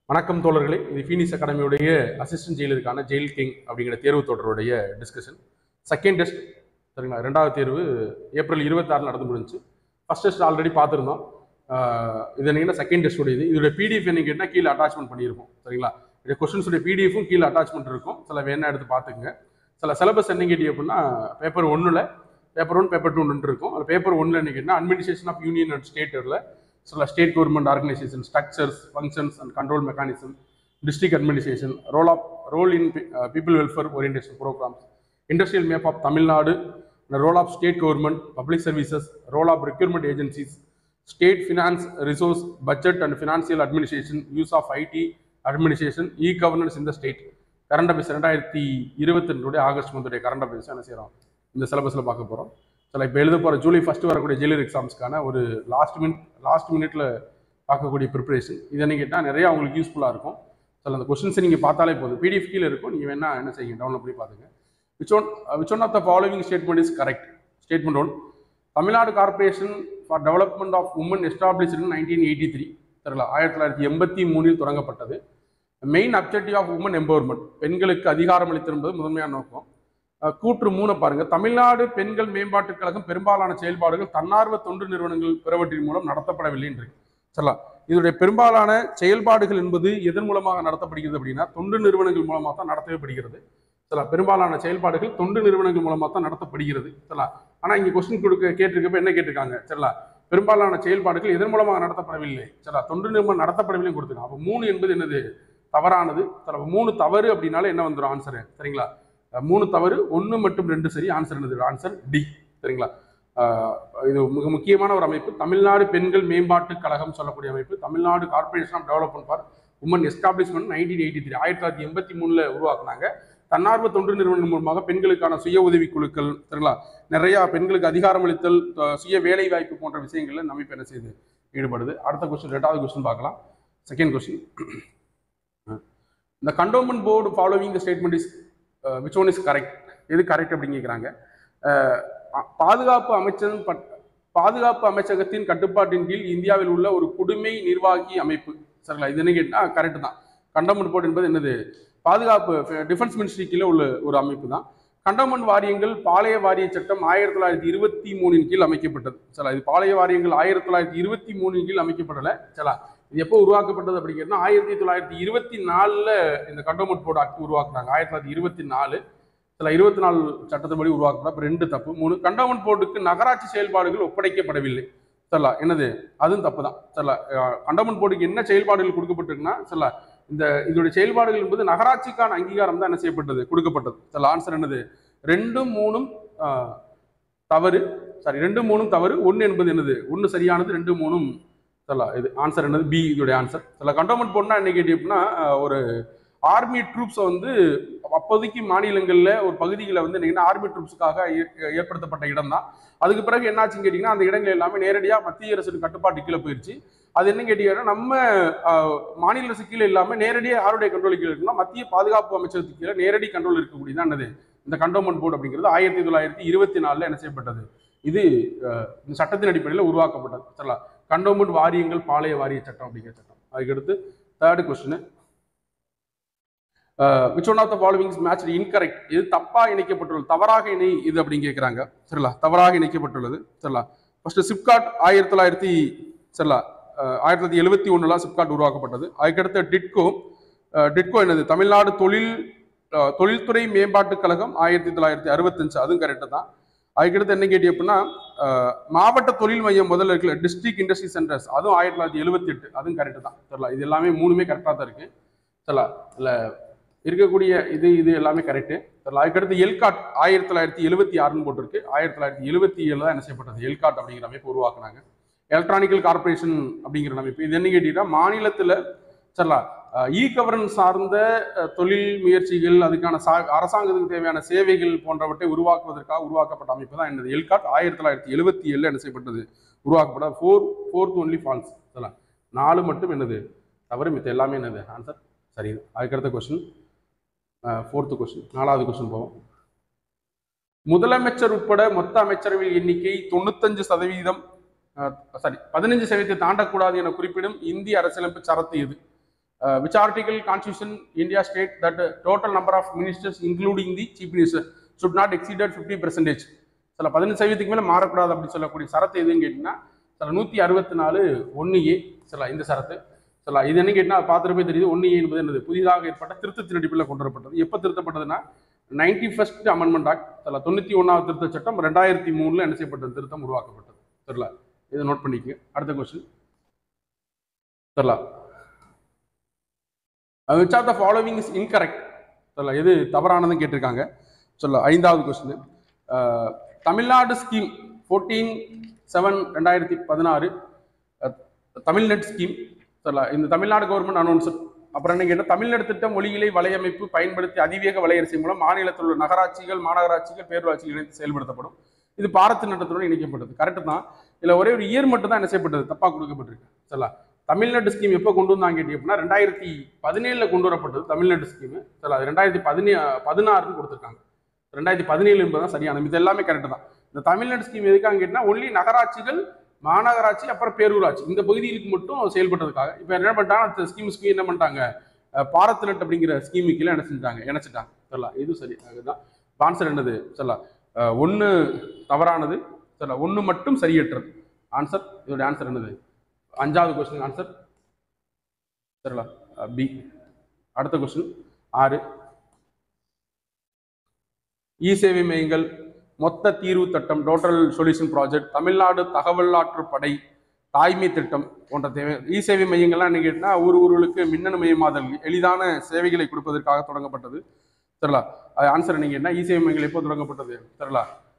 வணக்கம் தோழர்களே இது ஃபீனிஸ் அகாடமியுடைய அசிஸ்டன்ட் ஜெயிலருக்கான ஜெயில் கிங் அப்படிங்கிற தேர்வு தொடருடைய டிஸ்கஷன் செகண்ட் டெஸ்ட் சரிங்களா ரெண்டாவது தேர்வு ஏப்ரல் இருபத்தாறு நடந்து முடிஞ்சுச்சு ஃபர்ஸ்ட் டெஸ்ட் ஆல்ரெடி பார்த்துருந்தோம் ஆஹ் இது என்னங்கன்னா செகண்ட் டெஸ்ட் உடையது இதோட பிடிஎஃப் என்ன கேட்டால் கீழே அட்டாச்மெண்ட் பண்ணியிருப்போம் சரிங்களா இந்த கொஸ்டின்ஸுடைய பிடிஎஃபும் கீழே அட்டாச்மெண்ட் இருக்கும் சில வேணா எடுத்து பார்த்துக்குங்க சில சிலபஸ் என்ன கேட்டி அப்படின்னா பேப்பர் ஒன்றில் பேப்பர் ஒன் பேப்பர் டூ இருக்கும் அதில் பேப்பர் ஒன்றில் என்ன கேட்டால் அட்மினிஸ்ட்ரேஷன் ஆஃப் யூனியன் அண்ட் ஸ்டேட்டில் சில state government organisation structures functions and control mechanism district administration role of role in people welfare orientation programmes industrial map of Tamil Nadu role of state government public services role of requirement agencies state finance resource budget and financial administration use of IT administration e governance இந்த state current affairs ரெண்டாயிரத்தி இருபத்தி ரெண்டுடைய August மந்தோடைய current affairs என்ன செய்கிறோம் இந்த சிலபஸில் பார்க்க போகிறோம் சில இப்போ எழுத போகிற ஜூலை ஃபஸ்ட்டு வரக்கூடிய ஜெயிலர் எக்ஸாம்ஸ்க்கான ஒரு லாஸ்ட் மினிட் லாஸ்ட் மினிட்ல பார்க்கக்கூடிய ப்ரிப்பரேஷன் இது என்ன கேட்டால் நிறையா உங்களுக்கு யூஸ்ஃபுல்லாக இருக்கும் சில அந்த கொஸ்டின்ஸை நீங்கள் பார்த்தாலே போதும் பிடிஎஃப் கீழே இருக்கும் நீங்கள் வேணா என்ன செய்யுங்க டவுன்லோட் பண்ணி பார்த்துங்க which one which one of the following statement is correct statement one Tamil Nadu corporation for development of women establish in nineteen eighty three தெரியல ஆயிரத்தி தொள்ளாயிரத்தி எண்பத்தி மூணில் தொடங்கப்பட்டது main objective of women empowerment பெண்களுக்கு அதிகாரம் அளித்திருப்பது முதன்மையான நோக்கம் அஹ் கூற்று மூணு பாருங்க தமிழ்நாடு பெண்கள் மேம்பாட்டுக் கழகம் பெரும்பாலான செயல்பாடுகள் தன்னார்வ தொண்டு நிறுவனங்கள் பிறவற்றின் மூலம் நடத்தப்படவில்லை என்று சொல்லலாம் இதனுடைய பெரும்பாலான செயல்பாடுகள் என்பது எதன் மூலமாக நடத்தப்படுகிறது அப்படின்னா தொண்டு நிறுவனங்கள் மூலமாக தான் நடத்தப்படுகிறது சொல்லலாம் பெரும்பாலான செயல்பாடுகள் தொண்டு நிறுவனங்கள் மூலமாக தான் நடத்தப்படுகிறது சொல்லலாம் ஆனால் இங்கே கொஸ்டின் கொடுக்க கேட்டிருக்கப்ப என்ன கேட்டிருக்காங்க சரிங்களா பெரும்பாலான செயல்பாடுகள் எதன் மூலமாக நடத்தப்படவில்லை சரிங்களா தொண்டு நிறுவனம் நடத்தப்படவில்லை கொடுத்துருக்காங்க அப்போ மூணு என்பது என்னது தவறானது சில மூணு தவறு அப்படின்னாலே என்ன வந்துடும் ஆன்சரு சரிங்களா அஹ் மூணு தவறு ஒன்று மற்றும் ரெண்டு சரி ஆன்சர் என்னது ஆன்சர் டி சரிங்களா அஹ் இது மிக முக்கியமான ஒரு அமைப்பு தமிழ்நாடு பெண்கள் மேம்பாட்டு கழகம் சொல்லக்கூடிய அமைப்பு Tamil Nadu corporation of development for women establishment nineteen eighty three ஆயிரத்தி தொள்ளாயிரத்தி எண்பத்தி மூணுல உருவாக்குனாங்க தன்னார்வ தொண்டு நிறுவனம் மூலமாக பெண்களுக்கான சுய உதவி குழுக்கள் சரிங்களா நிறைய பெண்களுக்கு அதிகாரம் அளித்தல் அஹ் சுய வேலை வாய்ப்பு போன்ற விஷயங்கள்ல இந்த அமைப்பு என்ன செய்யுது ஈடுபடுது அடுத்த கொஸ்டின் ரெண்டாவது கொஸ்டின் பார்க்கலாம் செகண்ட் கொஸ்டின் இந்த cantonment board following the statement is which one is correct எது கரெக்ட் அப்படின்னு கேட்குறாங்க பாதுகாப்பு அமைச்சன் பட்- பாதுகாப்பு அமைச்சகத்தின் கட்டுப்பாட்டின் கீழ் இந்தியாவில் உள்ள ஒரு குடிமை நிர்வாகி அமைப்பு சரிங்களா இது என்ன கேட்டால் கரெக்ட் தான் கண்டோன்மெண்ட் போர்டு என்பது என்னது பாதுகாப்பு டிஃபென்ஸ் மினிஸ்ட்ரி கீழே உள்ள ஒரு அமைப்பு தான் கண்டோன்மெண்ட் வாரியங்கள் பாளைய வாரிய சட்டம் ஆயிரத்தி தொள்ளாயிரத்தி இருபத்தி மூணின் கீழ் அமைக்கப்பட்டது சரி இது பாளைய வாரியங்கள் ஆயிரத்தி தொள்ளாயிரத்தி இருபத்தி மூணின் கீழ் அமைக்கப்படலை சலா இது எப்போ உருவாக்கப்பட்டது அப்படிங்கிறதுனா ஆயிரத்தி தொள்ளாயிரத்தி இருபத்தி நாலில் இந்த கண்டோன்மெண்ட் போர்டு ஆக்ட் உருவாக்குனாங்க ஆயிரத்தி தொள்ளாயிரத்தி இருபத்தி நாலு சில இருபத்தி நாலு சட்டத்தின்படி உருவாக்கப்பட்ட அப்ப ரெண்டு தப்பு மூணு கண்டோன்மெண்ட் போர்டுக்கு நகராட்சி செயல்பாடுகள் ஒப்படைக்கப்படவில்லை சரிலா என்னது அதுவும் தப்பு தான் சரிலா கண்டோன்மெண்ட் போர்டுக்கு என்ன செயல்பாடுகள் கொடுக்கப்பட்டிருக்குன்னா சரிலா இந்த இதோடைய செயல்பாடுகள் என்பது நகராட்சிக்கான அங்கீகாரம் தான் என்ன செய்யப்பட்டது கொடுக்கப்பட்டது சரிலா ஆன்சர் என்னது ரெண்டும் மூணும் ஆஹ், தவறு சாரி ரெண்டு மூணும் தவறு ஒன்று என்பது என்னது ஒன்று சரியானது ரெண்டு மூணும் சரிலா இது ஆன்சர் என்னது பி இதோடைய ஆன்சர் சில கண்டோன்மெண்ட் போர்டுனா என்ன கேட்டி அப்படின்னா ஆஹ், ஒரு ஆர்மி ட்ரூப்ஸை வந்து அப்போதைக்கு மாநிலங்களில் ஒரு பகுதிகளை வந்து என்னங்கன்னா ஆர்மி ட்ரூப்ஸுக்காக ஏ- ஏற்படுத்தப்பட்ட இடம் தான் அதுக்கு பிறகு என்னாச்சுன்னு கேட்டிங்கன்னா அந்த இடங்கள் எல்லாமே நேரடியாக மத்திய அரசின் கட்டுப்பாட்டு கீழே போயிடுச்சு அது என்ன கேட்டீங்கன்னா நம்ம ஆஹ், மாநில அரசு கீழே இல்லாமல் நேரடியாக யாருடைய கண்ட்ரோல் கீழே இருக்குன்னா மத்திய பாதுகாப்பு அமைச்சகத்துக்கு கீழே நேரடி கண்ட்ரோல் இருக்கக்கூடியது என்னது இந்த கண்டோன்மெண்ட் போர்டு அப்படிங்கிறது ஆயிரத்தி தொள்ளாயிரத்தி இருபத்தி நாலில் என்ன செய்யப்பட்டது இது ஆஹ், இந்த சட்டத்தின் அடிப்படையில் உருவாக்கப்பட்டது சரிங்களா கண்டோன்மெண்ட் வாரியங்கள் பாளைய வாரிய சட்டம் அப்படிங்கிற சட்டம் அதுக்கடுத்து third question which one of the followings match incorrect இது தப்பா இணைக்கப்பட்டுள்ளது தவறாக இணை இது அப்படின்னு கேட்குறாங்க சரிங்களா தவறாக இணைக்கப்பட்டுள்ளது சரிங்களா ஃபர்ஸ்ட் சிப்காட் ஆயிரத்தி தொள்ளாயிரத்தி சரிங்களா அஹ், ஆயிரத்தி தொள்ளாயிரத்தி எழுபத்தி ஒன்றில் சிப்காட் உருவாக்கப்பட்டது அதுக்கடுத்து டிட்கோ அஹ், டிட்கோ என்னது தமிழ்நாடு தொழில் அஹ், தொழில்துறை மேம்பாட்டுக் கழகம் ஆயிரத்தி தொள்ளாயிரத்தி அறுபத்தஞ்சு அதுவும் கரெக்டு தான் அதுக்கடுத்து என்ன கேட்டி அப்படின்னா அஹ், மாவட்ட தொழில் மையம் முதல்ல இருக்குல்ல டிஸ்ட்ரிக்ட் இண்டஸ்ட்ரி சென்டர்ஸ் அதுவும் ஆயிரத்தி தொள்ளாயிரத்தி எழுபத்தி எட்டு அதுவும் கரெக்டு தான் சரிங்களா இது எல்லாமே மூணுமே கரெக்டாக தான் இருக்கு சரிங்களா இல்லை இருக்கக்கூடிய இது இது எல்லாமே கரெக்டு அதுக்கடுத்து எல்காட் ஆயிரத்தி தொள்ளாயிரத்தி எழுபத்தி ஆறுன்னு போட்டிருக்கு ஆயிரத்தி தொள்ளாயிரத்தி எழுபத்தி ஏழு தான் என்ன செய்யப்பட்டது எல்காட் அப்படிங்கிற அமைப்பு உருவாக்குனாங்க எலக்ட்ரானிக்கல் கார்பரேஷன் அப்படிங்கிற அமைப்பு இது என்ன கேட்டீங்கன்னா மாநிலத்தில் சரிங்களா இ கவர்னன்ஸ் சார்ந்த அஹ், தொழில் முயற்சிகள் அதுக்கான சா அரசாங்கத்துக்கு தேவையான சேவைகள் போன்றவற்றை உருவாக்குவதற்காக உருவாக்கப்பட்ட அமைப்பு தான் என்னது எல்காட் ஆயிரத்தி தொள்ளாயிரத்தி எழுபத்தி ஏழில் என்ன செய்யப்பட்டது உருவாக்கப்பட்ட ஃபோர் ஃபோர்த் ஒன்லி ஃபால்ஸ் சரிங்களா நாலு மட்டும் என்னது தவறு மித்த எல்லாமே என்னது ஆன்சர் சரி அதுக்கடுத்த கொஸ்டின் ஃபோர்த்து கொஸ்டின் நாலாவது கொஸ்டின் போவோம் முதலமைச்சர் உட்பட மொத்த அமைச்சரவை எண்ணிக்கை தொண்ணூத்தஞ்சு சதவீதம் சாரி பதினஞ்சு சதவீதத்தை தாண்டக்கூடாது என குறிப்பிடும் இந்திய அரசியலமைப்பு சரத்து எது which article constitution India state that total number of ministers including the chief minister should not exceeded fifty percentage சில பதினஞ்சு சதவீதத்துக்கு மேலே மாறக்கூடாது அப்படின்னு சொல்லக்கூடிய சரத்து எதுன்னு கேட்டிங்கன்னா சில நூற்றி அறுபத்தி நாலு ஒன்று ஏ சில இந்த சரத்து சில இது என்ன கேட்டினா பார்த்துட்டு போய் தெரியுது ஒன்று ஏ என்பது என்னது புதிதாக ஏற்பட்ட திருத்தத்தின் அடிப்படையில் கொண்டு வரப்பட்டது எப்போ திருத்தப்பட்டதுன்னா நைன்டி ஃபர்ஸ்ட் அமெண்ட்மெண்ட் ஆக்ட் சில தொண்ணூற்றி ஒன்றாவது திருத்த சட்டம் ரெண்டாயிரத்தி மூணில் என்ன செய்யப்பட்டது திருத்தம் உருவாக்கப்பட்டது தெரியல இதை நோட் பண்ணிக்கங்க அடுத்த கொஸ்டின் தெரியல which are the following is incorrect சொல்ல எது தவறானதுன்னு கேட்டிருக்காங்க சொல்ல ஐந்தாவது question Tamil Nadu scheme fourteen seven ரெண்டாயிரத்தி பதினாறு தமிழ்நெட் ஸ்கீம் சொல்ல இந்த தமிழ்நாடு கவர்மெண்ட் அனௌன்ஸ் அப்புறம் என்ன கேட்டால் தமிழ்நாடு திட்டம் மொழியிலை வலையமைப்பு பயன்படுத்தி அதிவேக வலையரசி மூலம் மாநிலத்தில் உள்ள நகராட்சிகள் மாநகராட்சிகள் பேரூராட்சிகள் இணைத்து செயல்படுத்தப்படும் இது பாரத் திட்டத்துடன் இணைக்கப்பட்டது கரெக்டு தான் இதில் ஒரே ஒரு இயர் மட்டும் தான் என்ன செய்யப்பட்டது தப்பாக கொடுக்கப்பட்டிருக்கு சரிங்களா தமிழ்நாடு ஸ்கீம் எப்போ கொண்டு வந்தாங்க கேட்டீங்க அப்படின்னா ரெண்டாயிரத்தி பதினேழில் கொண்டு வரப்பட்டது தமிழ்நாடு ஸ்கீம் சரி அது ரெண்டாயிரத்தி பதினே பதினாறுன்னு கொடுத்துருக்காங்க ரெண்டாயிரத்தி பதினேழு என்பது தான் சரியான இது எல்லாமே கரெக்டு தான் இந்த தமிழ்நாடு ஸ்கீம் எதுக்காக கேட்டால் ஒன்லி நகராட்சிகள் மாநகராட்சி அப்புறம் பேரூராட்சி இந்த பகுதிகளுக்கு மட்டும் செயல்பட்டதுக்காக இப்போ என்ன பண்ணிட்டாங்க அந்த ஸ்கீம்ஸ்க்கு என்ன பண்ணிட்டாங்க அஹ் பாரத் நெட் அப்படிங்கிற ஸ்கீமுக்கு கீழே என்ன செஞ்சாங்க இணைச்சிட்டாங்க சொல்லலாம் இது சரி அதுதான் ஆன்சர் என்னது சொல்லலாம் ஒன்று தவறானது சொல்லலாம் ஒன்று மட்டும் சரியற்றது ஆன்சர் இதோட ஆன்சர் என்னது அஞ்சாவது கொஸ்டின் ஆன்சர் தெரியல பி அடுத்த கொஸ்டின் ஆறு இ சேவை மையங்கள் மொத்த தீர்வு திட்டம் டோட்டல் சொல்யூஷன் ப்ராஜெக்ட் தமிழ்நாடு தகவல் ஆற்று படை தாய்மை திட்டம் போன்ற தேவை இ சேவை மையங்கள்லாம் என்ன கேட்டினா ஊர் ஊர்களுக்கு மின்னணு மயமாதல் எளிதான சேவைகளை கொடுப்பதற்காக தொடங்கப்பட்டது தெரியல அது ஆன்சர் என்ன கேட்டினா இ சேவை மையங்கள் எப்போ தொடங்கப்பட்டது தெரியல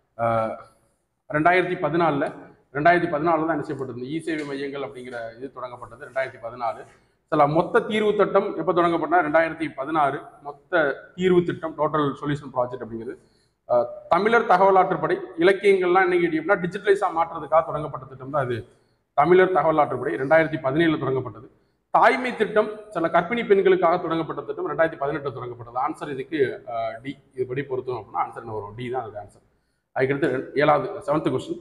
ரெண்டாயிரத்தி பதினாலில் ரெண்டாயிரத்தி பதினாலில் தான் என்ன செய்யப்பட்டது இ சேவை மையங்கள் அப்படிங்கிற இது தொடங்கப்பட்டது ரெண்டாயிரத்தி பதினாலு சில மொத்த தீர்வு திட்டம் எப்போ தொடங்கப்பட்டா ரெண்டாயிரத்தி பதினாறு மொத்த தீர்வு திட்டம் டோட்டல் சொல்யூஷன் ப்ராஜெக்ட் அப்படிங்கிறது அஹ், தமிழர் தகவல் ஆற்றுப்படை இலக்கியங்கள்லாம் என்ன கேட்டீங்கன்னா டிஜிட்டலைஸாக மாற்றுறதுக்காக தொடங்கப்பட்ட திட்டம் தான் அது தமிழர் தகவல் ஆற்றுப்படை ரெண்டாயிரத்தி பதினேழில் தொடங்கப்பட்டது தாய்மை திட்டம் சில கர்ப்பிணி பெண்களுக்காக தொடங்கப்பட்ட திட்டம் ரெண்டாயிரத்தி பதினெட்டு தொடங்கப்பட்டது ஆன்சர் இதுக்கு டி இதுபடி பொருத்தம் அப்படின்னா ஆன்சர் என்ன வரும் டி தான் அதுக்கு ஆன்சர் அதுக்கடுத்து ஏழாவது செவன்த் கொஸ்டின்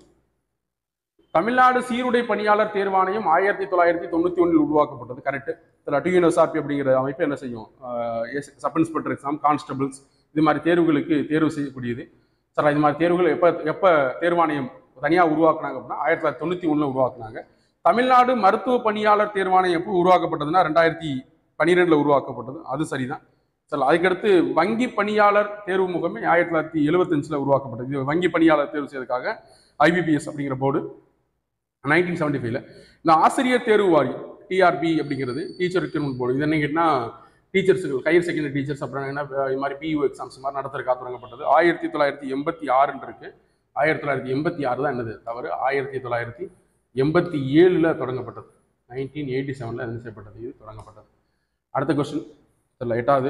தமிழ்நாடு சீருடை பணியாளர் தேர்வாணையம் ஆயிரத்தி தொள்ளாயிரத்தி தொண்ணூற்றி ஒன்றில் உருவாக்கப்பட்டது கரெக்ட் இதில் டியூஎன்எஸ்ஆர்பி அப்படிங்கிற அமைப்பு என்ன செய்யும் சப் இன்ஸ்பெக்டர் எக்ஸாம் கான்ஸ்டபிள்ஸ் இது மாதிரி தேர்வுகளுக்கு தேர்வு செய்யக்கூடியது சார் இது மாதிரி தேர்வுகள் எப்போ எப்போ தேர்வாணையம் தனியாக உருவாக்குனாங்க அப்படின்னா ஆயிரத்தி தொள்ளாயிரத்தி தொண்ணூற்றி ஒன்றில் உருவாக்குனாங்க தமிழ்நாடு மருத்துவ பணியாளர் தேர்வாணையம் எப்போ உருவாக்கப்பட்டதுன்னா ரெண்டாயிரத்தி பன்னிரெண்டில் உருவாக்கப்பட்டது அது சரிதான் சார் அதுக்கடுத்து வங்கி பணியாளர் தேர்வு முகமை ஆயிரத்தி தொள்ளாயிரத்தி எழுபத்தஞ்சில் உருவாக்கப்பட்டது இது வங்கி பணியாளர் தேர்வு செய்வதற்காக ஐபிபிஎஸ் அப்படிங்கிற போர்டு நைன்டீன் செவன்டி ஃபைவ்ல இந்த ஆசிரியர் தேர்வு வாரியம் டிஆர்பி அப்படிங்கிறது டீச்சர் ரிக்ரூட்மெண்ட் போர்டு இது என்ன கேட்டினா டீச்சர்ஸுகள் ஹையர் செகண்டரி டீச்சர்ஸ் அப்புறம் என்ன அஹ் இது மாதிரி பியூ எக்ஸாம்ஸ் மாதிரி நடத்துறதுக்காக தொடங்கப்பட்டது ஆயிரத்தி தொள்ளாயிரத்தி எண்பத்தி ஆறுன்னு இருக்கு ஆயிரத்தி தொள்ளாயிரத்தி எண்பத்தி ஆறு தான் என்னது தவறு ஆயிரத்தி தொள்ளாயிரத்தி எண்பத்தி ஏழில் தொடங்கப்பட்டது நைன்டீன் எயிட்டி செவனில் என்ன செய்யப்பட்டது இது தொடங்கப்பட்டது அடுத்த கொஸ்டின் தெரியல எட்டாவது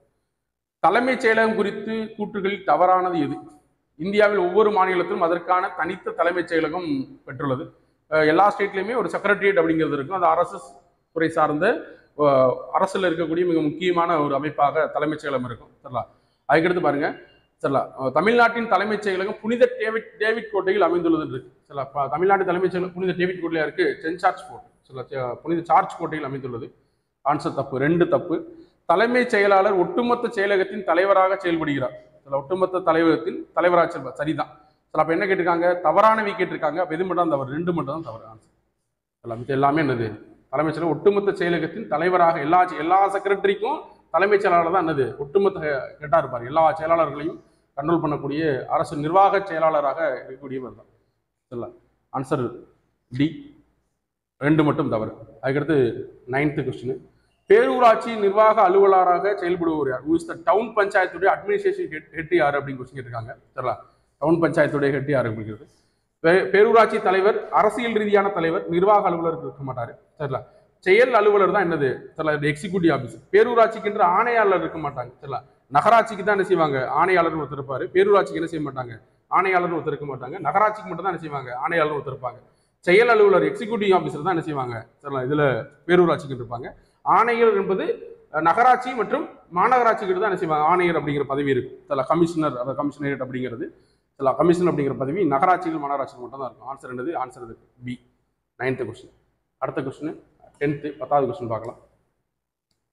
தலைமைச் செயலகம் குறித்து கூற்றுகளில் தவறானது எது இந்தியாவில் ஒவ்வொரு மாநிலத்திலும் அதற்கான தனித்த தலைமைச் செயலகம் பெற்றுள்ளது அஹ் எல்லா ஸ்டேட்லையுமே ஒரு செக்ரட்டரியேட் அப்படிங்கிறது இருக்கும் அது அரசு துறை சார்ந்த அஹ், அரசுல இருக்கக்கூடிய மிக முக்கியமான ஒரு அமைப்பாக தலைமைச் செயலகம் இருக்கும் சரிங்களா அதுக்கடுத்து பாருங்க சரிங்களா அஹ், தமிழ்நாட்டின் தலைமைச் செயலகம் புனித டேவிட் டேவிட் கோட்டையில் அமைந்துள்ளது இருக்கு சரிங்களா ப- தமிழ்நாட்டு தலைமைச் செயலகம் புனித டேவிட் கோட்டையில இருக்கு சென்ட் சார்ஜ் கோட் சரிங்களா ச- புனித சார்ஜ் கோட்டையில் அமைந்துள்ளது ஆன்சர் தப்பு ரெண்டு தப்பு தலைமைச் செயலாளர் ஒட்டுமொத்த செயலகத்தின் தலைவராக செயல்படுகிறார் சில ஒட்டுமொத்த தலைவகத்தின் தலைவராக செயல்பட சரிதான் சில அப்போ என்ன கேட்டிருக்காங்க தவறானவை கேட்டிருக்காங்க அப்போ எது மட்டும் தான் தவறு ரெண்டு மட்டும் தான் தவறு ஆன்சர் சில மிச்சம் எல்லாமே என்னது தலைமைச் செயலர் ஒட்டுமொத்த செயலகத்தின் தலைவராக எல்லா எல்லா செக்ரட்டரிக்கும் தலைமைச் செயலாளர் தான் என்னது ஒட்டுமொத்த கேட்டா இருப்பார் எல்லா செயலாளர்களையும் கண்ட்ரோல் பண்ணக்கூடிய அரசு நிர்வாக செயலாளராக இருக்கக்கூடியவர் தான் சரிங்களா ஆன்சர் டி ரெண்டு மட்டும் தவறு அதுக்கடுத்து நைன்த்து கொஸ்டின் பேரூராட்சி நிர்வாக அலுவலராக செயல்படுவோர் யார் ஊஸ் த டவுன் பஞ்சாயத்துடைய அட்மினிஸ்ட்ரேஷன் ஹெட் யார் அப்படின்னு கொஸ்டின் கேட்டிருக்காங்க சரிங்களா டவுன் பஞ்சாயத்துடைய ஹெட் யார் அப்படிங்கிறது பே- பேரூராட்சி தலைவர் அரசியல் ரீதியான தலைவர் நிர்வாக அலுவலர் இருக்க மாட்டாரு சரிங்களா செயல் அலுவலர் தான் என்னது சரிங்களா எக்ஸிக்யூட்டிவ் ஆஃபீஸ் பேரூராட்சிக்குன்ற ஆணையாளர் இருக்க மாட்டாங்க சரிங்களா நகராட்சிக்கு தான் என்ன செய்வாங்க ஆணையாளர் ஒருத்தர் இருப்பாரு பேரூராட்சிக்கு என்ன செய்ய மாட்டாங்க ஆணையாளர் ஒருத்தர் இருக்க மாட்டாங்க நகராட்சிக்கு மட்டும் தான் என்ன செய்வாங்க ஆணையாளர் ஒருத்தர் இருப்பாங்க செயல் அலுவலர் எக்ஸிக்யூட்டிவ் ஆஃபீஸர் தான் என்ன செய்வாங்க சரிங்களா இதுல பேரூராட்சிக்கு இருப்பாங்க ஆணையர் என்பது அஹ், நகராட்சி மற்றும் மாநகராட்சிக்கு தான் என்ன செய்வாங்க ஆணையர் அப்படிங்கிற பதவி இருக்கு சில கமிஷனர் அதாவது கமிஷனரேட் அப்படிங்கிறது சில கமிஷன் அப்படிங்கிற பதவி நகராட்சிகள் மாநகராட்சிகள் மட்டும் தான் இருக்கும் ஆன்சர் என்னது ஆன்சர் இருக்கு பி நைன்த்து கொஸ்டின் அடுத்த கொஸ்டின் டென்த்து பத்தாவது கொஸ்டின் பார்க்கலாம்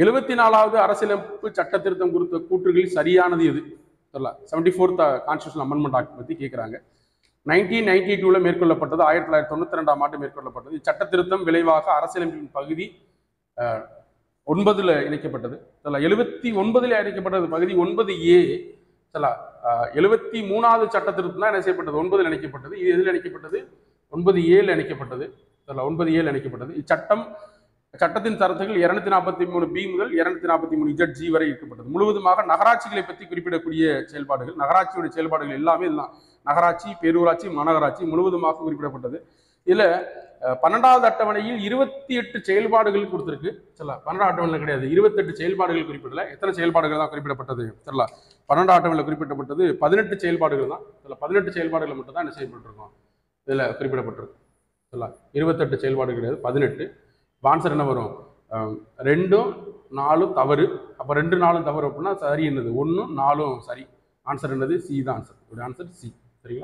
எழுபத்தி நாலாவது அரசியலமைப்பு சட்ட திருத்தம் குறித்த கூற்றுகளில் சரியானது எது சொல்லலாம் seventy fourth constitution amendment act பற்றி கேட்குறாங்க நைன்டீன் நைன்டி டூவில் மேற்கொள்ளப்பட்டது ஆயிரத்தி தொள்ளாயிரத்தி தொண்ணூற்றி ரெண்டாம் ஆண்டு மேற்கொள்ளப்பட்டது இச்சட்ட திருத்தம் விளைவாக அரசியலமைப்பின் பகுதி அஹ், ஒன்பதுல இணைக்கப்பட்டது சொல்லலாம் எழுபத்தி ஒன்பதுல இணைக்கப்பட்டது பகுதி ஒன்பது ஏ சொல்லலாம் எழுபத்தி மூணாவது சட்ட திருத்தம் தான் என்ன செய்யப்பட்டது ஒன்பதில் இணைக்கப்பட்டது இது எதில் இணைக்கப்பட்டது ஒன்பது ஏழு இணைக்கப்பட்டது சொல்லலாம் ஒன்பது ஏழு இணைக்கப்பட்டது இச்சட்டம் சட்டத்தின் தரத்துகள் இருநூத்தி நாற்பத்தி மூணு பி முதல் இருநூத்தி நாற்பத்தி மூணு இஜட் ஜி வரை இருக்கப்பட்டது முழுவதுமாக நகராட்சிகளை பற்றி குறிப்பிடக்கூடிய செயல்பாடுகள் நகராட்சியுடைய செயல்பாடுகள் எல்லாமே இதுதான் நகராட்சி பேரூராட்சி மாநகராட்சி முழுவதுமாக குறிப்பிடப்பட்டது இதுல அஹ், பன்னெண்டாவது அட்டவணையில் இருபத்தி எட்டு செயல்பாடுகள் கொடுத்திருக்கு சரிங்களா பன்னெண்டாம் அட்டவணையில் கிடையாது இருபத்தெட்டு செயல்பாடுகள் குறிப்பிடல எத்தனை செயல்பாடுகள் தான் குறிப்பிடப்பட்டது சரிங்களா பன்னெண்டாம் அட்டவணையில் குறிப்பிடப்பட்டது பதினெட்டு செயல்பாடுகள் தான் இதுல பதினெட்டு செயல்பாடுகள் மட்டும் தான் என்ன செய்யப்பட்டிருக்கும் இதுல குறிப்பிடப்பட்டிருக்கு சரிங்களா இருபத்தெட்டு செயல்பாடு கிடையாது பதினெட்டு ஆன்சர் என்ன வரும் அஹ், ரெண்டும் நாலும் தவறு அப்போ ரெண்டு நாலும் தவறு அப்படின்னா சரி என்னது ஒன்றும் நாலும் சரி ஆன்சர் என்னது சி தான் ஆன்சர் ஒரு ஆன்சர் சி சரிங்களா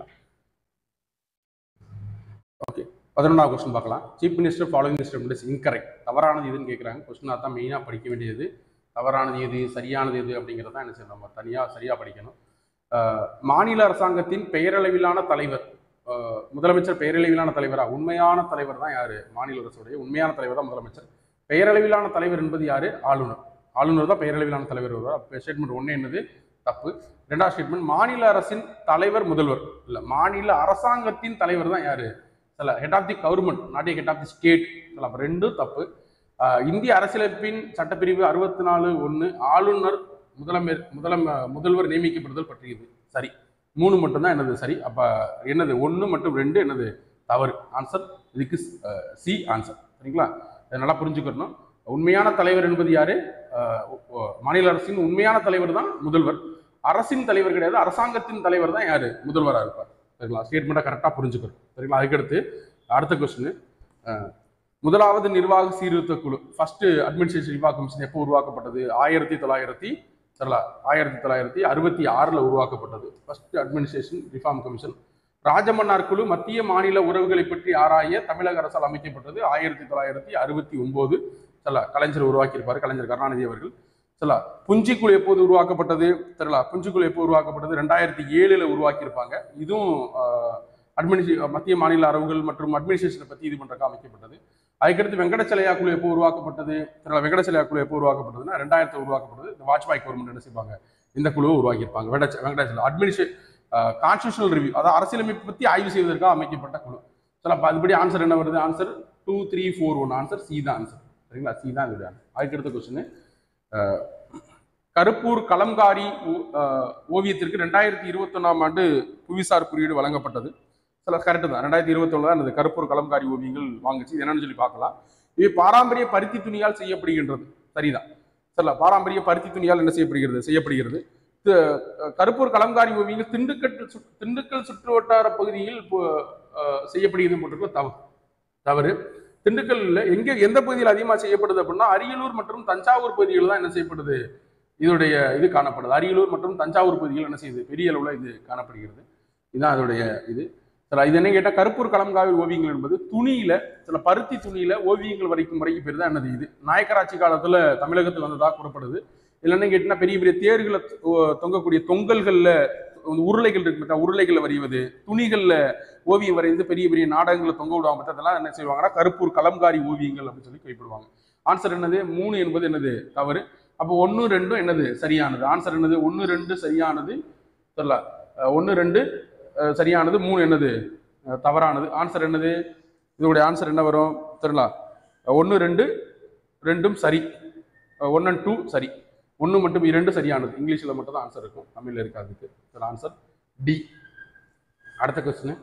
ஓகே பதினொன்றாவது கொஸ்டின் பார்க்கலாம் chief minister following minister is incorrect தவறானது எதுன்னு கேட்குறாங்க கொஸ்டினாக தான் மெயினாக படிக்க வேண்டியது தவறானது எது சரியானது எது அப்படிங்கிறத என்ன செய்யணும் நம்ம தனியாக சரியாக படிக்கணும் அஹ், மாநில அரசாங்கத்தின் பெயரளவிலான தலைவர் அஹ், முதலமைச்சர் பெயரளவிலான தலைவரா உண்மையான தலைவர் தான் யாரு மாநில அரசுடைய உண்மையான தலைவர் தான் முதலமைச்சர் பெயரளவிலான தலைவர் என்பது யாரு ஆளுநர் ஆளுநர் தான் பெயரளவிலான தலைவர் வருவார் அப்போ ஸ்டேட்மெண்ட் ஒன்று என்னது தப்பு ரெண்டாவது ஸ்டேட்மெண்ட் மாநில அரசின் தலைவர் முதல்வர் இல்ல மாநில அரசாங்கத்தின் தலைவர் தான் யாரு சில head of the government not head of the state அப்ப ரெண்டும் தப்பு ஆஹ் இந்திய அரசியலமைப்பின் சட்டப்பிரிவு அறுபத்தி நாலு ஒன்று ஆளுநர் முதலமை முதலம் முதல்வர் நியமிக்கப்படுதல் பற்றியது சரி மூணு மட்டும்தான் என்னது சரி அப்ப என்னது ஒன்று மற்றும் ரெண்டு என்னது தவறு ஆன்சர் இதுக்கு சி ஆன்சர் சரிங்களா இதை நல்லா புரிஞ்சுக்கணும் உண்மையான தலைவர் என்பது யாரு ஆஹ் ஒ- மாநில அரசின் உண்மையான தலைவர் தான் முதல்வர் அரசின் தலைவர் கிடையாது அரசாங்கத்தின் தலைவர் தான் யாரு முதல்வராக இருப்பார் சரிங்களா ஸ்டேட்மெண்ட்டை கரெக்டாக புரிஞ்சுக்கணும் சரிங்களா அதுக்கடுத்து அடுத்த கொஸ்டின் முதலாவது நிர்வாக சீர்திருத்த குழு ஃபர்ஸ்ட் அட்மினிஸ்ட்ரேஷன் ரிவா கமிஷன் எப்போ உருவாக்கப்பட்டது ஆயிரத்தி தொள்ளாயிரத்தி சரிங்களா ஆயிரத்தி தொள்ளாயிரத்தி அறுபத்தி ஆறில் உருவாக்கப்பட்டது first administration reform commission Rajamannar குழு மத்திய மாநில உறவுகளை பற்றி ஆராய தமிழக அரசால் அமைக்கப்பட்டது ஆயிரத்தி தொள்ளாயிரத்தி அறுபத்தி ஒன்பது சரிங்களா கலைஞர் உருவாக்கியிருப்பார் கலைஞர் கருணாநிதி அவர்கள் சரிங்களா புஞ்சிக்குழு எப்போது உருவாக்கப்பட்டது சரிங்களா புஞ்சிக்குழு எப்போ உருவாக்கப்பட்டது ரெண்டாயிரத்தி ஏழுல உருவாக்கியிருப்பாங்க இதுவும் அட்மினிஸ்ட்ரே மத்திய மாநில அரவுகள் மற்றும் அட்மினிஸ்ட்ரேஷனை பற்றி இது பண்ணுறதுக்கு அமைக்கப்பட்டது அதுக்கடுத்து வெங்கடச்சலையா குழு எப்போ உருவாக்கப்பட்டது சரிங்களா வெங்கடச்சலையா குழு எப்போ உருவாக்கப்பட்டதுன்னா ரெண்டாயிரத்தி உருவாக்கப்பட்டது இந்த வாஜ்பாய் கவர்மெண்ட் என்ன செய்வாங்க இந்த குழுவை உருவாக்கியிருப்பாங்க வெங்கட வெங்கடாச்சல அட்மினிஸ்ட்ரே கான்ஸ்டியூஷனல் ரிவ்யூ அதாவது அரசியலமைப்பு பற்றி ஆய்வு செய்வதற்காக அமைக்கப்பட்ட குழு சில அதுபடி ஆன்சர் என்ன வருது answer two three four one answer C தான் ஆன்சர் சரிங்களா சி தான் இது அதுக்கடுத்த கொஸ்டின் கருப்பூர் கலம்காரி ஓ- அஹ், ஓவியத்திற்கு ரெண்டாயிரத்தி இருபத்தொன்னாம் ஆண்டு புவிசார் குறியீடு வழங்கப்பட்டது சில கரெக்டு தான் ரெண்டாயிரத்தி இருபத்தொன்னு தான் இந்த கருப்பூர் கலம்காரி ஓவியங்கள் வாங்குச்சு இது என்னன்னு சொல்லி பார்க்கலாம் இது பாரம்பரிய பருத்தி துணியால் செய்யப்படுகின்றது சரிதான் சரில பாரம்பரிய பருத்தி துணியால் என்ன செய்யப்படுகிறது செய்யப்படுகிறது து- கருப்பூர் கலம்காரி ஓவியங்கள் திண்டுக்கல் சு- திண்டுக்கல் சுற்று வட்டார பகுதியில் இப்போ, அஹ், செய்யப்படுகிறது போட்டிருக்க தவறு தவறு திண்டுக்கல்ல எங்க எந்த பகுதியில் அதிகமாக செய்யப்படுது அப்படின்னா அரியலூர் மற்றும் தஞ்சாவூர் பகுதிகளில் தான் என்ன செய்யப்படுது இதோடைய இது காணப்படுது அரியலூர் மற்றும் தஞ்சாவூர் பகுதிகள் என்ன செய்யுது பெரிய அளவில் இது காணப்படுகிறது இதுதான் அதோடைய இது சில இது என்ன கேட்டால் கருப்பூர் கலம்காவி ஓவியங்கள் என்பது துணியில சில பருத்தி துணியில ஓவியங்கள் வரைக்கும் வரைக்கும் பேர் தான் என்னது இது நாயக்கராட்சி காலத்துல தமிழகத்தில் வந்ததாக கூறப்படுது இல்லைன்னு கேட்டீங்கன்னா பெரிய பெரிய தேர்களை தொ- தொங்கக்கூடிய தொங்கல்கள்ல வந்து உருளைகள் இருக்கு பார்த்தா, உருளைகளை வரைவது துணிகள்ல ஓவியம் வரைந்து பெரிய பெரிய நாடகங்களை தொங்க விடுவாங்க பார்த்தா, அதெல்லாம் என்ன செய்வாங்கன்னா கருப்பூர் கலம்காரி ஓவியங்கள் அப்படின்னு சொல்லி குறிப்பிடுவாங்க ஆன்சர் என்னது மூணு என்பது என்னது தவறு அப்போ ஒன்று ரெண்டும் என்னது சரியானது ஆன்சர் என்னது ஒன்று ரெண்டு சரியானது சொல்லலாம் ஒன்று ரெண்டு அஹ், சரியானது மூணு என்னது அஹ், தவறானது ஆன்சர் என்னது இதோடைய ஆன்சர் என்ன வரும் தெரியல ஒன்று ரெண்டு ரெண்டும் சரி ஒன் அண்ட் டூ சரி ஒன்று மட்டும் இரண்டு சரியானது இங்கிலீஷில் மட்டும் தான் ஆன்சர் இருக்கும் தமிழில் இருக்காதுக்கு சில ஆன்சர் டி அடுத்த கொஸ்டின்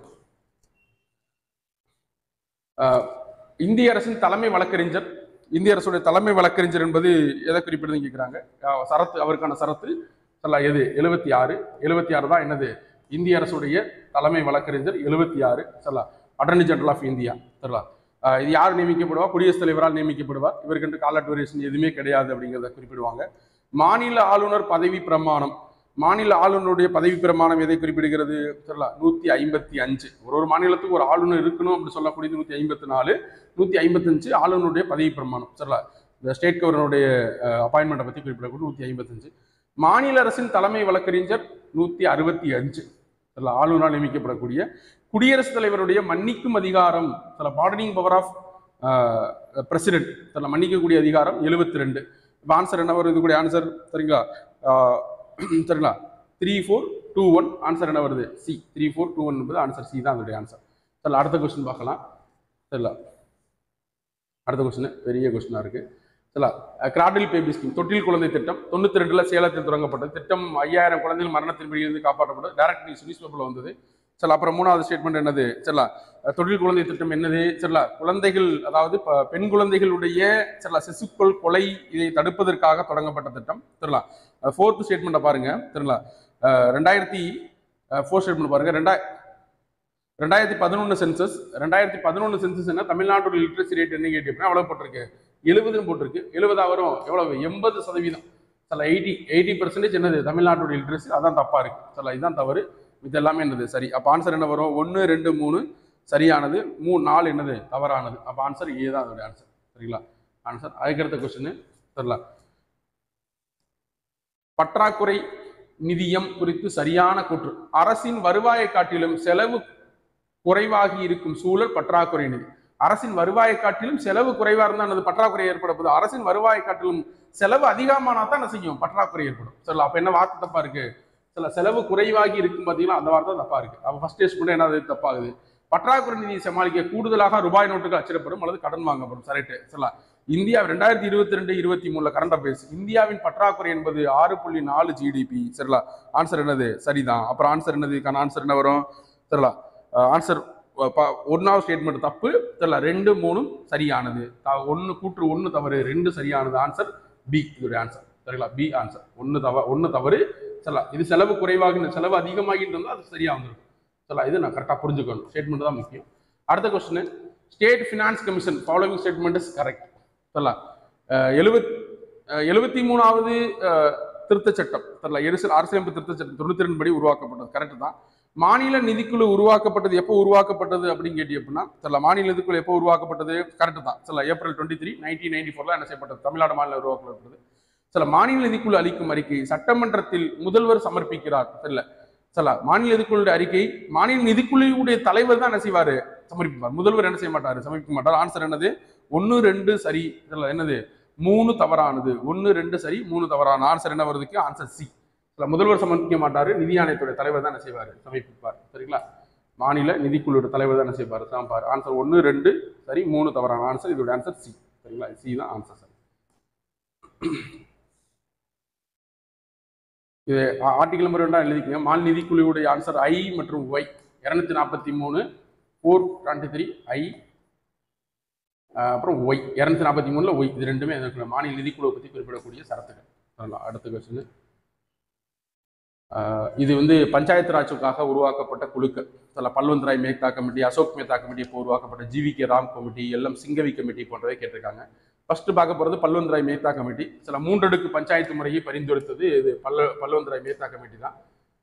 இந்திய அரசின் தலைமை வழக்கறிஞர் இந்திய அரசுடைய தலைமை வழக்கறிஞர் என்பது எதை குறிப்பிடுதுன்னு கேட்குறாங்க அஹ் சரத்து அவருக்கான சரத்து சொல்லலாம் எது எழுபத்தி ஆறு எழுபத்தி ஆறு தான் என்னது இந்திய அரசுடைய தலைமை வழக்கறிஞர் எழுபத்தி ஆறு சொல்லலாம் அட்டர்னி ஜெனரல் ஆஃப் இந்தியா சொல்லலாம் அஹ் இது யார் நியமிக்கப்படுவா குடியரசுத் தலைவரால் நியமிக்கப்படுவார் இவருக்கு கால் அட்வரேஷன் எதுவுமே கிடையாது அப்படிங்கிறத குறிப்பிடுவாங்க மாநில ஆளுநர் பதவி பிரமாணம் மாநில ஆளுநருடைய பதவி பிரமாணம் எதை குறிப்பிடுகிறது சொல்லலாம் நூத்தி ஐம்பத்தி அஞ்சு ஒரு ஒரு மாநிலத்துக்கு ஒரு ஆளுநர் இருக்கணும் அப்படி சொல்லக்கூடியது நூத்தி ஐம்பத்தி நாலு நூத்தி ஐம்பத்தஞ்சு ஆளுநருடைய பதவி பிரமாணம் சரிங்களா இந்த ஸ்டேட் கவர்னருடைய அப்பாயின்மெண்ட்டை பற்றி குறிப்பிடக்கூடிய நூற்றி ஐம்பத்தஞ்சு மாநில அரசின் தலைமை வழக்கறிஞர் நூற்றி அறுபத்தி அஞ்சு சில ஆளுநரால் நியமிக்கப்படக்கூடிய குடியரசுத் தலைவருடைய மன்னிக்கும் அதிகாரம் சில பார்டனிங் பவர் ஆஃப் பிரசிடென்ட் சில மன்னிக்கக்கூடிய அதிகாரம் எழுபத்தி ரெண்டு இப்போ ஆன்சர் என்ன வருது கூடிய ஆன்சர் சரிங்களா ஆஹ் சரிங்களா three four two one answer என்ன வருது C three four two one என்பது ஆன்சர் சி தான் அதோடைய ஆன்சர் சரிங்களா அடுத்த கொஸ்டின் பார்க்கலாம் சரிங்களா அடுத்த கொஸ்டின் பெரிய கொஸ்டினாக இருக்குது சரிங்களா கிராடில் பேபி ஸ்கீம் தொட்டில் குழந்தை திட்டம் தொண்ணூற்றி ரெண்டில் சேலத்தில் தொடங்கப்பட்டது திட்டம் ஐயாயிரம் குழந்தைகள் மரணத்தின் பிடியிலிருந்து காப்பாற்றப்பட்டது டைரக்ட் நியூஸ் நியூஸ் பேப்பரில் வந்தது சரி அப்புறம் மூணாவது ஸ்டேட்மெண்ட் என்னது சரிங்களா அஹ் தொழில் குழந்தை திட்டம் என்னது சரிங்களா குழந்தைகள் அதாவது ப- பெண் குழந்தைகளுடைய சரிங்களா சிசுக்கள் கொலை இதை தடுப்பதற்காக தொடங்கப்பட்ட திட்டம் சரிங்களா ஃபோர்த் ஸ்டேட்மெண்ட்டை பாருங்க சரிங்களா அஹ் ரெண்டாயிரத்தி ஃபோர்த் ஸ்டேட்மெண்ட் பாருங்க ரெண்டாய் ரெண்டாயிரத்தி பதினொன்று சென்சஸ் ரெண்டாயிரத்தி பதினொன்று சென்சஸ் என்ன தமிழ்நாட்டோட லிட்ரஸி ரேட் என்ன கேட்டு அப்படின்னா எவ்வளோ போட்டிருக்கு எழுபதுன்னு போட்டிருக்கு எழுபதா வரும் எவ்வளவு எண்பது சதவீதம் சில எயிட்டி எயிட்டி பர்சன்டேஜ் என்னது தமிழ்நாட்டோட லிட்ரஸி அதான் தப்பா இருக்கு சில இதுதான் தவறு இது எல்லாமே என்னது சரி அப்போ ஆன்சர் என்ன வரும் ஒன்று ரெண்டு மூணு சரியானது மூணு நாலு என்னது தவறானது அப்போ ஆன்சர் ஏ தான் அதோட ஆன்சர் சரிங்களா ஆன்சர் அதுக்கடுத்த கொஸ்டின் சரிங்களா பற்றாக்குறை நிதியம் குறித்து சரியான கூற்று அரசின் வருவாயை காட்டிலும் செலவு குறைவாகி இருக்கும் சூழல் பற்றாக்குறை நிதி அரசின் வருவாயை காட்டிலும் செலவு குறைவா இருந்தால் அது பற்றாக்குறை ஏற்பட போகுது அரசின் வருவாயை காட்டிலும் செலவு அதிகமானா தான் என்ன செய்யும் பற்றாக்குறை ஏற்படும் சரிங்களா அப்ப என்ன வார்த்தை தப்பா இருக்கு சில செலவு குறைவாகி இருக்கும் பார்த்தீங்களா அந்த வார்த்தை தப்பா இருக்கு அப்ப ஃபர்ஸ்ட் டேஸ்ட் கூட என்ன தப்பாகுது பற்றாக்குறை நிதியை சமாளிக்க கூடுதலாக ரூபாய் நோட்டுகள் அச்சிடப்படும் அல்லது கடன் வாங்கப்படும் சரிட்டு சொல்லலாம் இந்தியா ரெண்டாயிரத்தி இருபத்தி ரெண்டு இருபத்தி மூணுல கரண்ட் அஃபேர்ஸ் இந்தியாவின் பற்றாக்குறை என்பது ஆறு புள்ளி நாலு ஜிடிபி சரிங்களா ஆன்சர் என்னது சரிதான் அப்புறம் ஆன்சர் என்னது இதுக்கான ஆன்சர் என்ன வரும் சரிங்களா ஆன்சர் ஒன்றாவது ஸ்டேட்மெண்ட் தப்பு தெரியல ரெண்டு மூணும் சரியானது ஒன்று கூற்று ஒன்று தவறு ரெண்டு சரியானது ஆன்சர் பி இதோடைய ஆன்சர் சரிங்களா பி ஆன்சர் ஒன்று தவ ஒன்று தவறு சரிங்களா இது செலவு குறைவாக செலவு அதிகமாகிட்டு இருந்தால் அது சரியாக வந்துடும் சரிங்களா இது நான் கரெக்டாக புரிஞ்சுக்கணும் ஸ்டேட்மெண்ட் தான் முக்கியம் அடுத்த question state finance commission following statement is correct சரிங்களா எழுபத் எழுபத்தி மூணாவது திருத்தச் சட்டம் சரிங்களா எரிசல் அரசியலமைப்பு திருத்தச் சட்டம் தொண்ணூத்தி ரெண்டு படி உருவாக்கப்பட்டது கரெக்ட் தான் மாநில நிதிக்குழு உருவாக்கப்பட்டது எப்போ உருவாக்கப்பட்டது அப்படின்னு கேட்டி அப்படின்னா சரிங்களா மாநில நிதிக்குழு எப்போ உருவாக்கப்பட்டது கரெக்ட் தான் சரிங்களா April twenty three nineteen ninety ஃபோர்ல என்ன செய்யப்பட்டது தமிழ்நாடு மாநிலம் உருவாக்கப்பட்டது சில மாநில நிதிக்குழு அளிக்கும் அறிக்கை சட்டமன்றத்தில் முதல்வர் சமர்ப்பிக்கிறார் தெரியல சில மாநில நிதிக்குழுடைய அறிக்கை மாநில நிதிக்குழுவுடைய தலைவர் தான் என்ன செய்வாரு சமர்ப்பிப்பார் முதல்வர் என்ன செய்ய மாட்டாரு சமர்ப்பிக்க மாட்டார் ஆன்சர் என்னது ஒன்று ரெண்டு சரி இதுல என்னது மூணு தவறானது ஒன்று ரெண்டு சரி மூணு தவறான ஆன்சர் என்ன வருதுக்கு ஆன்சர் சி சில முதல்வர் சமர்ப்பிக்க மாட்டாரு நிதி ஆணையத்துடைய தலைவர் தான் என்ன செய்வார் சமர்ப்பிப்பார் சரிங்களா மாநில நிதிக்குழுவோட தலைவர் தான் என்ன செய்வார் சமைப்பார் ஆன்சர் ஒன்று ரெண்டு சரி மூணு தவறான ஆன்சர் இதோட ஆன்சர் சி சரிங்களா சி தான் ஆன்சர் சரி இது ஆர்டிகல் நம்பர் ரெண்டா எழுதிக்கங்க மாநில நிதிக்குழுவுடைய ஆன்சர் ஐ மற்றும் ஒய் இரநூத்தி நாற்பத்தி மூணு ஃபோர் டுவெண்ட்டி த்ரீ ஐ அப்புறம் ஒய் இரநூத்தி நாற்பத்தி மூணில் ஒய் இது ரெண்டுமே எதற்கு மாநில நிதிக்குழுவை பற்றி குறிப்பிடக்கூடிய சரத்துகள் அதெல்லாம் அடுத்த கொஸ்டின் இது வந்து பஞ்சாயத்து ராஜுக்காக உருவாக்கப்பட்ட குழுக்கள் சில பல்வந்த்ராய் மேத்தா கமிட்டி அசோக் மேத்தா கமிட்டி இப்போ உருவாக்கப்பட்ட G V K Ram committee L M Singhvi committee போன்றவை கேட்டிருக்காங்க ஃபர்ஸ்ட் பார்க்க போகிறது பல்வந்த்ராய் மேத்தா கமிட்டி சில மூன்றடுக்கு பஞ்சாயத்து முறையை பரிந்துரைத்தது இது பல்ல பல்வந்த்ராய் மேத்தா கமிட்டி தான்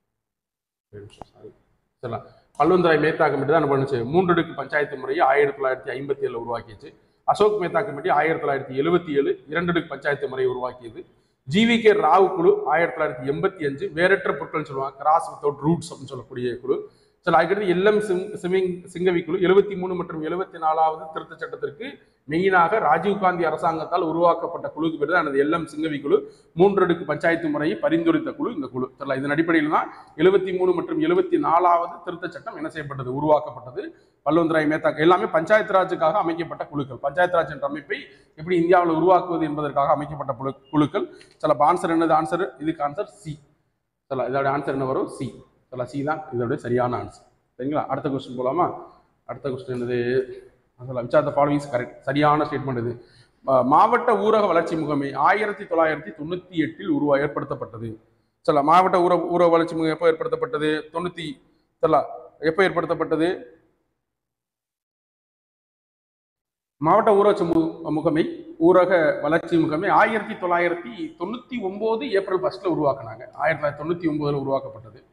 சரிங்களா பல்வந்தராய் மேத்தா கமிட்டி தான் என்ன பண்ணுச்சு மூன்றடுக்கு பஞ்சாயத்து முறையை ஆயிரத்தி தொள்ளாயிரத்தி ஐம்பத்தி ஏழில் உருவாக்கிச்சு அசோக் மேத்தா கமிட்டி ஆயிரத்தி தொள்ளாயிரத்தி எழுபத்தி ஏழு இரண்டடுக்கு பஞ்சாயத்து முறையை உருவாக்கியது ஜிவி கே ராவ் குழு ஆயிரத்தி தொள்ளாயிரத்தி எண்பத்தி அஞ்சு வேறற்ற பொருட்கள் சொல்லுவாங்க கிராஸ் வித்தவுட் ரூட்ஸ் அப்படின்னு சொல்லக்கூடிய குழு சரி அதுக்கடுத்து எல்எம் சிங் சிமிங் சிங்கவி குழு எழுபத்தி மூணு மற்றும் எழுபத்தி நாலாவது திருத்தச் சட்டத்திற்கு மெயினாக ராஜீவ்காந்தி அரசாங்கத்தால் உருவாக்கப்பட்ட குழுக்கு பேர் தான் எனது எல்எம் சிங்கவி குழு மூன்றடுக்கு பஞ்சாயத்து முறையை பரிந்துரைத்த குழு இந்த குழு சரிங்களா இதன் அடிப்படையில் தான் எழுபத்தி மூணு மற்றும் எழுபத்தி நாலாவது திருத்தச் சட்டம் என்ன செய்யப்பட்டது உருவாக்கப்பட்டது பல்வந்தராய் மேத்தா எல்லாமே பஞ்சாயத்து ராஜுக்காக அமைக்கப்பட்ட குழுக்கள் பஞ்சாயத்து ராஜ் என்ற அமைப்பை எப்படி இந்தியாவில் உருவாக்குவது என்பதற்காக அமைக்கப்பட்ட குழு குழுக்கள் சில ஆன்சர் என்னது ஆன்சர் இதுக்கு ஆன்சர் சி சில இதோட ஆன்சர் என்ன வரும் சி சில சி தான் இதோட சரியான ஆன்சர் சரிங்களா அடுத்த கொஸ்டின் போலாமா அடுத்த கொஸ்டின் என்னது சொல்லலாம் which are the followings correct சரியான ஸ்டேட்மெண்ட் இது மா- மாவட்ட ஊரக வளர்ச்சி முகமை ஆயிரத்தி தொள்ளாயிரத்தி தொண்ணூற்றி எட்டில் உருவா ஏற்படுத்தப்பட்டது சொல்லலாம் மாவட்ட ஊர ஊரக வளர்ச்சி முகமை எப்போ ஏற்படுத்தப்பட்டது தொண்ணூற்றி சொல்லலாம் எப்போ ஏற்படுத்தப்பட்டது மாவட்ட ஊராட்சி மு முகமை ஊரக வளர்ச்சி முகமை ஆயிரத்தி தொள்ளாயிரத்தி தொண்ணூற்றி ஒம்பது ஏப்ரல் ஃபர்ஸ்ட்ல உருவாக்குனாங்க ஆயிரத்தி தொள்ளாயிரத்தி தொண்ணூற்றி ஒம்போதில் உருவாக்கப்பட்டது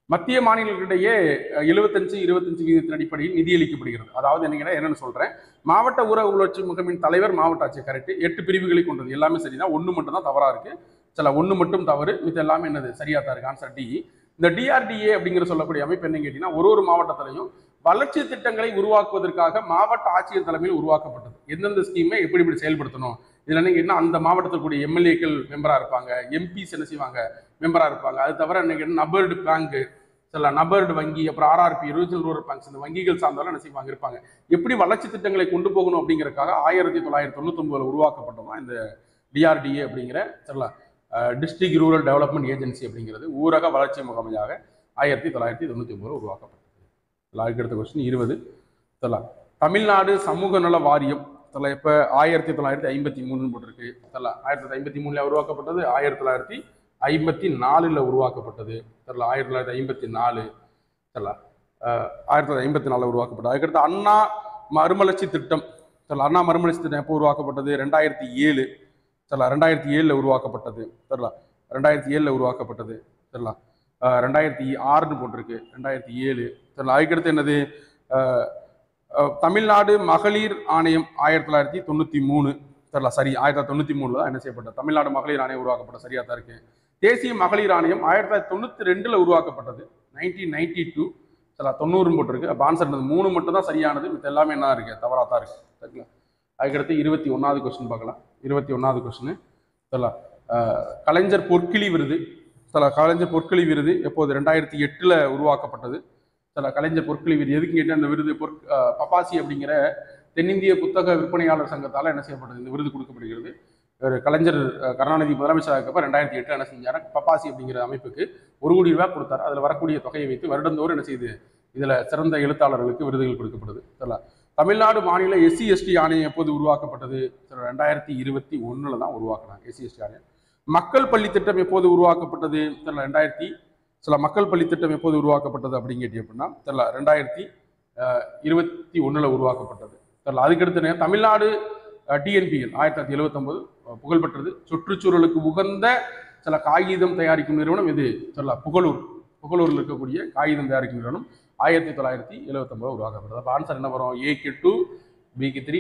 மத்திய மாநிலங்களிடையே எழுபத்தஞ்சு இருபத்தஞ்சு வீதத்தின் அடிப்படையில் நிதியளிக்கப்படுகிறது அதாவது என்னங்கன்னா என்னன்னு சொல்றேன் மாவட்ட ஊரக உள்ளாட்சி முகமின் தலைவர் மாவட்ட ஆட்சியர் கரெக்ட் எட்டு பிரிவுகளை கொண்டது எல்லாமே சரிதான் ஒன்று மட்டும் தான் தவறா இருக்கு சில ஒன்று மட்டும் தவறு இது எல்லாமே என்னது சரியா தான் இருக்கு ஆன்சர் டி இந்த டிஆர்டிஏ அப்படிங்கிற சொல்லக்கூடிய அமைப்பு என்ன கேட்டீங்கன்னா ஒரு ஒரு மாவட்டத்திலையும் வளர்ச்சி திட்டங்களை உருவாக்குவதற்காக மாவட்ட ஆட்சியர் தலைமையில் உருவாக்கப்பட்டது எந்தெந்த ஸ்கீமை எப்படி இப்படி செயல்படுத்தணும் இதுல என்ன கேட்டீங்கன்னா அந்த மாவட்டத்தில் கூடிய எம்எல்ஏக்கள் மெம்பரா இருப்பாங்க எம்பிஸ் என்ன செய்வாங்க மெம்பரா இருப்பாங்க அது தவிர என்ன கேட்டீங்கன்னா நபர்டு பேங்க் சில நபர்டு வங்கி அப்புறம் ஆர்ஆர்பி ரூரல் ரூரல் பேங்க்ஸ் இந்த வங்கிகள் சார்ந்தவர்கள் என்ன செய்வாங்க இருப்பாங்க எப்படி வளர்ச்சி திட்டங்களை கொண்டு போகணும் அப்படிங்கறதுக்காக ஆயிரத்தி தொள்ளாயிரத்தி தொண்ணூத்தொன்பதுல உருவாக்கப்பட்டதான் இந்த டிஆர்டிஏ அப்படிங்கிற சரிங்களா டிஸ்ட்ரிக்ட் ரூரல் டெவலப்மெண்ட் ஏஜென்சி அப்படிங்கிறது ஊரக வளர்ச்சி முகமையாக ஆயிரத்தி தொள்ளாயிரத்தி தொண்ணூற்றி ஒன்பதுல உருவாக்கப்பட்டது சரிங்களா, அதுக்கு அடுத்த கொஸ்டின் இருபது சொல்லலாம் தமிழ்நாடு சமூக நல வாரியம் சில இப்போ ஆயிரத்தி தொள்ளாயிரத்தி ஐம்பத்தி மூணுன்னு போட்டிருக்கு சரிங்களா ஆயிரத்தி தொள்ளாயிரத்தி ஐம்பத்தி மூணுல உருவாக்கப்பட்டது ஆயிரத்தி தொள்ளாயிரத்தி ஐம்பத்தி நாலுல உருவாக்கப்பட்டது சரிங்களா ஆயிரத்தி தொள்ளாயிரத்தி ஐம்பத்தி நாலு சரிங்களா அஹ், ஆயிரத்தி தொள்ளாயிரத்தி ஐம்பத்தி நாலில் உருவாக்கப்பட்டது அதுக்கடுத்து அண்ணா மறுமலர்ச்சி திட்டம் சரிங்களா அண்ணா மறுமலர்ச்சி திட்டம் எப்போ உருவாக்கப்பட்டது ரெண்டாயிரத்தி ஏழு சரிங்களா ரெண்டாயிரத்தி ஏழில் உருவாக்கப்பட்டது சரிங்களா ரெண்டாயிரத்தி ஏழில் உருவாக்கப்பட்டது சரிங்களா அஹ், ரெண்டாயிரத்தி ஆறுன்னு போட்டிருக்கு ரெண்டாயிரத்தி ஏழு சரிங்களா அதுக்கடுத்து என்னது அஹ், அஹ், தமிழ்நாடு மகளிர் ஆணையம் ஆயிரத்தி தொள்ளாயிரத்தி தொண்ணூற்றி மூணு சரிங்களா சரி ஆயிரத்தி தொள்ளாயிரத்தி தொண்ணூற்றி மூணில் தான் என்ன செய்யப்பட்டது தமிழ்நாடு மகளிர் ஆணையம் உருவாக்கப்பட்ட சரியாக தான் இருக்கு தேசிய மகளிர் ஆணையம் ஆயிரத்தி தொள்ளாயிரத்தி தொண்ணூற்றி ரெண்டில் உருவாக்கப்பட்டது நைன்டீன் நைன்டி டூ சரிங்களா தொண்ணூறுன்னு போட்டிருக்கு அப்போ ஆன்சர் இருந்தது மூணு மட்டும் தான் சரியானது மித்த எல்லாமே என்ன இருக்கு தவறாக தான் இருக்கு சரிங்களா அதுக்கடுத்து இருபத்தி ஒன்றாவது கொஸ்டின் பார்க்கலாம் இருபத்தி ஒன்றாவது கொஸ்டின் சரிங்களா அஹ், கலைஞர் பொற்கிளி விருது சில கலைஞர் பொற்கிளி விருது எப்போது ரெண்டாயிரத்தி எட்டில் உருவாக்கப்பட்டது சில கலைஞர் பொற்கிளி விருது எதுக்கு கேட்டால் அந்த விருது பொற் அஹ், பப்பாசி அப்படிங்கிற தென்னிந்திய புத்தக விற்பனையாளர் சங்கத்தால் என்ன செய்யப்பட்டது இந்த விருது கொடுக்கப்படுகிறது ஒரு கலைஞர் அஹ், கருணாநிதி முதலமைச்சராக இருக்கப்ப ரெண்டாயிரத்தி எட்டு என்ன செஞ்சாரு பப்பாசி அப்படிங்கிற அமைப்புக்கு ஒரு கோடி ரூபாய் கொடுத்தாரு அதில் வரக்கூடிய தொகையை வைத்து வருடந்தோறும் என்ன செய்யுது இதில் சிறந்த எழுத்தாளர்களுக்கு விருதுகள் கொடுக்கப்படுது சரிங்களா தமிழ்நாடு மாநில எஸ்சி எஸ்டி ஆணையம் எப்போது உருவாக்கப்பட்டது சரி, ரெண்டாயிரத்தி இருபத்தி ஒன்றில் தான் உருவாக்குனாங்க எஸ்சி எஸ்டி ஆணையம் மக்கள் பள்ளி திட்டம் எப்போது உருவாக்கப்பட்டது தெரியல ரெண்டாயிரத்தி சில மக்கள் பள்ளி திட்டம் எப்போது உருவாக்கப்பட்டது அப்படின்னு கேட்டி அப்படின்னா தெரியல ரெண்டாயிரத்தி அஹ், இருபத்தி ஒன்றில் உருவாக்கப்பட்டது தெரியல அதுக்கடுத்து நே- தமிழ்நாடு டிஎன்பிஎல் ஆயிரத்தி தொள்ளாயிரத்தி எழுபத்தொம்பது புகழ்பெற்றது சுற்றுச்சூழலுக்கு உகந்த சில காகிதம் தயாரிக்கும் நிறுவனம் இது சொல்லலாம் புகழூர் புகழூரில் இருக்கக்கூடிய காகிதம் தயாரிக்கும் நிறுவனம் ஆயிரத்தி தொள்ளாயிரத்தி எழுபத்தொம்பது உருவாக்கப்பட்டது அப்போ ஆன்சர் என்ன வரும் ஏக்கு டூ பிக்கு த்ரீ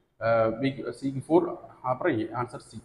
பிக்கு சிக்கு ஃபோர் அப்புறம் ஏ ஆன்சர் சி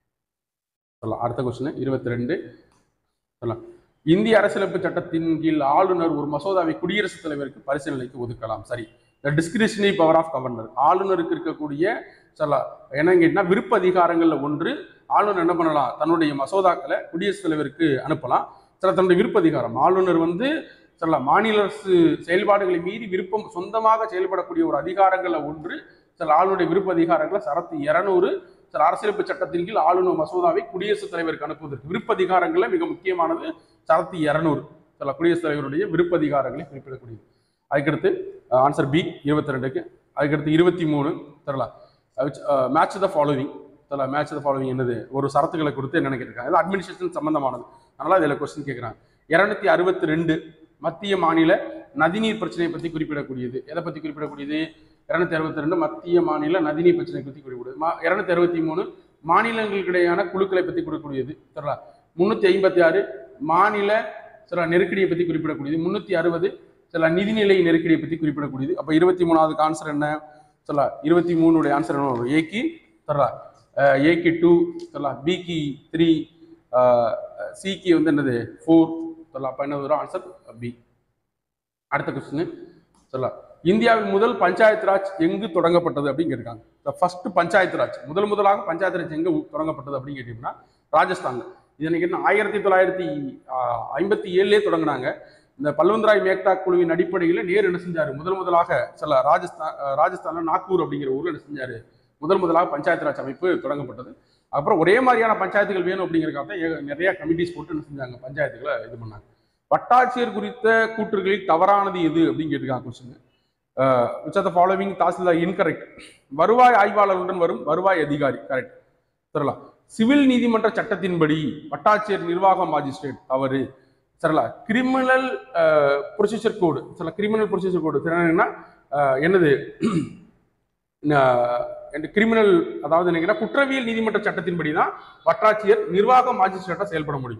சொல்லலாம் அடுத்த கொஸ்டின் இருபத்தி ரெண்டு சொல்லலாம் இந்திய அரசியலமைப்பு சட்டத்தின் கீழ் ஆளுநர் ஒரு மசோதாவை குடியரசுத் தலைவருக்கு பரிசீலனைக்கு ஒதுக்கலாம் சரி the discretionary power of governor ஆளுநருக்கு இருக்கக்கூடிய சொல்லலாம் என்னன்னு கேட்டினா விருப்ப அதிகாரங்கள்ல ஒன்று ஆளுநர் என்ன பண்ணலாம் தன்னுடைய மசோதாக்களை குடியரசுத் தலைவருக்கு அனுப்பலாம் சில தன்னுடைய விருப்ப அதிகாரம் ஆளுநர் வந்து சொல்லலாம் மாநில அரசு செயல்பாடுகளை மீறி விருப்பம் சொந்தமாக செயல்படக்கூடிய ஒரு அதிகாரங்கள்ல ஒன்று சில ஆளுநருடைய விருப்ப அதிகாரங்களை சரத்து இருநூறு சில அரசியலமைப்பு சட்டத்தின் கீழ் ஆளுநர் மசோதாவை குடியரசுத் தலைவருக்கு அனுப்புவதற்கு விருப்ப அதிகாரங்கள்ல மிக முக்கியமானது சரத்து இருநூறு சில குடியரசுத் தலைவருடைய விருப்ப அதிகாரங்களை குறிப்பிடக்கூடியது அதுக்கடுத்து ஆன்சர் பி இருபத்தி ரெண்டுக்கு அதுக்கடுத்து இருபத்தி மூணு தரலாம் மேட்ச் த ஃபாலோவிங் தரல மேட்ச் த ஃபாலோவிங் என்னது ஒரு சரத்துக்களை கொடுத்து என்ன கேட்டிருக்காங்க இது அட்மினிஸ்ட்ரேஷன் சம்பந்தமானது அதனால இதில் கொஸ்டின் கேட்குறாங்க இரநூத்தி அறுபத்தி ரெண்டு மத்திய மாநில நதிநீர் பிரச்சனையை பற்றி குறிப்பிடக்கூடியது எதை பற்றி குறிப்பிடக்கூடியது இரநூத்தி அறுபத்தி ரெண்டு மத்திய மாநில நதிநீர் பிரச்சனை பற்றி குறிப்பிடுது மா இரநூத்தி அறுபத்தி மூணு மாநிலங்களுக்கிடையான குழுக்களை பற்றி குறிப்பிடக்கூடியது சரிங்களா முந்நூற்றி ஐம்பத்தி ஆறு மாநில சில நெருக்கடியை பற்றி குறிப்பிடக்கூடியது முந்நூற்றி அறுபது சில நிதிநிலை நெருக்கடியை பற்றி குறிப்பிடக்கூடியது அப்போ இருபத்தி மூணாவதுக்கு ஆன்சர் என்ன சொல்லலாம் இருபத்தி மூணுடைய ஆன்சர் என்ன வரும் ஏக்கு தரலாம் ஏக்கு டூ சொல்லலாம் பிக்கு த்ரீ சிக்கு வந்து என்னது ஃபோர் சொல்லலாம் அப்போ என்ன வரும் ஆன்சர் பி அடுத்த கொஸ்டின் சொல்லலாம் இந்தியாவின் முதல் பஞ்சாயத்து ராஜ் எங்கு தொடங்கப்பட்டது அப்படின்னு கேட்டிருக்காங்க ஃபர்ஸ்ட் பஞ்சாயத்து ராஜ் முதல் முதலாக பஞ்சாயத்து ராஜ் எங்க தொடங்கப்பட்டது அப்படின்னு கேட்டிங்கன்னா ராஜஸ்தான்ல இது என்ன ஆயிரத்தி தொள்ளாயிரத்தி ஆஹ், ஐம்பத்தி ஏழுலேயே தொடங்கினாங்க இந்த பல்வந்தராய் மேக்தா குழுவின் அடிப்படையில் நேரு என்ன செஞ்சாரு முதல் முதலாக சில ராஜஸ்தான் அஹ், ராஜஸ்தான்ல நாக்பூர் அப்படிங்கிற ஊர்ல என்ன செஞ்சாரு முதல் முதலாக பஞ்சாயத்து ராஜ் அமைப்பு தொடங்கப்பட்டது அப்புறம் ஒரே மாதிரியான பஞ்சாயத்துகள் வேணும் அப்படிங்கிறக்காக தான் ஏக- நிறைய கமிட்டிஸ் போட்டு என்ன செஞ்சாங்க பஞ்சாயத்துகளை இது பண்ணாங்க வட்டாட்சியர் குறித்த கூற்றுகளில் தவறானது எது அப்படின்னு கேட்டிருக்காங்க question which are the following tahsildar incorrect வருவாய் ஆய்வாளருடன் வரும் வருவாய் அதிகாரி கரெக்ட் சரிங்களா சிவில் நீதிமன்ற சட்டத்தின்படி வட்டாட்சியர் நிர்வாக மாஜிஸ்ட்ரேட் தவறு சரிங்களா கிரிமினல் ப்ரொசீஜர் கோடு சில கிரிமினல் ப்ரொசீஜர் கோடு என்னன்னா அஹ், என்னது கிரிமினல் அதாவது என்னங்கன்னா குற்றவியல் நீதிமன்ற சட்டத்தின்படி தான் வட்டாட்சியர் நிர்வாக மாஜிஸ்ட்ரேட்டா செயல்பட முடியும்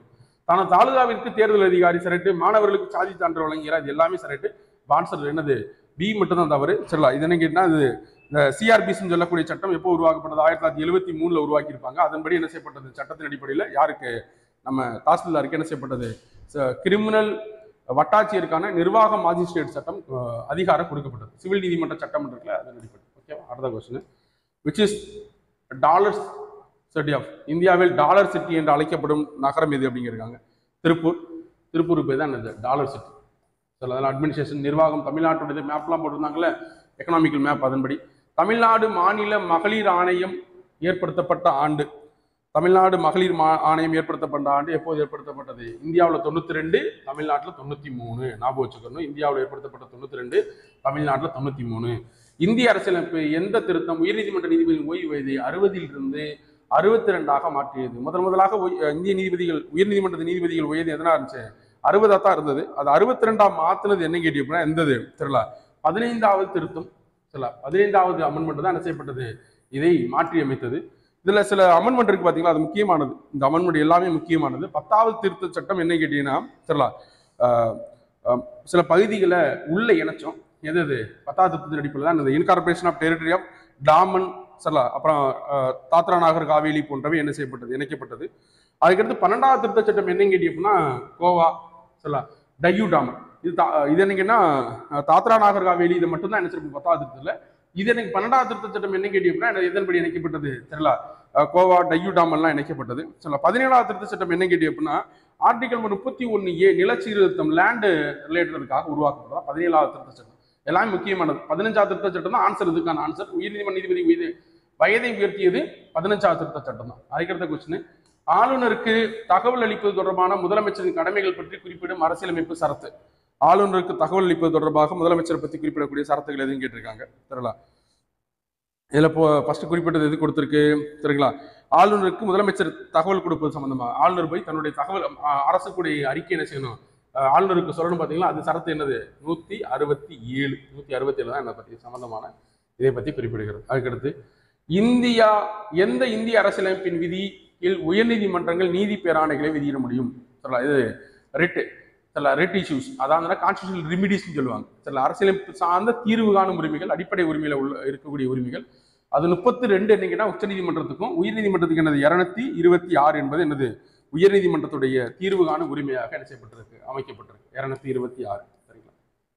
தன தாலுகாவிற்கு தேர்தல் அதிகாரி சரட்டு மாணவர்களுக்கு சாதி சான்று வழங்குகிறார் இது எல்லாமே சரட்டு ஆன்சர் என்னது பி மட்டும் தான் தவறு சரிங்களா இது என்ன கேட்டா இது இந்த சிஆர்பிஸ்ன்னு சொல்லக்கூடிய சட்டம் எப்போ உருவாக்கப்பட்டது ஆயிரத்தி தொள்ளாயிரத்தி எழுபத்தி மூணுல உருவாக்கியிருப்பாங்க அதன்படி என்ன செய்யப்பட்டது சட்டத்தின் அடிப்படையில் யாருக்கு நம்ம தாசில்தாருக்கு என்ன செய்யப்பட்டது கிரிமினல் வட்டாட்சியருக்கான நிர்வாக மாஜிஸ்ட்ரேட் சட்டம் அஹ், அதிகாரம் கொடுக்கப்பட்டது சிவில் நீதிமன்ற சட்டம் இருக்குல்ல அதன் அடிப்படை ஓகேவா அடுத்த question which is dollars city of இந்தியாவில் டாலர் சிட்டி என்று அழைக்கப்படும் நகரம் எது அப்படிங்கிறாங்க திருப்பூர் திருப்பூர் பேர் தான் என்னது டாலர் சிட்டி சில அதெல்லாம் அட்மினிஸ்ட்ரேஷன் நிர்வாகம் தமிழ்நாட்டுடைய மேப்லாம் போட்டிருந்தாங்கல்ல எக்கனாமிக்கல் மேப் அதன்படி தமிழ்நாடு மாநில மகளிர் ஆணையம் ஏற்படுத்தப்பட்ட ஆண்டு தமிழ்நாடு மகளிர் மா ஆணையம் ஏற்படுத்தப்பட்ட ஆண்டு எப்போது ஏற்படுத்தப்பட்டது இந்தியாவில் தொண்ணூற்றி ரெண்டு தமிழ்நாட்டில் தொண்ணூற்றி மூணு ஞாபகம் வச்சுக்கணும் இந்தியாவில் ஏற்படுத்தப்பட்ட தொண்ணூற்றி ரெண்டு தமிழ்நாட்டில் தொண்ணூற்றி மூணு இந்திய அரசியலமைப்பு எந்த திருத்தம் உயர்நீதிமன்ற நீதிபதி ஓய்வு வயதை அறுபதிலிருந்து அறுபத்தி ரெண்டாக மாற்றியது முதல் முதலாக ஒய்- இந்திய நீதிபதிகள் உயர்நீதிமன்ற நீதிபதிகள் வயது எதனா இருந்துச்சு அறுபதா தான் இருந்தது அது அறுபத்தி ரெண்டாம் மாத்தினது என்ன கேட்டி அப்படின்னா எந்தது தெரியல பதினைந்தாவது திருத்தம் தெரியல பதினைந்தாவது அமெண்ட்மெண்ட் தான் என்ன செய்யப்பட்டது இதை மாற்றி அமைத்தது இதுல சில அமெண்ட்மெண்ட் இருக்கு பாத்தீங்களா அது முக்கியமானது இந்த அமெண்ட்மெண்ட் எல்லாமே முக்கியமானது பத்தாவது திருத்த சட்டம் என்ன கேட்டீங்கன்னா தெரியல ஆஹ், ஆஹ், சில பகுதிகளை உள்ள இணைச்சோம் எது எது பத்தாவது திருத்தத்தின் அடிப்படையில் தான் இந்த incorporation of territory of Daman சரிங்களா அப்புறம் ஆஹ், தாத்ரா நாகர் காவேலி போன்றவை என்ன செய்யப்பட்டது இணைக்கப்பட்டது அதுக்கடுத்து பன்னெண்டாவது திருத்த சட்டம் என்னன்னு கேட்டீங்க அப்படின்னா கோவா சரிங்களா டையூ டாமன் இது தா- இது என்னங்கன்னா அஹ், தாத்ரா நாகர் காவேலி இதை மட்டும் தான் நினைச்சிருப்போம் பத்தாவது திருத்தத்துல இது எனக்கு பன்னெண்டாவது திருத்த சட்டம் என்ன கேட்டீங்க அப்படின்னா இது எதன்படி இணைக்கப்பட்டது சரிங்களா அஹ், கோவா டையூ டாமெல்லாம் இணைக்கப்பட்டது சரிங்களா பதினேழாவது திருத்த சட்டம் என்ன கேட்டீங்க அப்படின்னா ஆர்டிகல் முப்பத்தி ஒன்று ஏ நிலச்சீர்திருத்தம் லேண்டு ரிலேட்டடுக்காக உருவாக்கப்பட்டதா பதினேழாவது திருத்த சட்டம் எல்லாமே முக்கியமானது பதினஞ்சாவது திருத்த சட்டம் தான் ஆன்சர் இதுக்கான ஆன்சர் உயர்நீதிமன்ற நீதிபதி உயர்வு வயதை உயர்த்தியது பதினஞ்சாவது திருத்த சட்டம் தான் அதுக்கடுத்த கொஸ்டின் ஆளுநருக்கு தகவல் அளிப்பது தொடர்பான முதலமைச்சரின் கடமைகள் பற்றி குறிப்பிடும் அரசியலமைப்பு சரத்து ஆளுநருக்கு தகவல் அளிப்பது தொடர்பாக முதலமைச்சரை பற்றி குறிப்பிடக்கூடிய சரத்துகள் எதுவும் கேட்டிருக்காங்க தெரியல இதுல இப்போ ஃபர்ஸ்ட் குறிப்பிட்டது எது கொடுத்திருக்கு தெரியுங்களா ஆளுநருக்கு முதலமைச்சர் தகவல் கொடுப்பது சம்பந்தமா ஆளுநர் போய் தன்னுடைய தகவல் அஹ், அரசுக்குடைய அறிக்கை என்ன செய்யணும் அஹ், ஆளுநருக்கு சொல்லணும் பார்த்தீங்களா அது சரத்து என்னது நூத்தி அறுபத்தி ஏழு நூத்தி அறுபத்தி ஏழு தான் என்ன பத்தி சம்பந்தமான இதை பத்தி குறிப்பிடுகிறது அதுக்கடுத்து இந்தியா எந்த இந்திய அரசியலமைப்பின் விதியில் உயர்நீதிமன்றங்கள் நீதி பேராணைகளை விதியிட முடியும் சொல்லலாம் இது ரிட்டு சில ரிட் இஷ்யூஸ் அதாவது கான்ஸ்டியூஷனல் ரிமிடிஸ்னு சொல்லுவாங்க சில அரசியலமைப்பு சார்ந்த தீர்வு காணும் உரிமைகள் அடிப்படை உரிமையில உள்ள இருக்கக்கூடிய உரிமைகள் அது முப்பத்தி ரெண்டு என்னங்கன்னா உச்சநீதிமன்றத்துக்கும் உயர்நீதிமன்றத்துக்கு என்னது இருநூத்தி இருபத்தி ஆறு என்பது என்னது உயர்நீதிமன்றத்துடைய தீர்வு காணும் உரிமையாக என்ன செய்யப்பட்டிருக்கு அமைக்கப்பட்டிருக்கு இருநூத்தி இருபத்தி ஆறு சரிங்களா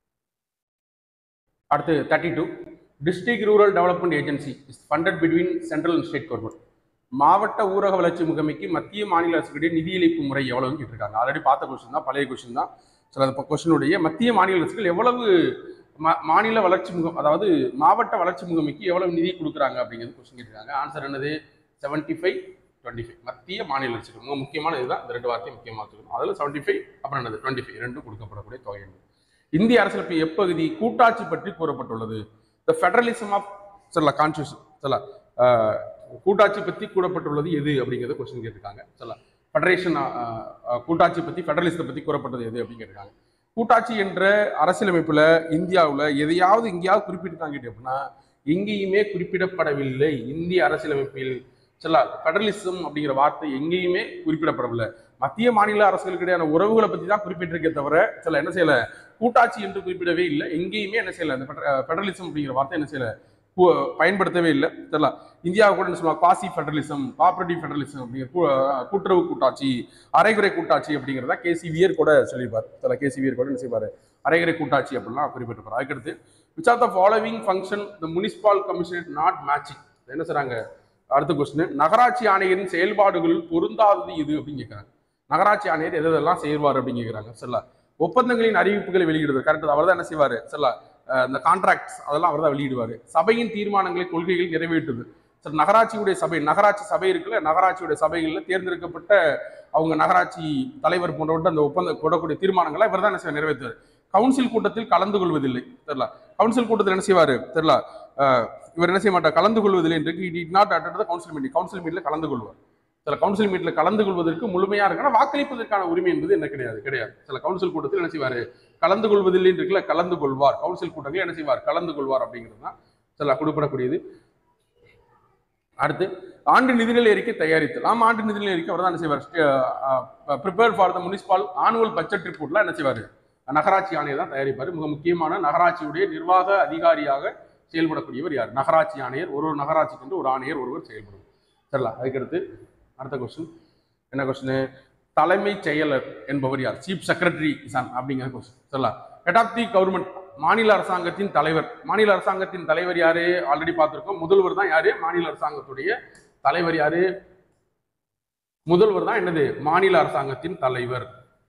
அடுத்து thirty two district rural development agency is funded between central and state government மாவட்ட ஊரக வளர்ச்சி முகமைக்கு மத்திய மாநில அரசுடைய நிதியளிப்பு முறை எவ்வளவுன்னு கேட்டிருக்காங்க ஆல்ரெடி பார்த்த கொஸ்டின் தான் பழைய கொஸ்டின் தான் சில கொஸ்டினுடைய மத்திய மாநில அரசுகள் எவ்வளவு மா- மாநில வளர்ச்சி முகம் அதாவது மாவட்ட வளர்ச்சி முகமைக்கு எவ்வளவு நிதி கொடுக்குறாங்க அப்படிங்கிறது கொஸ்டின் கேட்டிருக்காங்க ஆன்சர் என்னது செவன்ட்டி ஃபைவ் டுவெண்ட்டி ஃபைவ் மத்திய மாநில அரசுகள் மிக முக்கியமான இதுதான் இந்த ரெண்டு வார்த்தையும் முக்கியமாக வச்சுக்கணும் அதில் செவன்ட்டி ஃபைவ் அப்புறம் என்னது டுவெண்ட்டி ஃபைவ் ரெண்டும் கொடுக்கப்படக்கூடிய தொகை என்பது இந்திய அரசியலமைப்பு எப்பகுதி கூட்டாட்சி பற்றி கூறப்பட்டுள்ளது த ஃபெடரலிசம் ஆஃப் சொல்லலாம் கான்ஸ்டியூஷன் சொல்லலாம் கூட்டாட்சி பற்றி கூறப்பட்டுள்ளது எது அப்படிங்கிறத கொஸ்டின் கேட்டிருக்காங்க சொல்லலாம் ஃபெடரேஷன் கூட்டாட்சி பற்றி ஃபெடரலிசத்தை பற்றி கூறப்பட்டது எது அப்படின்னு கேட்டிருக்காங்க கூட்டாட்சி என்ற அரசியலமைப்புல இந்தியாவுல எதையாவது எங்கேயாவது குறிப்பிட்டிருக்காங்க கேட்டு அப்படின்னா எங்கேயுமே குறிப்பிடப்படவில்லை இந்திய அரசியலமைப்பில் சொல்ல ஃபெடரலிசம் அப்படிங்கிற வார்த்தை எங்கேயுமே குறிப்பிடப்படவில்லை மத்திய மாநில அரசுகளுக்கு இடையான உறவுகளை பத்தி தான் குறிப்பிட்டிருக்கே தவிர சில என்ன செய்யல கூட்டாட்சி என்று குறிப்பிடவே இல்லை எங்கேயுமே என்ன செய்யல அந்த ஃபெடரலிசம் அப்படிங்கிற வார்த்தை என்ன செய்யல கு- பயன்படுத்தவே இல்லை தெரியல இந்தியாவை கூட என்ன சொல்லுவாங்க குவாசி ஃபெடரலிசம் கோஆபரேட்டிவ் ஃபெடரலிசம் அப்படிங்கிற கூ- கூட்டுறவு கூட்டாட்சி அரைகுறை கூட்டாட்சி அப்படிங்கிறத கேசி வியர் கூட சொல்லியிருப்பார் சில கேசி வியர் கூட என்ன செய்வார் அரைகுறை கூட்டாட்சி அப்படிலாம் குறிப்பிட்டிருப்பார் அதுக்கடுத்து which are the following function the municipal commissioner not matching என்ன செய்றாங்க அடுத்த கொஸ்டின் நகராட்சி ஆணையரின் செயல்பாடுகளில் பொருந்தாதது இது அப்படின்னு கேட்குறாங்க நகராட்சி ஆணையர் எது எதெல்லாம் செய்வார் அப்படின்னு கேட்குறாங்க சரில ஒப்பந்தங்களின் அறிவிப்புகளை வெளியிடுறது கரெக்ட் அவர் தான் என்ன செய்வார் சரில இந்த கான்ட்ராக்ட்ஸ் அதெல்லாம் அவர் தான் வெளியிடுவார் சபையின் தீர்மானங்களை கொள்கைகள் நிறைவேற்றுது சரி நகராட்சியுடைய சபை நகராட்சி சபை இருக்குல்ல நகராட்சியுடைய சபைகளில் தேர்ந்தெடுக்கப்பட்ட அவங்க நகராட்சி தலைவர் போன்றவற்றை அந்த ஒப்பந்த போடக்கூடிய தீர்மானங்களை இவர் தான் என்ன செய்வார் நிறைவேற்றுவார் கவுன்சில் கூட்டத்தில் கலந்து கொள்வதில்லை தெரியல கவுன்சில் கூட்டத்தில் என்ன செய்வார் தெரியல அஹ், இவர் என்ன செய்ய மாட்டார் கலந்து கொள்வதில்லை என்று இட் நாட் அட்டட் த கவுன்சில் மீட்டிங் கவுன்சில் மீட்டில் கலந்து கொள்வார் சில கவுன்சில் மீட்டில் கலந்து கொள்வதற்கு முழுமையா இருக்கு ஆனா வாக்களிப்பதற்கான உரிமை என்பது என்ன கிடையாது கிடையாது சில கவுன்சில் கூட்டத்தில் என்ன செய்வார் கலந்து கொள்வதில்லை இருக்குல்ல கலந்து கொள்வார் கவுன்சில் கூட்டத்தில் என்ன செய்வார் கலந்து கொள்வார் அப்படிங்கிறது தான் சில குறிப்பிடக்கூடியது அடுத்து ஆண்டு நிதிநிலை அறிக்கை தயாரித்தல் ஆமா ஆண்டு நிதிநிலை அறிக்கை அவர் தான் என்ன செய்வார் prepare for the municipal annual budget ரிப்போர்ட்லாம் என்ன செய்வார் நகராட்சி ஆணையை தான் தயாரிப்பார் மிக முக்கியமான நகராட்சியுடைய நிர்வாக அதிகாரியாக செயல்படக்கூடியவர் யார் நகராட்சி ஆணையர் ஒரு ஒரு நகராட்சிக்கு வந்து ஒரு ஆணையர் ஒருவர் செயல்படும் சரிங்களா அதுக்கடுத்து அடுத்த கொஸ்டின் என்ன கொஸ்டின் தலைமைச் செயலர் என்பவர் யார் சீஃப் செக்ரட்டரி சன் அப்படிங்கிற கொஸ்டின் சரிங்களா ஹெட் ஆஃப் தி கவர்மெண்ட் மாநில அரசாங்கத்தின் தலைவர் மாநில அரசாங்கத்தின் தலைவர் யாரு ஆல்ரெடி பார்த்திருக்கோம் முதல்வர் தான் யாரு மாநில அரசாங்கத்துடைய தலைவர் யாரு முதல்வர் தான் என்னது மாநில அரசாங்கத்தின் தலைவர்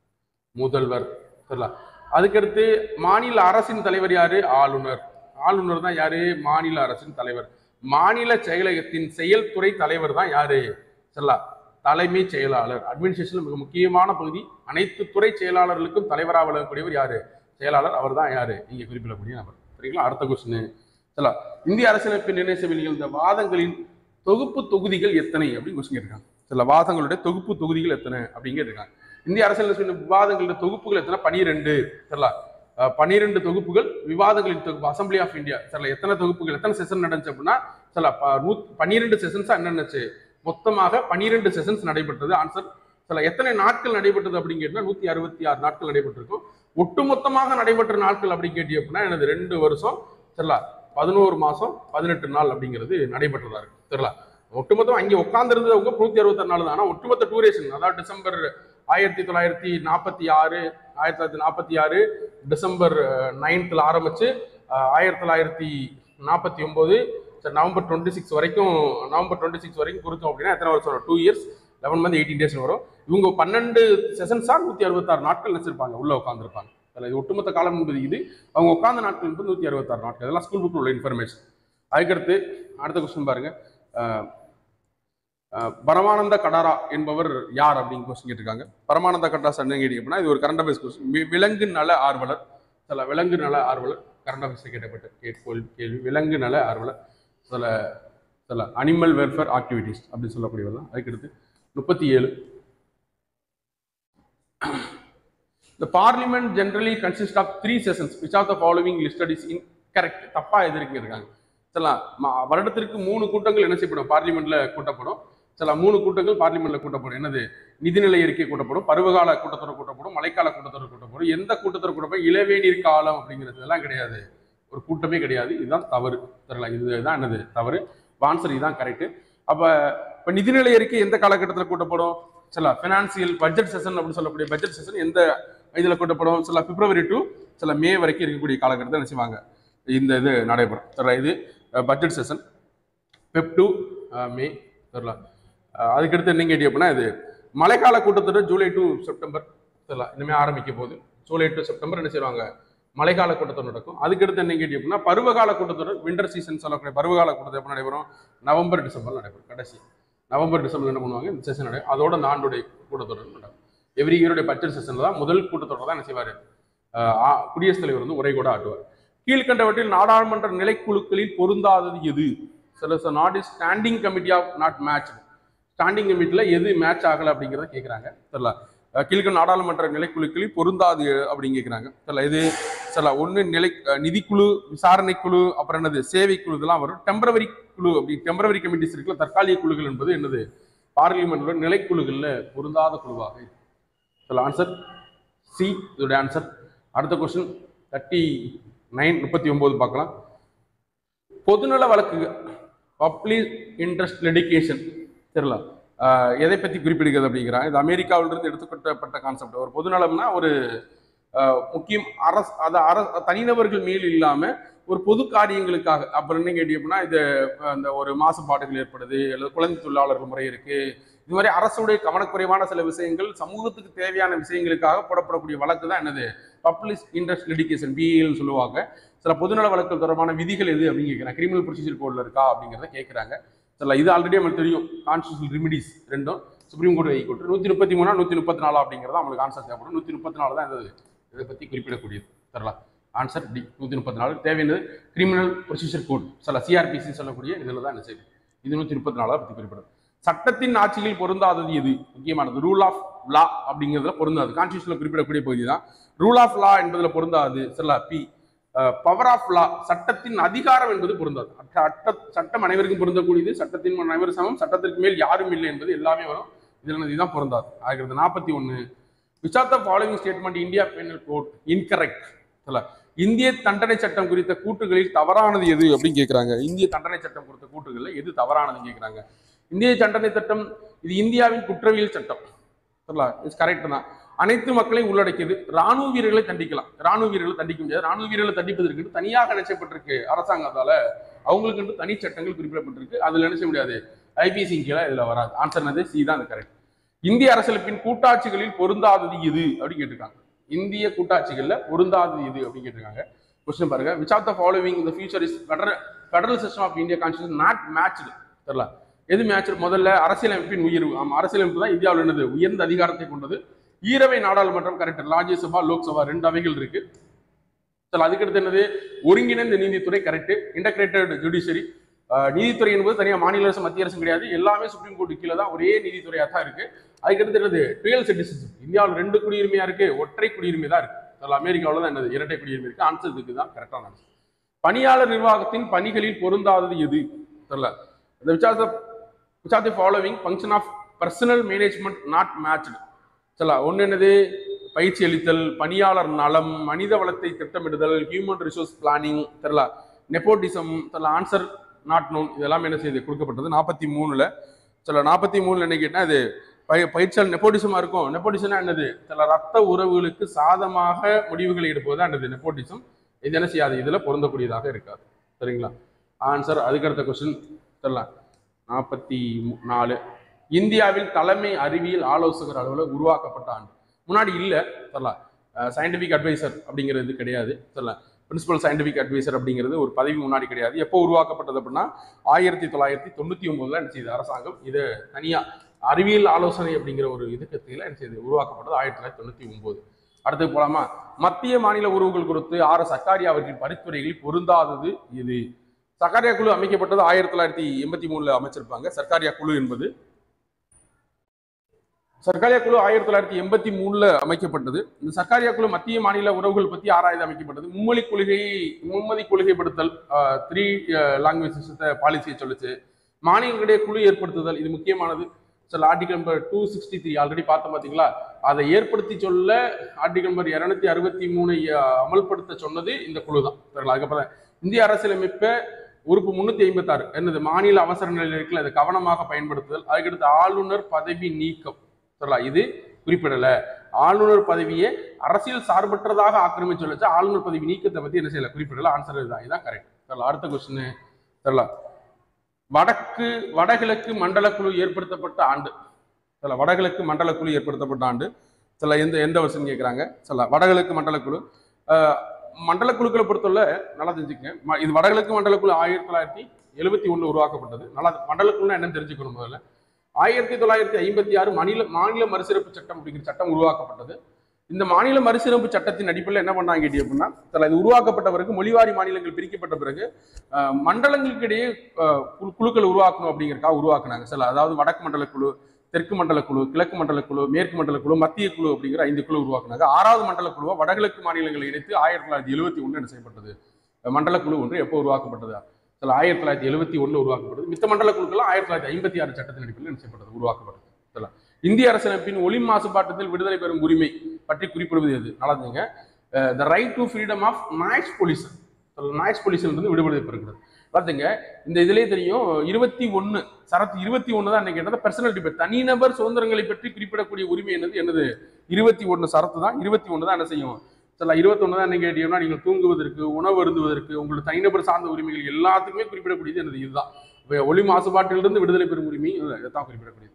முதல்வர் சரிங்களா அதுக்கடுத்து மாநில அரசின் தலைவர் யாரு ஆளுநர் ஆளுநர் தான் யாரு மாநில அரசின் தலைவர் மாநில செயலகத்தின் செயல்துறை தலைவர் தான் யாரு சரிங்களா தலைமைச் செயலாளர் அட்மினிஸ்ட்ரேஷன் மிக முக்கியமான பகுதி அனைத்து துறை செயலாளர்களுக்கும் தலைவராக விளங்கக்கூடியவர் யாரு செயலாளர் அவர் தான் யாரு இங்கே குறிப்பிடக்கூடிய நபர் சரிங்களா அடுத்த கொஸ்டின் சரிங்களா இந்திய அரசியலமைப்பு நிர்ணய சபையில் நிகழ்ந்த வாதங்களின் தொகுப்பு தொகுதிகள் எத்தனை அப்படின்னு கொஸ்டின் கேட்டிருக்காங்க சில வாதங்களுடைய தொகுப்பு தொகுதிகள் எத்தனை அப்படின்னு கேட்டிருக்காங்க இந்திய அரசியலமைப்பு விவாதங்களுடைய தொகுப்புகள் எத்தனை பனிரெண்டு சரிங்களா அஹ், பன்னிரெண்டு தொகுப்புகள் விவாதங்களின் தொகுப்பு அசம்பிளி ஆஃப் இந்தியா சரிங்களா எத்தனை தொகுப்புகள் எத்தனை செஷன் நடந்துச்சு அப்படின்னா சரிங்களா ப- நூத் பன்னிரெண்டு செஷன்ஸா என்னென்னச்சு மொத்தமாக பன்னிரெண்டு செஷன்ஸ் நடைபெற்றது ஆன்சர் சில எத்தனை நாட்கள் நடைபெற்றது அப்படின்னு கேட்டா நூத்தி அறுபத்தி ஆறு நாட்கள் நடைபெற்றிருக்கும் ஒட்டுமொத்தமாக நடைபெற்ற நாட்கள் அப்படின்னு கேட்டி அப்படின்னா எனது ரெண்டு வருஷம் சரிங்களா பதினோரு மாசம் பதினெட்டு நாள் அப்படிங்கிறது நடைபெற்றதா இருக்கு சரிங்களா ஒட்டுமொத்தம் அங்கே உட்கார்ந்துருந்தவங்க நூத்தி அறுபத்தாறு நாள் தான் ஆனா ஒட்டுமொத்த டூரேஷன் அதாவது டிசம்பர் ஆயிரத்தி தொள்ளாயிரத்தி நாற்பத்தி ஆறு ஆயிரத்தி தொள்ளாயிரத்தி நாற்பத்தி ஆறு டிசம்பர் நைன்த்தில் ஆரம்பிச்சு அஹ், ஆயிரத்தி தொள்ளாயிரத்தி நாற்பத்தி ஒன்பது சரி நவம்பர் டுவெண்ட்டி சிக்ஸ் வரைக்கும் நவம்பர் டுவெண்ட்டி சிக்ஸ் வரைக்கும் குறித்தோம் அப்படின்னா எத்தனை வருஷம் வரும் two years eleven month eighteen days வரும் இவங்க பன்னெண்டு செஷன்ஸாக நூற்றி அறுபத்தாறு நாட்கள் நினைச்சிருப்பாங்க உள்ள உட்காந்துருப்பாங்க அதில் இது ஒட்டுமொத்த காலம் என்பது இது அவங்க உட்கார்ந்த நாட்கள் என்பது நூற்றி அறுபத்தாறு நாட்கள் இதெல்லாம் ஸ்கூல் புக்கில் உள்ள இன்ஃபர்மேஷன் அதுக்கடுத்து அடுத்த கொஸ்டின் பாருங்க அஹ், அஹ், பரமானந்த கடாரா என்பவர் யார் அப்படின்னு கொஸ்டின் கேட்டிருக்காங்க பரமானந்த கடாரா என்ன கேட்டீங்க அப்படின்னா இது ஒரு கரண்ட் அஃபேர்ஸ் கொஸ்டின் விலங்கு நல ஆர்வலர் சில விலங்கு நல ஆர்வலர் கரண்ட் அஃபேர்ஸ் கேட்டப்பட்ட கேள்வி கேள்வி விலங்கு நல ஆர்வலர் சில சில அனிமல் வெல்ஃபேர் ஆக்டிவிட்டீஸ் அப்படின்னு சொல்லக்கூடியவர் தான் அதுக்கடுத்து முப்பத்தி ஏழு The parliament generally consists of three sessions. Which of the following listed is incorrect? தப்பா எதிர்க்கு இருக்காங்க சரிங்களா ம- வருடத்திற்கு மூணு கூட்டங்கள் என்ன செய்யப்படும் பார்லிமெண்ட்ல கூட்டப்படும் சில மூணு கூட்டங்கள் பார்லிமெண்ட்ல கூட்டப்படும் என்னது நிதிநிலை அறிக்கை கூட்டப்படும் பருவகால கூட்டத்தொடர் கூட்டப்படும் மழைக்கால கூட்டத்தொடர் கூட்டப்படும் எந்த கூட்டத்தொடர் கூட்டப்படும் இளவேநீர் காலம் அப்படிங்கிறது எல்லாம் கிடையாது ஒரு கூட்டமே கிடையாது இதுதான் தவறு சரிங்களா இதுதான் என்னது தவறு ஆன்சர் இதுதான் கரெக்ட் அப்ப இப்ப நிதிநிலை அறிக்கை எந்த காலகட்டத்தில் கூட்டப்படும் சில ஃபினான்சியல் பட்ஜெட் செஷன் அப்படின்னு சொல்லக்கூடிய பட்ஜெட் செஷன் எந்த இதில் கூட்டப்படும் சில பிப்ரவரி டு சில மே வரைக்கும் இருக்கக்கூடிய காலகட்டத்தில் என்ன செய்வாங்க இந்த இது நடைபெறும் சரிங்களா இது budget session Feb to May சரிங்களா அஹ் அதுக்கடுத்து என்ன கேட்டி அப்படின்னா இது மழைக்கால கூட்டத்தொடர் ஜூலை டு செப்டம்பர் சரிங்களா இனிமேல் ஆரம்பிக்க போகுது ஜூலை டு செப்டம்பர் என்ன செய்வாங்க மழைக்கால கூட்டத்தொடர் நடக்கும் அதுக்கடுத்து என்ன கேட்டி அப்படின்னா பருவகால கூட்டத்தொடர் விண்டர் சீசன் சொல்லக்கூடிய பருவகால கூட்டத்தொடர் எப்போ நடைபெறும் நவம்பர் டிசம்பர் நடைபெறும் கடைசி நவம்பர் டிசம்பர் என்ன பண்ணுவாங்க இந்த செஷன் நடக்கும் அதோட இந்த ஆண்டுடைய கூட்டத்தொடர் நடக்கும் எவ்ரி இயருடைய பட்ஜெட் செஷனில் தான் முதல் கூட்டத்தொடர் தான் என்ன செய்வார் குடியரசுத் தலைவர் வந்து உரை கூட ஆட்டுவார் கீழ்கண்டவற்றில் நாடாளுமன்ற நிலைக்குழுக்களில் பொருந்தாதது எது சில not is standing committee of not match standing கமிட்டியில் எது மேட்ச் ஆகலை அப்படிங்கிறத கேட்குறாங்க தெரியல கீழ்க நாடாளுமன்ற நிலைக்குழுக்களில் பொருந்தாது அப்படின்னு கேட்குறாங்க தெரியல இது சில ஒன்று நிலை அஹ் நிதிக்குழு விசாரணை குழு அப்புறம் என்னது சேவை குழு இதெல்லாம் வரும் டெம்பரவரி குழு அப்படி டெம்பரவரி கமிட்டிஸ் இருக்குல்ல தற்காலிக குழுக்கள் என்பது என்னது பார்லிமெண்ட்ல நிலைக்குழுகளில் பொருந்தாத குழுவாக இருக்கு சில ஆன்சர் சி இதோட ஆன்சர் அடுத்த கொஸ்டின் தேர்ட்டி நைன் முப்பத்தி ஒன்பது பார்க்கலாம் பொதுநல வழக்கு பப்ளிக் இன்ட்ரெஸ்ட் லெடிகேஷன் தெரியல ஆஹ் எதை பற்றி குறிப்பிடுகிறது அப்படிங்கிறாங்க இது அமெரிக்காவிலிருந்து எடுத்துக்கொள்ளப்பட்ட கான்செப்ட் ஒரு பொதுநலம்னா ஒரு ஆஹ் முக்கியம் அரசு அது அர தனிநபர்கள் மேல் இல்லாமல் ஒரு பொது காரியங்களுக்காக அப்புறம் என்ன கேட்டீங்கன்னா இது அந்த ஒரு மாசுபாடுகள் ஏற்படுது அல்லது குழந்தை தொழிலாளர்கள் முறை இருக்கு இது மாதிரி அரசுடைய கவனக்குறைவான சில விஷயங்கள் சமூகத்துக்கு தேவையான விஷயங்களுக்காக போடப்படக்கூடிய வழக்கு தான் என்னது பப்ளிக் இன்ட்ரெஸ்ட் லிடிகேஷன் பிஏன்னு சொல்லுவாங்க சில பொதுநல வழக்குகள் தொடர்பான விதிகள் எது அப்படின்னு கேட்குறாங்க கிரிமினல் ப்ரொசீஜர் கோடில் இருக்கா அப்படிங்கிறத கேட்குறாங்க சில இது ஆல்ரெடி நம்மளுக்கு தெரியும் கான்ஸ்டியூஷனல் ரெமிடிஸ் ரெண்டும் சுப்ரீம் கோர்ட் வைக்கோட்டு நூற்றி முப்பத்தி மூணா நூற்றி முப்பத்தி நாலா அப்படிங்கிறது நம்மளுக்கு ஆன்சர் தேவைப்படும் நூற்றி முப்பத்தி நாலு தான் இது இதை பற்றி குறிப்பிடக்கூடியது தரலாம் ஆன்சர் டி நூற்றி முப்பத்தி நாலு தேவையானது கிரிமினல் ப்ரொசீஜர் கோட் சில சிஆர்பிசி சொல்லக்கூடிய இதில் தான் என்ன செய்யுது இது நூற்றி முப்பத்தி நாலாக பற்றி குறிப்பிடுது சட்டத்தின் ஆட்சியில் பொருந்தாதது எது முக்கியமானது ரூல் ஆஃப் லா அப்படிங்கிறதுல பொருந்தாது கான்ஸ்டியூஷனில் குறிப்பிடக்கூடிய பகுதி தான் ரூல் ஆஃப் லா என்பதில் பொருந்தாது சரிங்களா பி பவர் ஆஃப் லா சட்டத்தின் அதிகாரம் என்பது பொருந்தாது அட்ட- அட்ட சட்டம் அனைவருக்கும் பொருந்தக்கூடியது சட்டத்தின் முன் அனைவரும் சமம் சட்டத்திற்கு மேல் யாரும் இல்லை என்பது எல்லாமே வரும் இதுல இதுதான் பொருந்தாது ஆகிறது நாற்பத்தி ஒன்று which of the following statement India penal code incorrect இந்திய தண்டனை சட்டம் குறித்த கூற்றுகளில் தவறானது எது அப்படின்னு கேட்குறாங்க இந்திய தண்டனை சட்டம் குறித்த கூற்றுகளில் எது தவறானதுன்னு கேட்குறாங்க இந்திய தண்டனை சட்டம் இது இந்தியாவின் குற்றவியல் சட்டம் சரிங்களா இட்ஸ் கரெக்ட் தான் அனைத்து மக்களையும் உள்ளடக்கியது ராணுவ வீரர்களை தண்டிக்கலாம் ராணுவ வீரர்களை தண்டிக்க முடியாது ராணுவ வீரர்களை தண்டிப்பதற்கு தனியாக நினைச்சப்பட்டிருக்கு அரசாங்கத்தால அவங்களுக்கு தனி சட்டங்கள் குறிப்பிடப்பட்டிருக்கு அதுல என்ன செய்ய முடியாது ஐபிசி கீழே இதுல வராது ஆன்சர் என்னது சி தான் கரெக்ட் இந்திய அரசியலமைப்பின் கூட்டாட்சிகளில் பொருந்தாதது எது அப்படின்னு கேட்டிருக்காங்க இந்திய கூட்டாட்சிகள்ல பொருந்தாதது எது அப்படின்னு கேட்டிருக்காங்க கொஸ்டின் பாருங்க விச் ஆஃப் த ஃபாலோவிங் இந்த feature is federal federal system of India constitution not matched தெரியல எது மேட்ச் முதல்ல அரசியலமைப்பின் உயர்வு ஆமா அரசியலமைப்பு தான் இந்தியாவில் என்னது உயர்ந்த அதிகாரத்தை கொண்டது ஈரவை நாடாளுமன்றம் கரெக்ட் ராஜ்யசபா லோக்சபா ரெண்டு அவைகள் இருக்கு சரி அதுக்கடுத்து என்னது ஒருங்கிணைந்த நீதித்துறை கரெக்ட் இன்டகிரேட்டட் ஜுடிஷியரி நீதித்துறை என்பது தனியாக மாநில அரசு மத்திய அரசு கிடையாது எல்லாமே சுப்ரீம் கோர்ட்டு கீழே தான் ஒரே நீதித்துறையாக தான் இருக்கு அதுக்கடுத்து என்னது டுவெல் சிட்டிசன்ஷிப் இந்தியாவில் ரெண்டு குடியுரிமையா இருக்கு ஒற்றை குடியுரிமை தான் இருக்கு அதில் அமெரிக்காவில் தான் என்னது இரட்டை குடியுரிமை இருக்கு ஆன்சர் இதுக்கு தான் கரெக்டான ஆன்சர் பணியாளர் நிர்வாகத்தின் பணிகளில் பொருந்தாதது எது தெரியல இந்த which which of the following function of personnel management not matched சரிங்களா ஒன்று என்னது பயிற்சி அளித்தல் பணியாளர் நலம் மனித வளத்தை திட்டமிடுதல் ஹியூமன் ரிசோர்ஸ் பிளானிங் தெரியல நெப்போட்டிசம் தெரியல ஆன்சர் நாட் நோன் இதெல்லாம் என்ன செய்யுது கொடுக்கப்பட்டது நாற்பத்தி மூணுல சில நாற்பத்தி மூணுல என்ன கேட்டால் இது பய பயிற்சியாளர் நெப்போட்டிசமா இருக்கும் நெப்போட்டிசம்னா என்னது சில ரத்த உறவுகளுக்கு சாதமாக முடிவுகளை எடுப்பது தான் என்னது நெப்போட்டிசம் இது என்ன செய்யாது இதுல பொருந்தக்கூடியதாக இருக்காது சரிங்களா ஆன்சர் அதுக்கடுத்த கொஸ்டின் தெரியல நாற்பத்தி நாலு இந்தியாவில் தலைமை அறிவியல் ஆலோசகர் அளவில் உருவாக்கப்பட்ட ஆண்டு முன்னாடி இல்லை சொல்லலாம் சயின்டிஃபிக் அட்வைசர் அப்படிங்கிறது கிடையாது சொல்லலாம் பிரின்சிபல் சயின்டிஃபிக் அட்வைசர் அப்படிங்கிறது ஒரு பதவி முன்னாடி கிடையாது எப்போ உருவாக்கப்பட்டது அப்படின்னா ஆயிரத்தி தொள்ளாயிரத்தி தொண்ணூற்றி ஒன்பதுல என்ன செய்யுது அரசாங்கம் இது தனியாக அறிவியல் ஆலோசனை அப்படிங்கிற ஒரு இதுக்கு கீழே என்ன செய்யுது உருவாக்கப்பட்டது ஆயிரத்தி தொள்ளாயிரத்தி தொண்ணூற்றி ஒன்பது அடுத்து போலாமா மத்திய மாநில உறவுகள் குறித்து ஆர் எஸ் சர்க்காரியா அவர்களின் பரிந்துரைகளில் பொருந்தாதது இது சர்க்காரியா குழு அமைக்கப்பட்டது ஆயிரத்தி தொள்ளாயிரத்தி எண்பத்தி மூணுல அமைச்சிருப்பாங்க சர்க்காரியா குழு என்பது சர்க்காரியா குழு ஆயிரத்தி தொள்ளாயிரத்தி எண்பத்தி மூணுல அமைக்கப்பட்டது இந்த சர்க்காரியா குழு மத்திய மாநில உறவுகள் பத்தி ஆராய்ந்து அமைக்கப்பட்டது மும்மொழி கொள்கை மும்மதி கொள்கைப்படுத்தல் த்ரீ லாங்குவேஜ் சிஸ்டத்தை பாலிசியை சொல்லுச்சு மாநிலங்களுடைய குழு ஏற்படுத்துதல் இது முக்கியமானது சில article number two sixty three already பார்த்தோம் பார்த்தீங்களா அதை ஏற்படுத்தி சொல்ல ஆர்டிகல் நம்பர் இருநூத்தி அறுபத்தி மூணை அமல்படுத்த சொன்னது இந்த குழு தான் சரிங்களா அதுக்கப்புறம் இந்திய அரசியலமைப்பை உறுப்பு முன்னூத்தி ஐம்பத்தாறு என்னது மாநில அவசர நிலையில் இருக்குல்ல அதை கவனமாக பயன்படுத்துதல் அதுக்கடுத்து ஆளுநர் பதவி நீக்கம் சரிங்களா இது குறிப்பிடல ஆளுநர் பதவியை அரசியல் சார்பற்றதாக ஆக்கிரமிச்சு சொல்லிச்சு ஆளுநர் பதவி நீக்கத்தை பத்தி என்ன செய்யல குறிப்பிடல ஆன்சர் இதுதான் இதான் கரெக்ட் சரிங்களா அடுத்த கொஸ்டின் சரிங்களா வடக்கு வடகிழக்கு மண்டல குழு ஏற்படுத்தப்பட்ட ஆண்டு சில வடகிழக்கு மண்டல குழு ஏற்படுத்தப்பட்ட ஆண்டு சில எந்த எந்த வருஷம் கேட்குறாங்க சில வடகிழக்கு மண்டல குழு அஹ், மண்டல குழுக்களை பொறுத்தவரை நல்லா தெரிஞ்சுக்கங்க ம- இது வடகிழக்கு மண்டல குழு ஆயிரத்தி தொள்ளாயிரத்தி எழுபத்தி ஒண்ணு உருவாக்கப்பட்டது நல்லா மண்டல குழுன்னா என்னன்னு தெரிஞ்சுக்கணும் முதல்ல ஆயிரத்தி தொள்ளாயிரத்தி ஐம்பத்தி ஆறு மாநில மாநில மறுசிறப்பு சட்டம் அப்படிங்கிற சட்டம் உருவாக்கப்பட்டது இந்த மாநில மறுசிறப்பு சட்டத்தின் அடிப்படையில் என்ன பண்ணாங்க கேட்டி அப்படின்னா சில இது உருவாக்கப்பட்ட பிறகு மொழிவாரி மாநிலங்கள் பிரிக்கப்பட்ட பிறகு அஹ், மண்டலங்களுக்கு இடையே அஹ், குழு- குழுக்கள் உருவாக்கணும் அப்படிங்கிறதுக்காக உருவாக்குனாங்க சில அதாவது வடக்கு மண்டல குழு தெற்கு மண்டல குழு கிழக்கு மண்டல குழு மேற்கு மண்டல குழு மத்திய குழு அப்படிங்கிற ஐந்து குழு உருவாக்குனாங்க ஆறாவது மண்டல குழுவை வடகிழக்கு மாநிலங்களை இணைத்து ஆயிரத்தி தொள்ளாயிரத்தி எழுபத்தி ஒன்று என்ன செய்யப்பட்டது மண்டல குழு ஒன்று எப்போ உருவாக்கப்பட்டது சில ஆயிரத்தி தொள்ளாயிரத்தி எழுபத்தி ஒன்று உருவாக்கப்பட்டது மித்த மண்டல குழுக்கள் ஆயிரத்தி தொள்ளாயிரத்தி ஐம்பத்தி ஆறு சட்டத்தின் அடிப்படையில் என்ன செய்யப்பட்டது உருவாக்கப்பட்டது சரிங்களா? இந்திய அரசியலமைப்பின் ஒளி மாசுபாட்டத்தில் விடுதலை பெறும் உரிமை பற்றி குறிப்பிடுவது எது நல்லதுங்க the right to freedom of noise pollution noise pollution இருந்து விடுதலை பெறுகிறது பார்த்துங்க இந்த இதுலயே தெரியும் இருபத்தி ஒன்று சரத்து இருபத்தி ஒன்று தான் என்ன கேட்டது பர்சனல் டிபேட் தனிநபர் சுதந்திரங்களை பற்றி குறிப்பிடக்கூடிய உரிமை என்னது என்னது இருபத்தி ஒன்று சரத்து தான் இருபத்தி ஒன்று தான் என்ன செய்யும் சில இருபத்தொன்று தான் என்ன கேட்டீங்கன்னா நீங்கள் தூங்குவதற்கு உணவு அருந்துவதற்கு உங்களோட தனிநபர் சார்ந்த உரிமைகள் எல்லாத்துக்குமே குறிப்பிடக்கூடியது என்னது இதுதான் இப்ப ஒளி மாசுபாட்டிலிருந்து விடுதலை பெறும் உரிமை இதான் குறிப்பிடக்கூடியது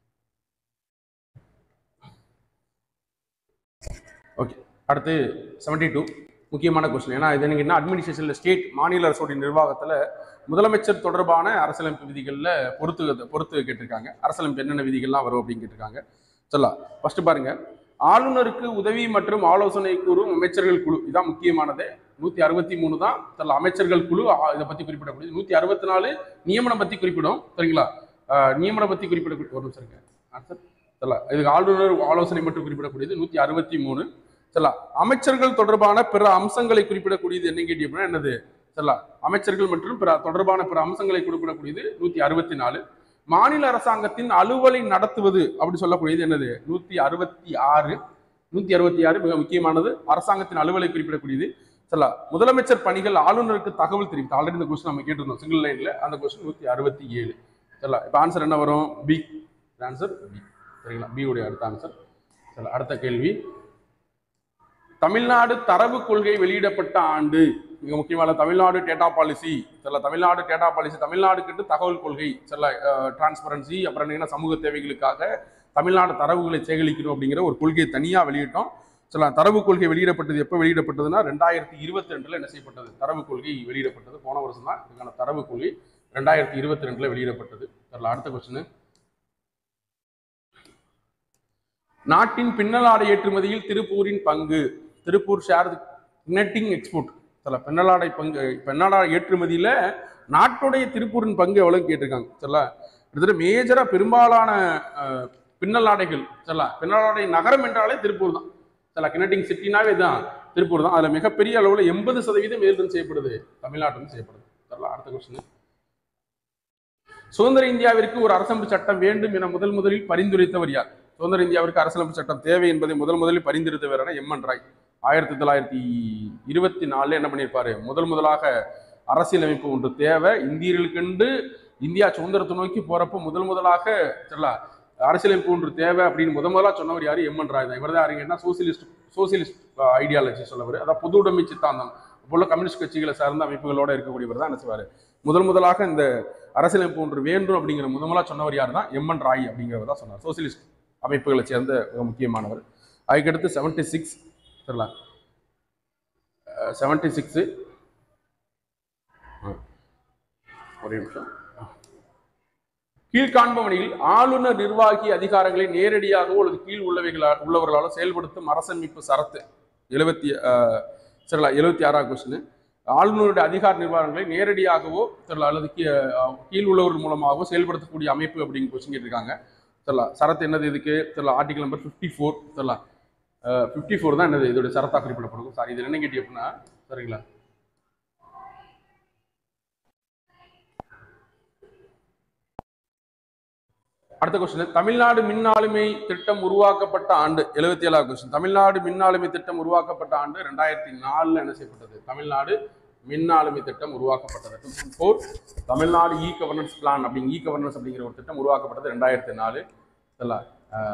ஓகே அடுத்து செவன்டி டூ முக்கியமான கொஸ்டின் ஏன்னா இது என்ன அட்மினிஸ்ட்ரேஷனில் ஸ்டேட் மாநில அரசோடைய நிர்வாகத்தில் முதலமைச்சர் தொடர்பான அரசியலமைப்பு விதிகளில் பொறுத்து பொறுத்து கேட்டிருக்காங்க அரசியலமைப்பு என்னென்ன விதிகள்லாம் வரும் அப்படின்னு கேட்டிருக்காங்க சொல்லலாம் ஃபர்ஸ்ட் பாருங்க ஆளுநருக்கு உதவி மற்றும் ஆலோசனை கூறும் அமைச்சர்கள் குழு இதான் முக்கியமானது நூத்தி அறுபத்தி மூணு தான் சில அமைச்சர்கள் குழு ஆ, இதை பத்தி குறிப்பிடக்கூடியது நூத்தி அறுபத்தி நாலு நியமனம் பத்தி குறிப்பிடும் சரிங்களா ஆஹ், நியமனம் பத்தி குறிப்பிடக்கூடிய ஒரு நிமிஷம் இருங்க ஆன்சர் தெரியல இதுக்கு ஆளுநர் ஆலோசனை மட்டும் குறிப்பிடக்கூடியது நூத்தி அறுபத்தி மூணு சரிங்களா அமைச்சர்கள் தொடர்பான பிற அம்சங்களை குறிப்பிடக்கூடியது என்ன கேட்டீங்கன்னா என்னது சரிங்களா அமைச்சர்கள் மற்றும் பிற தொடர்பான பிற அம்சங்களை குறிப்பிடக்கூடியது நூத்தி அறுபத்தி நாலு மாநில அரசாங்கத்தின் அலுவலை நடத்துவது அப்படி சொல்லக்கூடியது என்னது நூத்தி அறுபத்தி ஆறு நூத்தி அறுபத்தி ஆறு மிக முக்கியமானது அரசாங்கத்தின் அலுவலை குறிப்பிடக்கூடியது சரிங்களா முதலமைச்சர் பணிகள் ஆளுநருக்கு தகவல் தெரிவித்து ஆல்ரெடி இந்த கொஸ்டின் நம்ம கேட்டிருந்தோம் சிங்கிள் லைன்ல அந்த கொஸ்டின் நூத்தி அறுபத்தி ஏழு சரிங்களா இப்போ ஆன்சர் என்ன வரும் பி ஆன்சர் பி சரிங்களா பி உடைய அடுத்த ஆன்சர் சரி அடுத்த கேள்வி தமிழ்நாடு தரவு கொள்கை வெளியிடப்பட்ட ஆண்டு மிக முக்கியமான தமிழ்நாடு டேட்டா பாலிசி சில தமிழ்நாடு டேட்டா பாலிசி தமிழ்நாடுக்கிட்டு தகவல் கொள்கை சில டிரான்ஸ்பரன்சி அப்புறம் என்ன சமூக தேவைகளுக்காக தமிழ்நாடு தரவுகளை சேகரிக்கணும் அப்படிங்கிற ஒரு கொள்கையை தனியாக வெளியிட்டோம் சில தரவு கொள்கை வெளியிடப்பட்டது எப்போ வெளியிடப்பட்டதுன்னா ரெண்டாயிரத்தி இருபத்தி ரெண்டுல என்ன செய்யப்பட்டது தரவு கொள்கை வெளியிடப்பட்டது போன வருஷம் தான் இதுக்கான தரவு கொள்கை ரெண்டாயிரத்தி இருபத்தி ரெண்டுல வெளியிடப்பட்டது சரிங்களா அடுத்த கொஸ்டின் நாட்டின் பின்னலாடை ஏற்றுமதியில் திருப்பூரின் பங்கு திருப்பூர் ஷேர் நெட்டிங் எக்ஸ்போர்ட் சில பின்னலாடை பங்கு பின்னலாடை ஏற்றுமதியில நாட்டுடைய திருப்பூரின் பங்கு எவ்வளவு கேட்டிருக்காங்க சரில கிட்டத்தட்ட மேஜரா பெரும்பாலான அஹ், பின்னலாடைகள் சரில பின்னலாடை நகரம் என்றாலே திருப்பூர் தான் சில கினட்டிங் சிட்டினாவே தான் திருப்பூர் தான் அதுல மிகப்பெரிய அளவுல எண்பது சதவீதம் ஏற்றுமதி செய்யப்படுது தமிழ்நாட்டில் செய்யப்படுது சரில அடுத்த கொஸ்டின் சுதந்திர இந்தியாவிற்கு ஒரு அரசமைப்பு சட்டம் வேண்டும் என முதல் முதலில் பரிந்துரைத்தவர் யார் சுதந்திர இந்தியாவிற்கு அரசியலமைப்பு சட்டம் தேவை என்பதை முதல் முதலில் பரிந்துரைத்தவர் என எம் என் ராய் ஆயிரத்தி தொள்ளாயிரத்தி இருபத்தி நாலுல என்ன பண்ணியிருப்பாரு முதல் முதலாக அரசியலமைப்பு ஒன்று தேவை இந்தியர்களுக்கென்று இந்தியா சுதந்திரத்தை நோக்கி போறப்போ முதல் முதலாக சரிங்களா அரசியலமைப்பு ஒன்று தேவை அப்படின்னு முத முதலா சொன்னவர் யாரு எம் என் ராய் தான் இவர் தான் யாருங்கன்னா சோசியலிஸ்ட் சோசியலிஸ்ட் ஐடியாலஜி சொல்லவர் அதான் பொது உடைமை சித்தாந்தம் இப்போ உள்ள கம்யூனிஸ்ட் கட்சிகளை சார்ந்த அமைப்புகளோட இருக்கக்கூடியவர் தான் என்ன செய்வார் முதல் முதலாக இந்த அரசியலமைப்பு ஒன்று வேண்டும் அப்படிங்கிற முதல் முதலா சொன்னவர் யார் தான் எம் என் ராய் அப்படிங்கிறவர் தான் சொன்னார் சோசியலிஸ்ட் அமைப்புகளை சேர்ந்த மிக முக்கியமானவர் அதுக்கடுத்து செவன்டி சிக்ஸ் சரிங்களா செவன்டி சிக்ஸு ஒரே நிமிஷம் கீழ்காண்பவனில் ஆளுநர் நிர்வாகி அதிகாரங்களை நேரடியாகவோ அல்லது கீழ் உள்ளவைகளால் உள்ளவர்களால் செயல்படுத்தும் அரசமைப்பு சரத்து எழுபத்தி சரிங்களா எழுபத்தி ஆறாவது கொஸ்டின் ஆளுநருடைய அதிகார நிர்வாகங்களை நேரடியாகவோ சரிங்களா அல்லது கீ- அஹ், கீழ் உள்ளவர்கள் மூலமாகவோ செயல்படுத்தக்கூடிய அமைப்பு அப்படிங்கிற கொஸ்டின் கேட்டிருக்காங்க சரிங்களா சரத்து என்னது இதுக்கு சரிங்களா ஆர்டிகல் நம்பர் ஃபிஃப்டி ஃபோர் சரிங்களா ஃபிஃப்டி ஃபோர் தான் என்னது இதோட சரத்தா குறிப்பிடப்படும் சாரி இது என்ன கேட்டி அப்படின்னா சரிங்களா அடுத்த கொஸ்டின் தமிழ்நாடு மின் ஆளுமை திட்டம் உருவாக்கப்பட்ட ஆண்டு எழுபத்தி ஏழாவது கொஸ்டின் தமிழ்நாடு மின் ஆளுமை திட்டம் உருவாக்கப்பட்ட ஆண்டு ரெண்டாயிரத்தி நாலுல என்ன செய்யப்பட்டது தமிழ்நாடு மின் ஆளுமை திட்டம் உருவாக்கப்பட்டது for Tamil Nadu E governance plan அப்படிங்க இ கவர்னன்ஸ் அப்படிங்கிற ஒரு திட்டம் உருவாக்கப்பட்டது ரெண்டாயிரத்தி நாலு இதெல்லாம்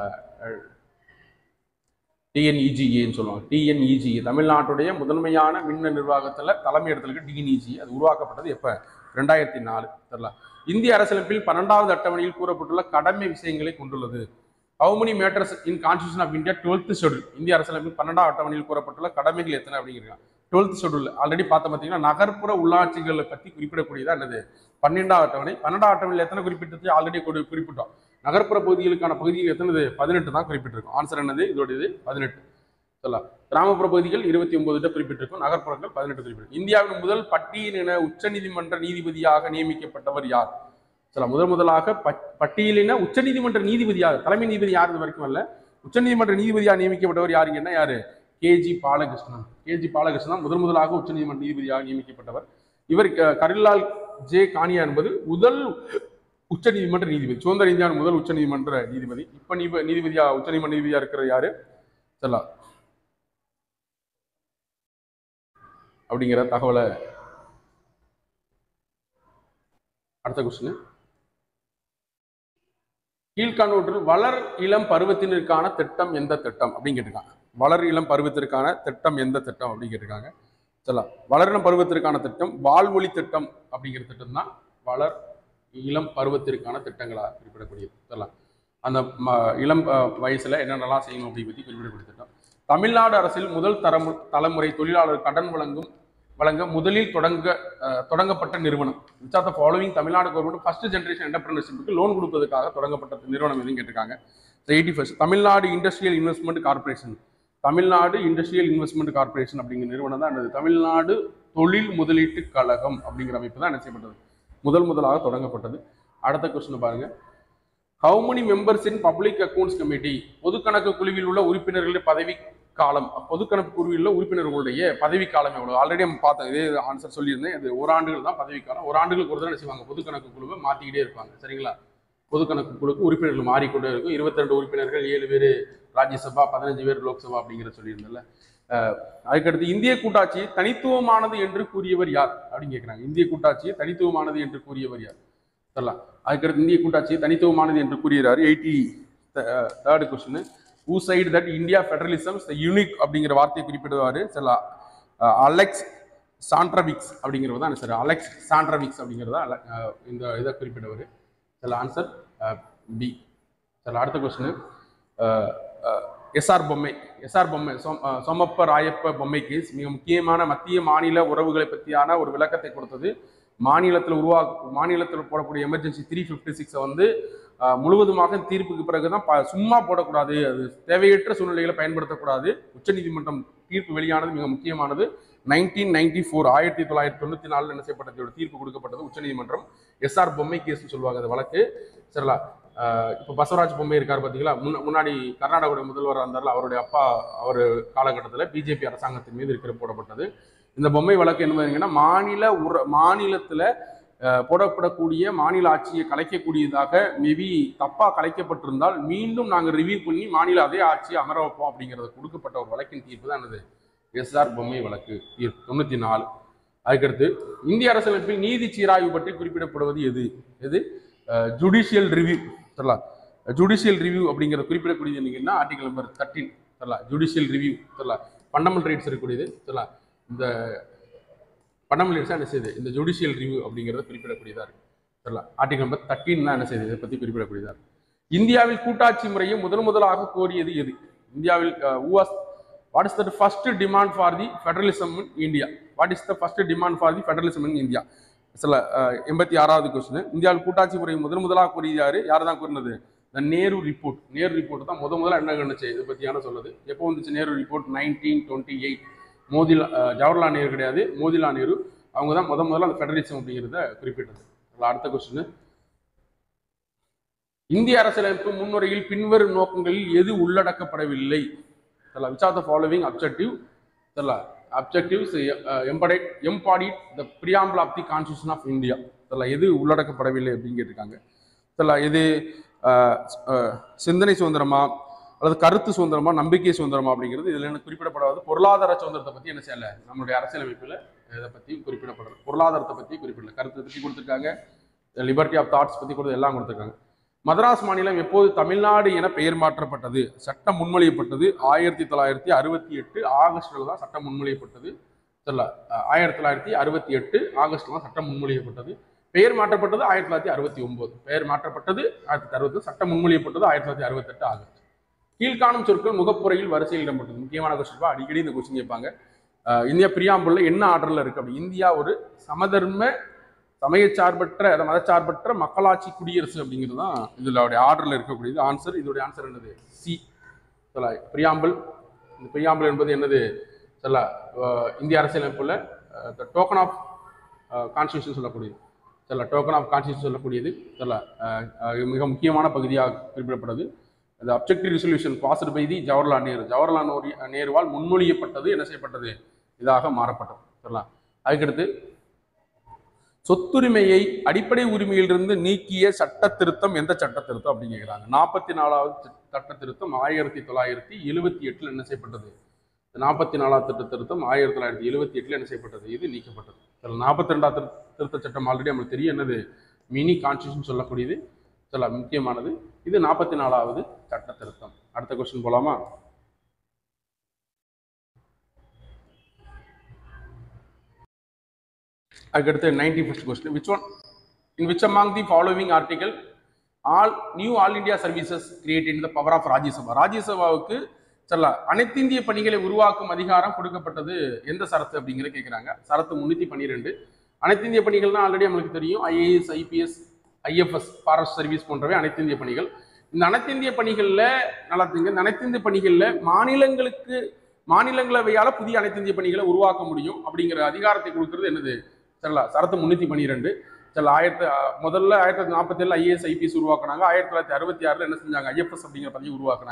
டிஎன்இஜிஏன்னு சொல்லுவாங்க டிஎன்இஜிஏ தமிழ்நாட்டுடைய முதன்மையான மின்ன நிர்வாகத்தில் தலைமை இடத்துலக்கு டிஎன்இஜி அது உருவாக்கப்பட்டது எப்போ ரெண்டாயிரத்தி நாலு தெரியல இந்திய அரசியலமைப்பில் பன்னெண்டாவது அட்டவணையில் கூறப்பட்டுள்ள கடமை விஷயங்களை கொண்டுள்ளது how many matters in constitution of India twelfth schedule இந்திய அரசியலமைப்பில் பன்னெண்டாவது அட்டவணையில் கூறப்பட்டுள்ள கடமைகள் எத்தனை அப்படிங்கிறாங்க டுவெல்த் ஷெடியூல் ஆல்ரெடி பார்த்த பார்த்தீங்கன்னா நகர்ப்புற உள்ளாட்சிகளை பற்றி குறிப்பிடக்கூடியதா என்னது பன்னெண்டாவது அட்டவணை பன்னெண்டாவது அட்டவணையில் எத்தனை குறிப்பிட்டது ஆல்ரெடி குறிப்பிட்டோம் நகர்ப்புற பகுதிகளுக்கான பகுதிகள் எத்தனது பதினெட்டு தான் குறிப்பிட்டிருக்கும் ஆன்சர் என்னது இதோட இது பதினெட்டு சொல்லலாம் கிராமப்புற பகுதிகள் இருபத்தி ஒன்பது குறிப்பிட்டிருக்கும் நகர்ப்புறங்கள் பதினெட்டு குறிப்பிட்டிருக்கும் இந்தியாவின் முதல் பட்டியலின உச்சநீதிமன்ற நீதிபதியாக நியமிக்கப்பட்டவர் யார் சில முதல் முதலாக பட்- பட்டியலின உச்சநீதிமன்ற நீதிபதியாக தலைமை நீதிபதி யார் இது வரைக்கும் அல்ல உச்சநீதிமன்ற நீதிபதியாக நியமிக்கப்பட்டவர் யாருங்கன்னா யாரு கேஜி பாலகிருஷ்ணன் கேஜி பாலகிருஷ்ணன் தான் முதல் முதலாக உச்சநீதிமன்ற நீதிபதியாக நியமிக்கப்பட்டவர் இவர் க- கரிலால் ஜே கானியா என்பது முதல் உச்சநீதிமன்ற நீதிபதி சுதந்திர இந்தியாவின் முதல் உச்சநீதிமன்ற நீதிபதி இப்ப நீப நீதிபதியா உச்சநீதிமன்ற நீதிபதியா இருக்கிற யாரு செல்லா அப்படிங்கிற தகவலை அடுத்த கொஸ்டின் கீழ்காணொன்றில் வளர் இளம் பருவத்தினருக்கான திட்டம் எந்த திட்டம் அப்படின்னு கேட்டிருக்காங்க வளர் இளம் பருவத்திற்கான திட்டம் எந்த திட்டம் அப்படின்னு கேட்டிருக்காங்க சொல்லலாம் வளரினம் பருவத்திற்கான திட்டம் வாழ்மொழி திட்டம் அப்படிங்கிற திட்டம் தான் வளர் இளம் பருவத்திற்கான திட்டங்களாக குறிப்பிடக்கூடியது சொல்லலாம் அந்த ம- இளம் அஹ், வயசுல என்னென்னலாம் செய்யணும் அப்படி பற்றி குறிப்பிடக்கூடிய திட்டம் தமிழ்நாடு அரசில் முதல் தரமு தலைமுறை தொழிலாளர் கடன் வழங்கும் வழங்க முதலில் தொடங்க அஹ், தொடங்கப்பட்ட நிறுவனம் which are the following Tamil Nadu government first generation என்டர்பிரினர்ஷிப்புக்கு லோன் கொடுப்பதற்காக தொடங்கப்பட்ட நிறுவனம் எதுவும் கேட்டிருக்காங்க eighty first Tamil Nadu industrial investment corporation Tamil Nadu industrial investment corporation அப்படிங்கிற நிறுவனம் தான் என்னது தமிழ்நாடு தொழில் முதலீட்டு கழகம் அப்படிங்கிற அமைப்பு தான் என்ன செய்யப்பட்டது முதல் முதலாக தொடங்கப்பட்டது அடுத்த கொஸ்டின் பாருங்க how many members in public accounts committee பொது கணக்கு குழுவில் உள்ள உறுப்பினர்களுடைய பதவி காலம் பொதுக்கணக்கு குழுவில் உறுப்பினர்களுடைய பதவி காலம் எவ்வளவு ஆல்ரெடி நம்ம பார்த்தோம் இதே ஆன்சர் சொல்லியிருந்தேன் இது ஒரு ஆண்டுகள் தான் பதவி காலம் ஒரு ஆண்டுகளுக்கு ஒரு தடவை என்ன செய்வாங்க பொதுக்கணக்கு குழுவை மாற்றிக்கிட்டே இருப்பாங்க சரிங்களா பொதுக்கணக்கு குழுக்கு உறுப்பினர்கள் மாறிக்கொண்டே இருக்கும் இருபத்தி ரெண்டு உறுப்பினர்கள் ஏழு பேர் ராஜ்யசபா பதினஞ்சு பேர் லோக்சபா அப்படிங்கிற சொல்லியிருந்தேன்ல அஹ் அதுக்கடுத்து இந்திய கூட்டாட்சி தனித்துவமானது என்று கூறியவர் யார் அப்படின்னு கேட்குறாங்க இந்திய கூட்டாட்சி தனித்துவமானது என்று கூறியவர் யார் சொல்லலாம் அதுக்கடுத்து இந்திய கூட்டாட்சி தனித்துவமானது என்று கூறுகிறார் eighty third question who said that India federalism's the unique அப்படிங்கிற வார்த்தையை குறிப்பிடுவார் சில அலெக்ஸ் சாண்ட்ரவிக்ஸ் அப்படிங்கிறவர் தான் சார் அலெக்ஸ் சாண்ட்ரவிக்ஸ் அப்படிங்கிறதா இந்த இதை குறிப்பிடுவார் சில ஆன்சர் பி சில அடுத்த கொஸ்டின் எஸ்ஆர் பொம்மை எஸ்ஆர் பொம்மை சோம் அஹ் சோமப்ப ராயப்ப பொம்மைக்கு மிக முக்கியமான மத்திய மாநில உறவுகளை பற்றியான ஒரு விளக்கத்தை கொடுத்தது மாநிலத்தில் உருவா மாநிலத்தில் போடக்கூடிய எமர்ஜென்சி த்ரீ ஃபிஃப்டி சிக்ஸை வந்து அஹ், முழுவதுமாக தீர்ப்புக்கு பிறகு தான் ப சும்மா போடக்கூடாது அது தேவையற்ற சூழ்நிலைகளை பயன்படுத்தக்கூடாது உச்சநீதிமன்றம் தீர்ப்பு வெளியானது மிக முக்கியமானது நைன்டீன் நைன்டி ஃபோர் ஆயிரத்தி தொள்ளாயிரத்தி தொண்ணூற்றி நாலில் என்ன செய்யப்பட்டதோட தீர்ப்பு கொடுக்கப்பட்டது உச்சநீதிமன்றம் எஸ்ஆர் பொம்மை கேஸ்னு சொல்லுவாங்க அந்த வழக்கு சரிங்களா அஹ், இப்போ பசவராஜ் பொம்மை இருக்கார் பார்த்தீங்களா முன்ன முன்னாடி கர்நாடகாவுடைய முதல்வராக இருந்தார்ல அவருடைய அப்பா அவர் காலகட்டத்தில் பிஜேபி அரசாங்கத்தின் மீது இருக்கிற போடப்பட்டது இந்த பொம்மை வழக்கு என்ன பார்த்தீங்கன்னா மாநில உர மாநிலத்தில் போடப்படக்கூடிய மாநில ஆட்சியை கலைக்கக்கூடியதாக மேபி தப்பாக கலைக்கப்பட்டிருந்தால் மீண்டும் நாங்கள் ரிவ்யூ பண்ணி மாநில அதே ஆட்சியை அமர வைப்போம் அப்படிங்கிறது கொடுக்கப்பட்ட ஒரு வழக்கின் தீர்ப்பு தான் என்னது எஸ்ஆர் பொம்மை வழக்கு தீர்ப்பு தொண்ணூற்றி நாலு அதுக்கடுத்து இந்திய அரசியலமைப்பில் நீதி சீராய்வு பற்றி குறிப்பிடப்படுவது எது எது ஜுடிஷியல் ரிவ்யூ சொல்லலாம் ஜுடிஷியல் ரிவ்யூ அப்படிங்கிற குறிப்பிடக்கூடியது என்னங்கன்னா ஆர்டிகல் நம்பர் தேர்ட்டின் சொல்லலாம் ஜுடிஷியல் ரிவ்யூ சொல்லலாம் ஃபண்டமெண்டல் ரைட்ஸ் இருக்கக்கூடியது சொல்லலாம் இந்த ஃபண்டமெண்டல் ரைட்ஸ் என்ன செய்யுது இந்த ஜுடிஷியல் ரிவ்யூ அப்படிங்கிறத குறிப்பிடக்கூடியதா இருக்கு சொல்லலாம் ஆர்டிகல் நம்பர் தேர்ட்டின் தான் என்ன செய்யுது இதை பற்றி குறிப்பிடக்கூடியதா இருக்கு இந்தியாவில் கூட்டாட்சி முறையை முதன் முதலாக கோரியது எது இந்தியாவில் was what is the first demand for the federalism in India what is the first demand for the federalism in India சில எண்பத்தி ஆறாவது கொஸ்டின் இந்தியாவில் கூட்டாட்சி முறையை முதன் முதலாக கூறியது யாரு யார் தான் கூறினது the Nehru report Nehru report தான் முத முதல்ல என்ன கண்டுச்சு இதை பற்றியான சொல்லுது எப்போ வந்துச்சு Nehru report nineteen twenty eight மோதிலா அஹ், ஜவஹர்லால் நேரு கிடையாது மோதிலால் நேரு அவங்க தான் முத முதல்ல அந்த ஃபெடரலிசம் அப்படிங்கிறத குறிப்பிட்டது அதுல அடுத்த கொஸ்டின் இந்திய அரசியலமைப்பு முன்னுரையில் பின்வரும் நோக்கங்களில் எது உள்ளடக்கப்படவில்லை தெரியல which are the following objective தெரியல objectives embedded embodied the preamble of the constitution of India தெரியல எது உள்ளடக்கப்படவில்லை அப்படின்னு கேட்டிருக்காங்க தெரியல இது அஹ், அஹ், சிந்தனை சுதந்திரமா அல்லது கருத்து சுதந்திரமா நம்பிக்கை சுதந்திரமா அப்படிங்கிறது இதில் என்ன குறிப்பிடப்படாது பொருளாதார சுதந்திரத்தை பற்றி என்ன செய்யலை நம்மளுடைய அரசியலமைப்பில் இதை பற்றி குறிப்பிடப்படலை பொருளாதாரத்தை பற்றி குறிப்பிடல கருத்தை பற்றி கொடுத்துருக்காங்க லிபர்ட்டி ஆஃப் தாட்ஸ் பற்றி கொடுத்து எல்லாம் கொடுத்துருக்காங்க மதராஸ் மாநிலம் எப்போது தமிழ்நாடு என பெயர் மாற்றப்பட்டது சட்டம் முன்மொழியப்பட்டது ஆயிரத்தி தொள்ளாயிரத்தி அறுபத்தி எட்டு ஆகஸ்ட்ல தான் சட்டம் முன்மொழியப்பட்டது தெரியல அஹ் ஆயிரத்தி தொள்ளாயிரத்தி அறுபத்தி எட்டு ஆகஸ்ட்ல தான் சட்டம் முன்மொழியப்பட்டது பெயர் மாற்றப்பட்டது ஆயிரத்தி தொள்ளாயிரத்தி அறுபத்தி ஒன்பது பெயர் மாற்றப்பட்டது ஆயிரத்தி தொள்ளாயிரத்தி அறுபது சட்டம் முன்மொழியப்பட்டது ஆயிரத்தி தொள்ளாயிரத்தி அறுபத்தெட்டு ஆகஸ்ட் கீழ்காணும் சொற்கள் முகப்புறையில் வரிசையில் இடம்பெற்றது முக்கியமான கொஸ்டின் அடிக்கடி இந்த கொஸ்டின் கேட்பாங்க அஹ் இந்தியா பிரியாம்புள்ள என்ன ஆர்டர்ல இருக்கு அப்படி இந்தியா ஒரு சமதர்ம சமயச்சார்பற்ற அதாவது மதச்சார்பற்ற மக்களாட்சி குடியரசு அப்படிங்கிறது தான் இதில் ஆர்டரில் இருக்கக்கூடியது ஆன்சர் இதோடைய ஆன்சர் என்னது சி சொல்ல பிரியாம்பிள் இந்த பிரியாம்பிள் என்பது என்னது சொல்ல அஹ் இந்திய அரசியலமைப்புல டோக்கன் ஆஃப் கான்ஸ்டியூஷன் சொல்லக்கூடியது சொல்ல டோக்கன் ஆஃப் கான்ஸ்டியூஷன் சொல்லக்கூடியது சொல்ல அஹ், அஹ், மிக முக்கியமான பகுதியாக குறிப்பிடப்படுது அது objective resolution passed by the Jawaharlal Nehru Jawaharlal Nehru நேருவால் முன்மொழியப்பட்டது என்ன செய்யப்பட்டது இதாக மாறப்பட்டது சொல்லலாம் அதுக்கடுத்து சொத்துரிமையை அடிப்படை உரிமையிலிருந்து நீக்கிய சட்ட திருத்தம் எந்த சட்ட திருத்தம் அப்படின்னு கேட்குறாங்க நாற்பத்தி நாலாவது சட்ட திருத்தம் ஆயிரத்தி தொள்ளாயிரத்தி எழுவத்தி எட்டில் என்ன செய்யப்பட்டது நாற்பத்தி நாலாவது திட்ட திருத்தம் ஆயிரத்தி தொள்ளாயிரத்தி எழுவத்தி எட்டில் என்ன செய்யப்பட்டது இது நீக்கப்பட்டது இதில் நாற்பத்தி ரெண்டாவது திருத்த சட்டம் ஆல்ரெடி நம்மளுக்கு தெரியும் என்னது மினி கான்ஸ்டியூஷன் சொல்லக்கூடியது சொல்ல முக்கியமானது இது நாற்பத்தி நாலாவது சட்ட திருத்தம் அடுத்த கொஸ்டின் போலாமா அதுக்கடுத்து ninety fifth question which one in which among the following article all new all India services create in the power of Rajya Sabha ராஜ்யசபாவுக்கு சொல்ல அனைத்து இந்திய பணிகளை உருவாக்கும் அதிகாரம் கொடுக்கப்பட்டது எந்த சரத்து அப்படிங்கிற கேட்குறாங்க சரத்து முன்னூற்றி பன்னிரெண்டு அனைத்து இந்திய பணிகள்னா ஆல்ரெடி நம்மளுக்கு தெரியும் IAS IPS IFS forest service போன்றவை அனைத்து இந்திய பணிகள் இந்த அனைத்து இந்திய பணிகளில் நல்லா தெரியுங்க இந்த அனைத்து இந்திய பணிகளில் மாநிலங்களுக்கு மாநிலங்களவையால் புதிய அனைத்து இந்திய பணிகளை உருவாக்க முடியும் அப்படிங்கிற அதிகாரத்தை கொடுக்கறது என்னது சரிங்களா சரத்து முன்னூற்றி பன்னிரெண்டு சரி ஆயிரத்தி முதல்ல ஆயிரத்தி தொள்ளாயிரத்தி நாற்பத்தி ஏழு ஐஏஎஸ் ஐபிஎஸ் உருவாக்குனாங்க ஆயிரத்தி தொள்ளாயிரத்தி அறுபத்தி ஆறில் என்ன செஞ்சாங்க ஐஎஃப்எஸ் அப்படிங்கிற பதவி உருவாக்குனாங்க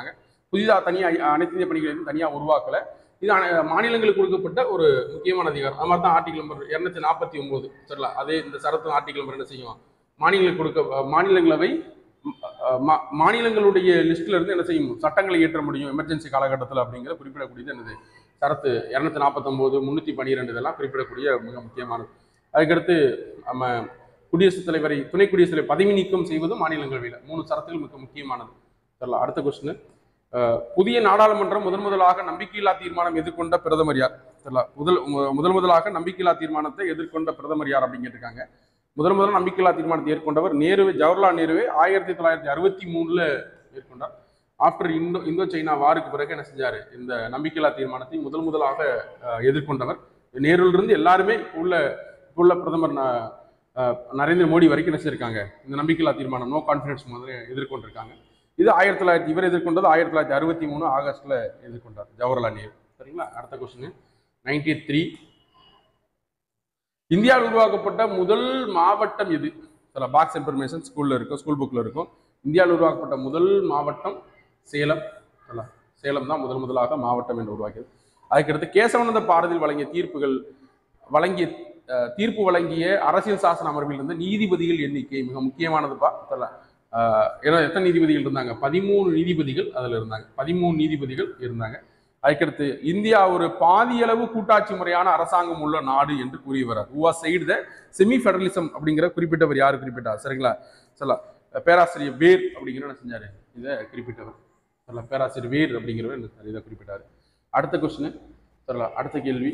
புதிதாக தனியாக அனைத்து இந்திய பணிகளையும் தனியாக உருவாக்கல இது அன- மாநிலங்களுக்கு கொடுக்கப்பட்ட ஒரு முக்கியமான அதிகாரம் அது மாதிரி தான் ஆர்டிகல் நம்பர் இரநூத்தி நாற்பத்தி ஒன்பது சரிங்களா அதே இந்த சரத்து ஆர்டிகல் நம்பர் என்ன செய்யும் மாநிலங்களுக்கு கொடுக்க மாநிலங்களவை அஹ், மா- மாநிலங்களுடைய லிஸ்ட்ல இருந்து என்ன செய்யும் சட்டங்களை இயற்ற முடியும் எமர்ஜென்சி காலகட்டத்தில் அப்படிங்கிற குறிப்பிடக்கூடியது என்னது சரத்து இரநூத்தி நாற்பத்தொம்போது முந்நூற்றி பன்னிரெண்டு இதெல்லாம் குறிப்பிடக்கூடிய மிக முக்கியமானது அதுக்கடுத்து நம்ம குடியரசுத் தலைவரை துணை குடியரசுத் தலைவர் பதவி நீக்கம் செய்வதும் மாநிலங்களவையில் மூணு சரத்துகள் மிக முக்கியமானது சரிங்களா அடுத்த கொஸ்டின் புதிய நாடாளுமன்றம் முதன் முதலாக நம்பிக்கையில்லா தீர்மானம் எதிர்கொண்ட பிரதமர் யார் சரிங்களா முதல் மு- முதல் முதலாக நம்பிக்கையில்லா தீர்மானத்தை எதிர்கொண்ட பிரதமர் யார் அப்படின்னு கேட்டிருக்காங்க முதல் முதல்ல நம்பிக்கையில்லா தீர்மானத்தை ஏற்கொண்டவர் நேருவே ஜவஹர்லால் நேருவே ஆயிரத்தி தொள்ளாயிரத்தி அறுபத்தி மூணுல மேற்கொண்டார் ஆஃப்டர் இந்தோ இந்தோ சைனா வாருக்கு பிறகு என்ன செஞ்சாரு இந்த நம்பிக்கையில்லா தீர்மானத்தை முதல் முதலாக அஹ், எதிர்கொண்டவர் நேருவிலிருந்து எல்லாருமே இப்ப உள்ள இப்ப உள்ள பிரதமர் ந- அஹ், நரேந்திர மோடி வரைக்கும் என்ன செஞ்சிருக்காங்க இந்த நம்பிக்கையில்லா தீர்மானம் நோ கான்ஃபிடன்ஸ் முதல்ல எதிர்கொண்டிருக்காங்க இது ஆயிரத்தி தொள்ளாயிரத்தி இவர் எதிர்கொண்டது ஆயிரத்தி தொள்ளாயிரத்தி அறுபத்தி மூணு ஆகஸ்ட்ல எதிர்கொண்டார் ஜவஹர்லால் நேரு சரிங்களா அடுத்த கொஸ்டின் நைன்டி த்ரீ இந்தியாவில் உருவாக்கப்பட்ட முதல் மாவட்டம் எது சில பாக்ஸ் இன்ஃபர்மேஷன் ஸ்கூல்ல இருக்கும் ஸ்கூல் புக்ல இருக்கும் இந்தியாவில் உருவாக்கப்பட்ட முதல் மாவட்டம் சேலம் அல்ல சேலம் தான் முதல் முதலாக மாவட்டம் என்று உருவாக்கியது அதுக்கடுத்து கேசவானந்த பாரதியில் வழங்கிய தீர்ப்புகள் வழங்கிய அஹ், தீர்ப்பு வழங்கிய அரசியல் சாசன அமர்வில் இருந்த நீதிபதிகள் எண்ணிக்கை மிக முக்கியமானதுப்பா தெரியல ஆஹ் ஏன்னா எத்தனை நீதிபதிகள் இருந்தாங்க பதிமூணு நீதிபதிகள் அதில் இருந்தாங்க பதிமூணு நீதிபதிகள் இருந்தாங்க அதுக்கடுத்து இந்தியா ஒரு பாதியளவு கூட்டாட்சி முறையான அரசாங்கம் உள்ள நாடு என்று கூறி வர்றார் who said the semi federalism அப்படிங்கிற குறிப்பிட்டவர் யார் குறிப்பிட்டார் சரிங்களா சொல்லலாம் பேராசிரியர் வேர் அப்படிங்கிற என்ன செஞ்சாரு இதை குறிப்பிட்டவர் சொல்லலாம் பேராசிரியர் வேர் அப்படிங்கிறவர் என்ன செஞ்சாரு? இதை குறிப்பிட்டார் அடுத்த கொஸ்டின் சொல்லலாம் அடுத்த கேள்வி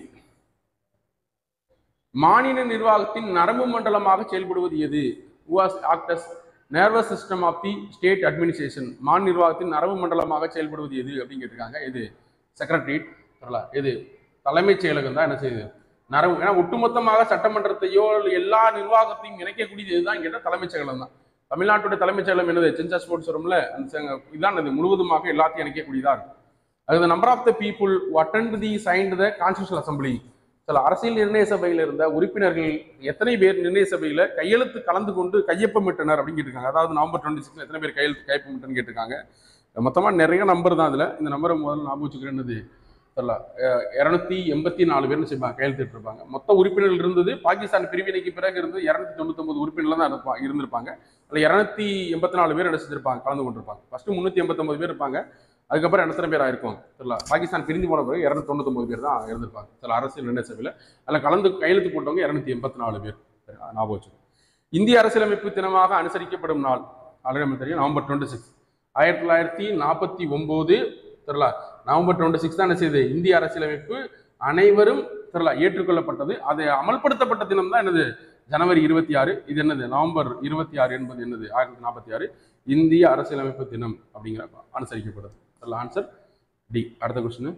மாநில நிர்வாகத்தின் நரம்பு மண்டலமாக செயல்படுவது எது was acts nervous system of the state administration மாநில நிர்வாகத்தின் நரம்பு மண்டலமாக செயல்படுவது எது அப்படின்னு கேட்டிருக்காங்க இது செக்ரட்டரியேட் சொல்லலாம் இது தலைமைச் செயலகம் தான் என்ன செய்யுது நரம்பு ஏன்னா ஒட்டுமொத்தமாக சட்டமன்றத்தையோ இல்ல எல்லா நிர்வாகத்தையும் இணைக்கக்கூடியது இதுதான் கேட்டால் தலைமைச் செயலகம் தான் தமிழ்நாட்டுடைய தலைமைச் செயலகம் என்னது சென்சா ஸ்போர்ட்ஸ் வரும்ல அந்த செங்க- இதான் இது முழுவதுமாக எல்லாத்தையும் இணைக்கக்கூடியதா இருக்கும் அது number of the people attend the signed the constitution assembly சில அரசியல் நிர்ணய சபையில் இருந்த உறுப்பினர்கள் எத்தனை பேர் நிர்ணய சபையில கையெழுத்து கலந்து கொண்டு கையொப்பமிட்டனர் அப்படின்னு கேட்டிருக்காங்க அதாவது நவம்பர் டுவெண்ட்டி சிக்ஸ் எத்தனை பேர் கையெழுத்து கையொப்பமிட்டன்னு கேட்டிருக்காங்க மொத்தமா நிறைய நம்பர் தான் அதுல இந்த நம்பரை முதல்ல ஞாபகம் வச்சுக்கிறேன் என்னது தெரியல இரநூத்தி எண்பத்தி நாலு பேர்னு செய்வாங்க கையெழுத்திட்டு இருப்பாங்க மொத்த உறுப்பினர்கள் இருந்தது பாகிஸ்தான் பிரிவினைக்கு பிறகு இருந்து இரநூத்தி தொண்ணூத்தொன்பது உறுப்பினர்கள் தான் இருப்பா இருந்திருப்பாங்க அதில் இரநூத்தி எண்பத்தி நாலு பேர் என்ன செஞ்சிருப்பாங்க கலந்து கொண்டிருப்பாங்க ஃபர்ஸ்ட் முந்நூற்றி எண்பத்தொம்பது பேர் இருப்பாங்க அதுக்கப்புறம் எத்தனை பேர் ஆயிருக்கும் தெரியல பாகிஸ்தான் பிரிஞ்சு போன பிறகு இரநூத்தி தொண்ணூத்தொம்பது பேர் தான் இருந்திருப்பாங்க சில அரசியல் நிர்ணய சபையில் அதில் கலந்து கையெழுத்து போட்டவங்க இரநூத்தி எண்பத்தி நாலு பேர் சரி, ஞாபகம் வச்சுக்கோங்க இந்திய அரசியலமைப்பு தினமாக அனுசரிக்கப்படும் நாள் ஆல்ரெடி நமக்கு தெரியும் நவம்பர் டுவெண்ட்டி சிக்ஸ் ஆயிரத்தி தொள்ளாயிரத்தி நாற்பத்தி ஒன்பது தெரியல நவம்பர் டுவெண்ட்டி சிக்ஸ் தான் என்ன செய்யுது இந்திய அரசியலமைப்பு அனைவரும் தெரியல ஏற்றுக்கொள்ளப்பட்டது அது அமல்படுத்தப்பட்ட தினம் தான் என்னது ஜனவரி இருபத்தி ஆறு இது என்னது நவம்பர் இருபத்தி ஆறு என்பது என்னது ஆயிரத்தி நாற்பத்தி ஆறு இந்திய அரசியலமைப்பு தினம் அப்படிங்கிற அனுசரிக்கப்படுது தெரியல ஆன்சர் டி அடுத்த question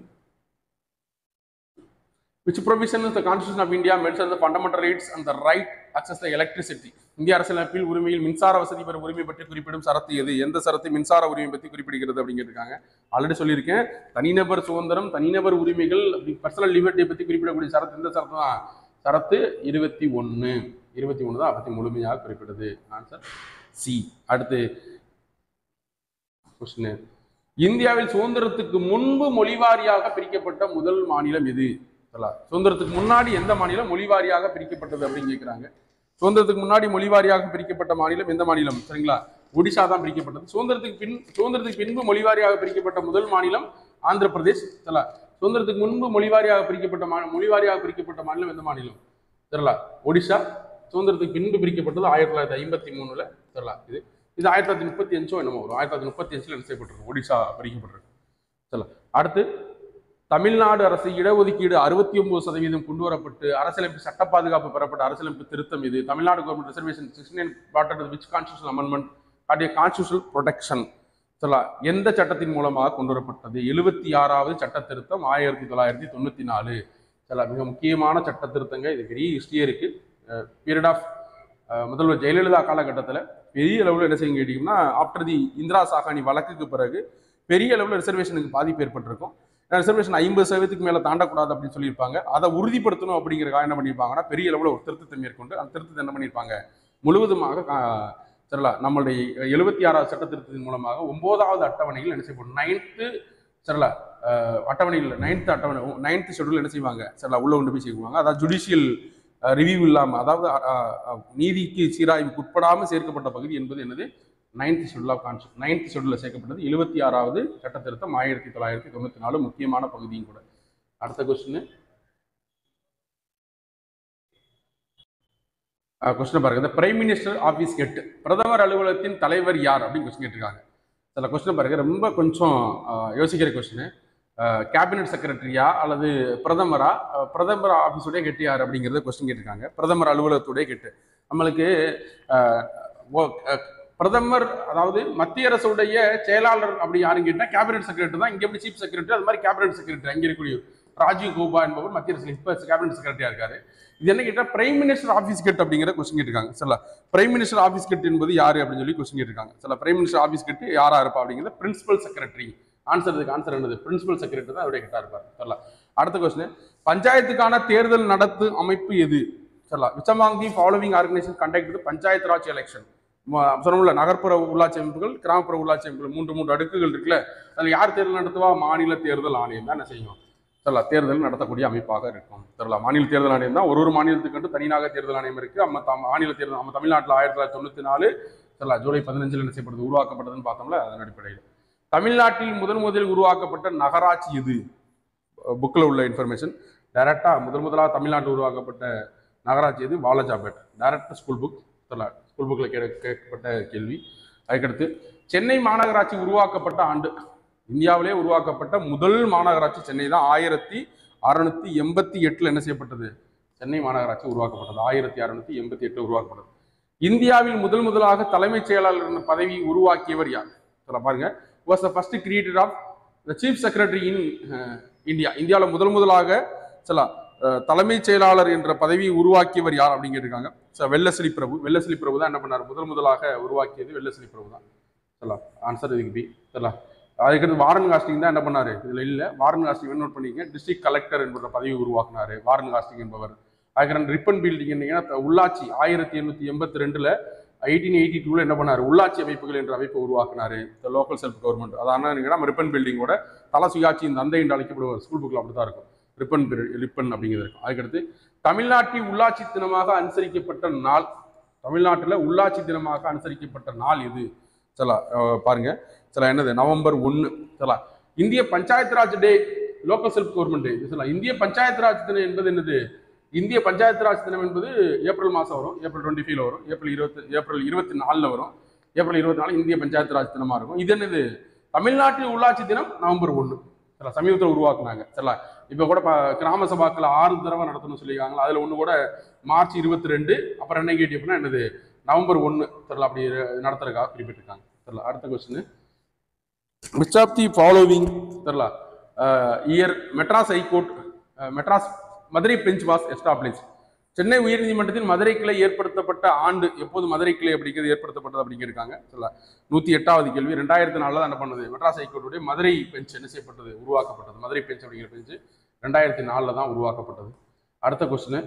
which provision is the constitution of india mentions the fundamental rights and the right access to electricity இந்திய அரசியலமைப்பில் உரிமையில் மின்சார வசதி பெறும் உரிமை பற்றி குறிப்பிடும் சரத்து எது எந்த சரத்து மின்சார உரிமை பற்றி குறிப்பிடுகிறது அப்படின்னு கேட்டிருக்காங்க ஆல்ரெடி சொல்லியிருக்கேன் தனிநபர் சுதந்திரம் தனிநபர் உரிமைகள் பர்சனல் லிபர்ட்டியை பற்றி குறிப்பிடக்கூடிய சரத்து எந்த சரத்து தான் சரத்து இருபத்தி ஒன்று இருபத்தி ஒன்று தான் அதை பற்றி முழுமையாக குறிப்பிடுது ஆன்சர் சி அடுத்து கொஸ்டின் இந்தியாவில் சுதந்திரத்துக்கு முன்பு மொழிவாரியாக பிரிக்கப்பட்ட முதல் மாநிலம் எது சொல்லலாம் சுதந்திரத்துக்கு முன்னாடி எந்த மாநிலம் மொழிவாரியாக பிரிக்கப்பட்டது அப்படின்னு கேட்குறாங்க சுதந்திரத்துக்கு முன்னாடி மொழிவாரியாக பிரிக்கப்பட்ட மாநிலம் எந்த மாநிலம் சரிங்களா ஒடிசா தான் பிரிக்கப்பட்டது சுதந்திரத்துக்கு பின் சுதந்திரத்துக்கு பின்பு மொழிவாரியாக பிரிக்கப்பட்ட முதல் மாநிலம் ஆந்திர பிரதேஷ் தெரியல சுதந்திரத்துக்கு முன்பு மொழிவாரியாக பிரிக்கப்பட்ட மா மொழிவாரியாக பிரிக்கப்பட்ட மாநிலம் எந்த மாநிலம் தெரியல ஒடிசா சுதந்திரத்துக்கு பின்பு பிரிக்கப்பட்டது ஆயிரத்தி தொள்ளாயிரத்தி ஐம்பத்தி மூணுல தெரியல இது இது ஆயிரத்தி தொள்ளாயிரத்தி முப்பத்தி அஞ்சோ என்னமோ வரும் ஆயிரத்தி தொள்ளாயிரத்தி முப்பத்தி அஞ்சுல என்ன செய்யப்பட்டிருக்கு ஒடிசா பிரிக்கப்பட்டிருக்கு சொல்ல அடுத்து தமிழ்நாடு அரசு இடஒதுக்கீடு அறுபத்தி ஒன்பது சதவீதம் கொண்டு வரப்பட்டு அரசியலமைப்பு சட்ட பாதுகாப்பு பெறப்பட்ட அரசியலமைப்பு திருத்தம் இது தமிழ்நாடு கவர்மெண்ட் ரிசர்வேஷன் சிக்ஸ்டீன் பாட்டட் விச் கான்ஸ்டியூஷன் அமெண்ட்மெண்ட் காட்டிய கான்ஸ்டியூஷனல் ப்ரொடெக்ஷன் சொல்லலாம் எந்த சட்டத்தின் மூலமாக கொண்டு வரப்பட்டது எழுபத்தி ஆறாவது சட்ட திருத்தம் ஆயிரத்தி தொள்ளாயிரத்தி தொண்ணூற்றி நாலு சில மிக முக்கியமான சட்ட திருத்தங்க இது பெரிய ஹிஸ்டரியே இருக்கு பீரியட் ஆஃப் முதல்வர் ஜெயலலிதா காலகட்டத்தில் பெரிய அளவில் என்ன செய்யுங்க கேட்டிங்கன்னா ஆஃப்டர் தி இந்திரா சாகானி வழக்குக்கு பிறகு பெரிய அளவில் ரிசர்வேஷனுக்கு பாதிப்பு ஏற்பட்டிருக்கும் ரிசர்வேஷன் ஐம்பது சதவீதத்துக்கு மேலே தாண்டக்கூடாது அப்படின்னு சொல்லியிருப்பாங்க அதை உறுதிப்படுத்தணும் அப்படிங்கிறக்காக என்ன பண்ணியிருப்பாங்கன்னா பெரிய அளவில் ஒரு திருத்தத்தை மேற்கொண்டு அந்த திருத்தத்தை என்ன பண்ணியிருப்பாங்க முழுவதுமாக சரிங்களா நம்மளுடைய எழுபத்தி ஆறாவது சட்ட திருத்தத்தின் மூலமாக ஒன்பதாவது அட்டவணையில் என்ன செய்யப்படும் நைன்த்து சரிங்களா அஹ், அட்டவணையில் நைன்த் அட்டவணை நைன்த் ஷெடியூல் என்ன செய்வாங்க சரிங்களா உள்ள கொண்டு போய் சேர்க்குவாங்க அதாவது ஜுடிஷியல் ரிவ்யூ இல்லாமல் அதாவது அஹ், அஹ், நீதிக்கு சீராய்வுக்கு உட்படாமல் சேர்க்கப்பட்ட பகுதி என்பது என்னது ninth schedule of constitution ninth ஷெடியூலில் சேர்க்கப்பட்டது எழுபத்தி ஆறாவது சட்ட திருத்தம் ஆயிரத்தி தொள்ளாயிரத்தி தொண்ணூற்றி நாலு முக்கியமான பகுதியும் கூட அடுத்த கொஸ்டின் கொஸ்டின் பாருங்க இந்த பிரைம் மினிஸ்டர் ஆஃபீஸ் கெட் பிரதமர் அலுவலகத்தின் தலைவர் யார் அப்படின்னு கொஸ்டின் கேட்டிருக்காங்க சில கொஸ்டின் பாருங்க ரொம்ப கொஞ்சம் அஹ், யோசிக்கிற கொஸ்டின் கேபினட் செக்ரட்டரியா அல்லது பிரதமரா அஹ், பிரதமர் ஆஃபீஸுடைய கெட்டு யார் அப்படிங்கிறத கொஸ்டின் கேட்டிருக்காங்க பிரதமர் அலுவலகத்துடைய கெட்டு நம்மளுக்கு அஹ், ஓ- அஹ், பிரதமர் அதாவது மத்திய அரசுடைய செயலாளர் அப்படி யாரும் கேட்டால் கேபினட் செக்ரட்டரி தான் இங்கே எப்படி சீஃப் செக்ரட்டரி அது மாதிரி கேபினட் செக்ரட்டரி அங்கே இருக்கக்கூடிய ராஜீவ் கௌபா என்பவர் மத்திய அரசு இப்போ கேபினட் செக்ரட்டரியா இருக்காரு இது என்ன கேட்டால் பிரைம் மினிஸ்டர் ஆஃபீஸ் கெட் அப்படிங்கிற கொஸ்டின் கேட்டிருக்காங்க சரிங்களா பிரைம் மினிஸ்டர் ஆஃபீஸ் கெட் என்பது யாரு அப்படின்னு சொல்லி கொஸ்டின் கேட்டிருக்காங்க சில பிரைம் மினிஸ்டர் ஆஃபீஸ் கெட் யாரா இருப்பா அப்படிங்கிறது பிரின்சிபல் செக்ரட்டரி ஆன்சர் இதுக்கு ஆன்சர் என்னது பிரின்சிபல் செக்ரட்டரி தான் அவருடைய கெட்டா இருப்பார் சரிங்களா அடுத்த கொஸ்டின் பஞ்சாயத்துக்கான தேர்தல் நடத்து அமைப்பு எது சரிங்களா which among the following organisation conduct panchayat raj election சொன்னோம்ல நகர்ப்புற உள்ளாட்சி அமைப்புகள் கிராமப்புற உள்ளாட்சி அமைப்புகள் மூன்று மூன்று அடுக்குகள் இருக்குல்ல அதில் யார் தேர்தல் நடத்துவா மாநில தேர்தல் ஆணையம் தான் என்ன செய்யும் சரிங்களா தேர்தல் நடத்தக்கூடிய அமைப்பாக இருக்கும் சரிங்களா மாநில தேர்தல் ஆணையம் தான் ஒரு ஒரு மாநிலத்துக்கு தனியாக தேர்தல் ஆணையம் இருக்கு நம்ம தம் மாநில தேர்தல் நம்ம தமிழ்நாட்டில் ஆயிரத்தி தொள்ளாயிரத்தி தொண்ணூற்றி நாலு சரிங்களா ஜூலை பதினஞ்சில் என்ன செய்யப்படுது உருவாக்கப்பட்டதுன்னு பார்த்தோம்ல அதன் அடிப்படையில் தமிழ்நாட்டில் முதன் முதலில் உருவாக்கப்பட்ட நகராட்சி எது புக்கில் உள்ள இன்ஃபர்மேஷன் டைரக்டாக முதல் முதலாக தமிழ்நாட்டில் உருவாக்கப்பட்ட நகராட்சி எது வாலஜாபேட் டைரக்ட் ஸ்கூல் புக் சரிங்களா ஸ்கூல் புக்கில் கே கேட்கப்பட்ட கேள்வி அதுக்கடுத்து சென்னை மாநகராட்சி உருவாக்கப்பட்ட ஆண்டு இந்தியாவிலே உருவாக்கப்பட்ட முதல் மாநகராட்சி சென்னை தான் ஆயிரத்தி அறுநூத்தி எண்பத்தி எட்டில் என்ன செய்யப்பட்டது சென்னை மாநகராட்சி உருவாக்கப்பட்டது ஆயிரத்தி அறுநூத்தி எண்பத்தி எட்டு உருவாக்கப்பட்டது இந்தியாவில் முதல் முதலாக தலைமைச் செயலாளர் என்ற பதவி உருவாக்கியவர் யார் சொல்ல பாருங்க was the first created of the chief secretary in India இந்தியாவில் முதல் முதலாக சில தலைமைச் செயலாளர் என்ற பதவியை உருவாக்கியவர் யார் அப்படின்னு கேட்டிருக்காங்க ஸோ வெள்ளசிலி பிரபு வெள்ளசிலி பிரபு தான் என்ன பண்ணார் முதல் முதலாக உருவாக்கியது வெள்ளசிலி பிரபு தான் சொல்லலாம் ஆன்சர் இதுக்கு பி சொல்லலாம் அதுக்கடுத்து வாரன் காஸ்டிங் தான் என்ன பண்ணாரு இதுல இல்ல வாரன் காஸ்டிங் நோட் பண்ணிக்க டிஸ்ட்ரிக்ட் கலெக்டர் என்ற பதவி உருவாக்குனாரு வாரன் காஸ்டிங் என்பவர் அதுக்கடுத்து ரிப்பன் பில்டிங் என்னங்கன்னா உள்ளாட்சி ஆயிரத்தி எண்ணூத்தி எண்பத்தி ரெண்டுல எயிட்டீன் எயிட்டி டூல என்ன பண்ணாரு உள்ளாட்சி அமைப்புகள் என்ற அமைப்பை உருவாக்குனாரு லோக்கல் செல்ஃப் கவர்மெண்ட் அதான் நம்ம ரிப்பன் பில்டிங்கோட தல சுயாட்சியின் தந்தை என்று அழைக்கப்படுவார் ஸ்கூல் புக்கில் அப்படிதான் இருக்கும் ரிப்பன் ரிப்பன் அப்படிங்கிறது இருக்கும் அதுக்கடுத்து தமிழ்நாட்டில் உள்ளாட்சி தினமாக அனுசரிக்கப்பட்ட நாள் தமிழ்நாட்டில் உள்ளாட்சி தினமாக அனுசரிக்கப்பட்ட நாள் இது சலா அஹ் பாருங்க சலா என்னது நவம்பர் ஒன்று சலா இந்திய panchayat raj day local self government day சலா இந்திய பஞ்சாயத்து ராஜ் தினம் என்பது என்னது இந்திய பஞ்சாயத்து ராஜ் தினம் என்பது ஏப்ரல் மாதம் வரும் ஏப்ரல் டுவெண்ட்டி ஃபைவ்ல வரும் ஏப்ரல் இருபத்தி ஏப்ரல் இருபத்தி நாலில் வரும் ஏப்ரல் இருபத்தி நாலு இந்திய பஞ்சாயத்து ராஜ் தினமாக இருக்கும் இது என்னது தமிழ்நாட்டில் உள்ளாட்சி தினம் நவம்பர் ஒன்று சில சமீபத்தில் உருவாக்குனாங்க சரிங்களா இப்போ கூட ப- கிராம சபாக்கள் ஆறு தடவை நடத்தணும்னு சொல்லியிருக்காங்களா அதில் ஒன்று கூட மார்ச் இருபத்தி ரெண்டு அப்புறம் என்ன கேட்டி அப்படின்னா என்னது நவம்பர் ஒன்று தெரியல அப்படி நடத்துறதுக்காக குறிப்பிட்டிருக்காங்க தெரியல அடுத்த question which of the following தெரியல year Madras high court Madras Madurai bench was establish Chennai உயர்நீதிமன்றத்தில் மதுரை கிளை ஏற்படுத்தப்பட்ட ஆண்டு எப்போது மதுரை கிளை அப்படிங்கிறது ஏற்படுத்தப்பட்டது அப்படிங்கிருக்காங்க சரிங்களா நூற்றி எட்டாவது கேள்வி ரெண்டாயிரத்தி நாலில் தான் என்ன பண்ணுது மெட்ராஸ் ஹைகோர்ட்டுடைய மதுரை பெஞ்ச் என்ன செய்யப்பட்டது உருவாக்கப்பட்டது மதுரை பெஞ்ச் அப்படிங்கிற பெஞ்சு ரெண்டாயிரத்தி நாலில் தான் உருவாக்கப்பட்டது அடுத்த கொஸ்டின்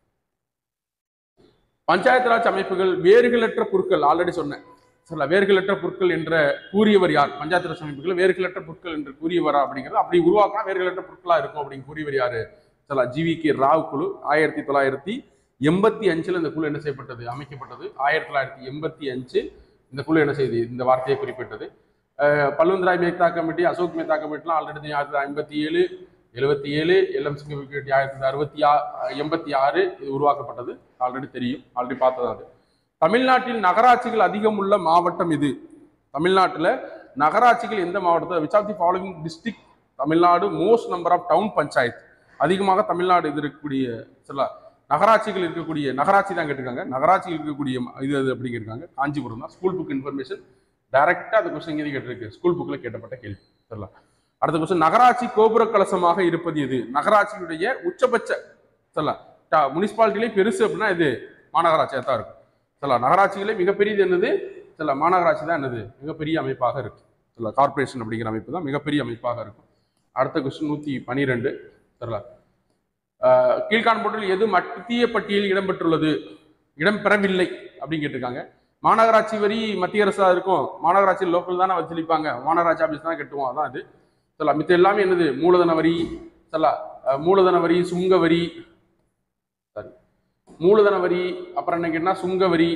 பஞ்சாயத்து ராஜ் அமைப்புகள் வேர்களற்ற பொருட்கள் ஆல்ரெடி சொன்னேன் சரிங்களா வேர்களற்ற பொருட்கள் என்ற கூறியவர் யார் பஞ்சாயத்து ராஜ் அமைப்புகள் வேர்களற்ற பொருட்கள் என்று கூறியவரா அப்படிங்கிறது அப்படி உருவாக்கினா வேர்களற்ற பொருட்களா இருக்கும் அப்படின்னு கூறியவர் யாரு சரிங்களா ஜிவி கே ராவ் குழு ஆயிரத்தி தொள்ளாயிரத்தி எண்பத்தி அஞ்சுல இந்த குழு என்ன செய்யப்பட்டது அமைக்கப்பட்டது ஆயிரத்தி தொள்ளாயிரத்தி எண்பத்தி அஞ்சு இந்த குழு என்ன செய்து இந்த வார்த்தையை குறிப்பிட்டது அஹ் பல்வந்த்ராய் மேத்தா கமிட்டி அசோக் மேத்தா கமிட்டிலாம் ஆல்ரெடி ஆயிரத்தி தொள்ளாயிரத்தி ஐம்பத்தி ஏழு எழுபத்தி ஏழு எல்எம் சிங் கமிட்டி ஆயிரத்தி தொள்ளாயிரத்தி அறுபத்தி ஆ எண்பத்தி ஆறு இது உருவாக்கப்பட்டது ஆல்ரெடி தெரியும் ஆல்ரெடி பார்த்தது அது தமிழ்நாட்டில் நகராட்சிகள் அதிகம் உள்ள மாவட்டம் இது தமிழ்நாட்டில் நகராட்சிகள் எந்த மாவட்டத்தில் which of the following district Tamil Nadu most number of town panchayat அதிகமாக தமிழ்நாடு இது இருக்கக்கூடிய சில நகராட்சிகள் இருக்கக்கூடிய நகராட்சி தான் கேட்டிருக்காங்க நகராட்சிகள் இருக்கக்கூடிய ம- இது அது அப்படிங்க இருக்காங்க காஞ்சிபுரம் தான் ஸ்கூல் புக் இன்ஃபர்மேஷன் டைரக்டாக அந்த கொஸ்டின் இங்கே கேட்டிருக்கு ஸ்கூல் புக்கில் கேட்டப்பட்ட கேள்வி சரிங்களா அடுத்த கொஸ்டின் நகராட்சி கோபுர கலசமாக இருப்பது எது நகராட்சியுடைய உச்சபட்ச சொல்லலாம் முனிசிபாலிட்டிலே பெருசு அப்படின்னா இது மாநகராட்சியாக தான் இருக்கும் சொல்லலாம் நகராட்சிகளே மிகப்பெரியது என்னது சில மாநகராட்சி தான் என்னது மிகப்பெரிய அமைப்பாக இருக்கு சில கார்ப்பரேஷன் அப்படிங்கிற அமைப்பு தான் மிகப்பெரிய அமைப்பாக இருக்கும் அடுத்த கொஸ்டின் நூற்றி பனிரெண்டு சரிங்களா ஆஹ் கீழ்காண்பொருள் எது மத்திய பட்டியலில் இடம்பெற்றுள்ளது இடம்பெறவில்லை அப்படின்னு கேட்டிருக்காங்க மாநகராட்சி வரி மத்திய அரசா இருக்கும் மாநகராட்சி லோக்கல் தானே வச்சிருப்பாங்க மாநகராட்சி ஆபீஸ் தான் கட்டுவோம் அதான் இது சொல்லலாம் மித்த எல்லாமே என்னது மூலதன வரி சொல்லலாம் அஹ் மூலதன வரி சுங்க வரி சாரி மூலதன வரி அப்புறம் என்ன கேட்டா சுங்க வரி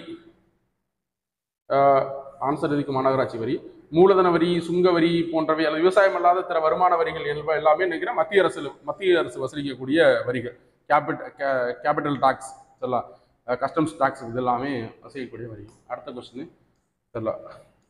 ஆன்சர் இதுக்கு மாநகராட்சி வரி மூலதன வரி சுங்க வரி போன்றவை அல்லது விவசாயம் அல்லாத திற வருமான வரிகள் என்ப எல்லாமே நினைக்கிறேன் மத்திய அரசு மத்திய அரசு வசூலிக்கக்கூடிய வரிகள் கேபிட் கேபிட்டல் டாக்ஸ் சொல்லலாம் கஸ்டம்ஸ் டாக்ஸ் இது எல்லாமே வசூலிக்கக்கூடிய வரி அடுத்த கொஸ்டின் சொல்லலாம்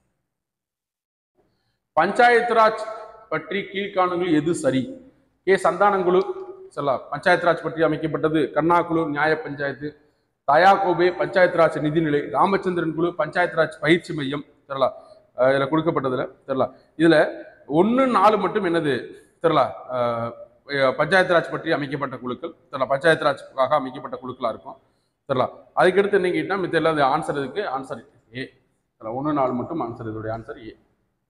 பஞ்சாயத்து ராஜ் பற்றி கீழ்காணுங்கள் எது சரி கே சந்தானங்குழு சொல்லலாம் பஞ்சாயத்து ராஜ் பற்றி அமைக்கப்பட்டது கண்ணா குழு நியாய பஞ்சாயத்து தயா கோபே பஞ்சாயத்து ராஜ் நிதிநிலை ராமச்சந்திரன் குழு பஞ்சாயத்து ராஜ் பயிற்சி மையம் தெரியலாம் அஹ் இதுல கொடுக்கப்பட்டதுல தெரியலாம் இதுல ஒன்று நாலு மட்டும் என்னது தெரியலாம் அஹ் அஹ் பஞ்சாயத்து ராஜ் பற்றி அமைக்கப்பட்ட குழுக்கள் தெரியலாம் பஞ்சாயத்து ராஜ்க்காக அமைக்கப்பட்ட குழுக்களா இருக்கும் தெரியலாம் அதுக்கடுத்து என்ன கேட்டா மித்த எல்லாம் ஆன்சர் இதுக்கு ஆன்சர் ஏ தெரியலாம் ஒன்று நாலு மட்டும் ஆன்சர் இதோடைய ஆன்சர் ஏ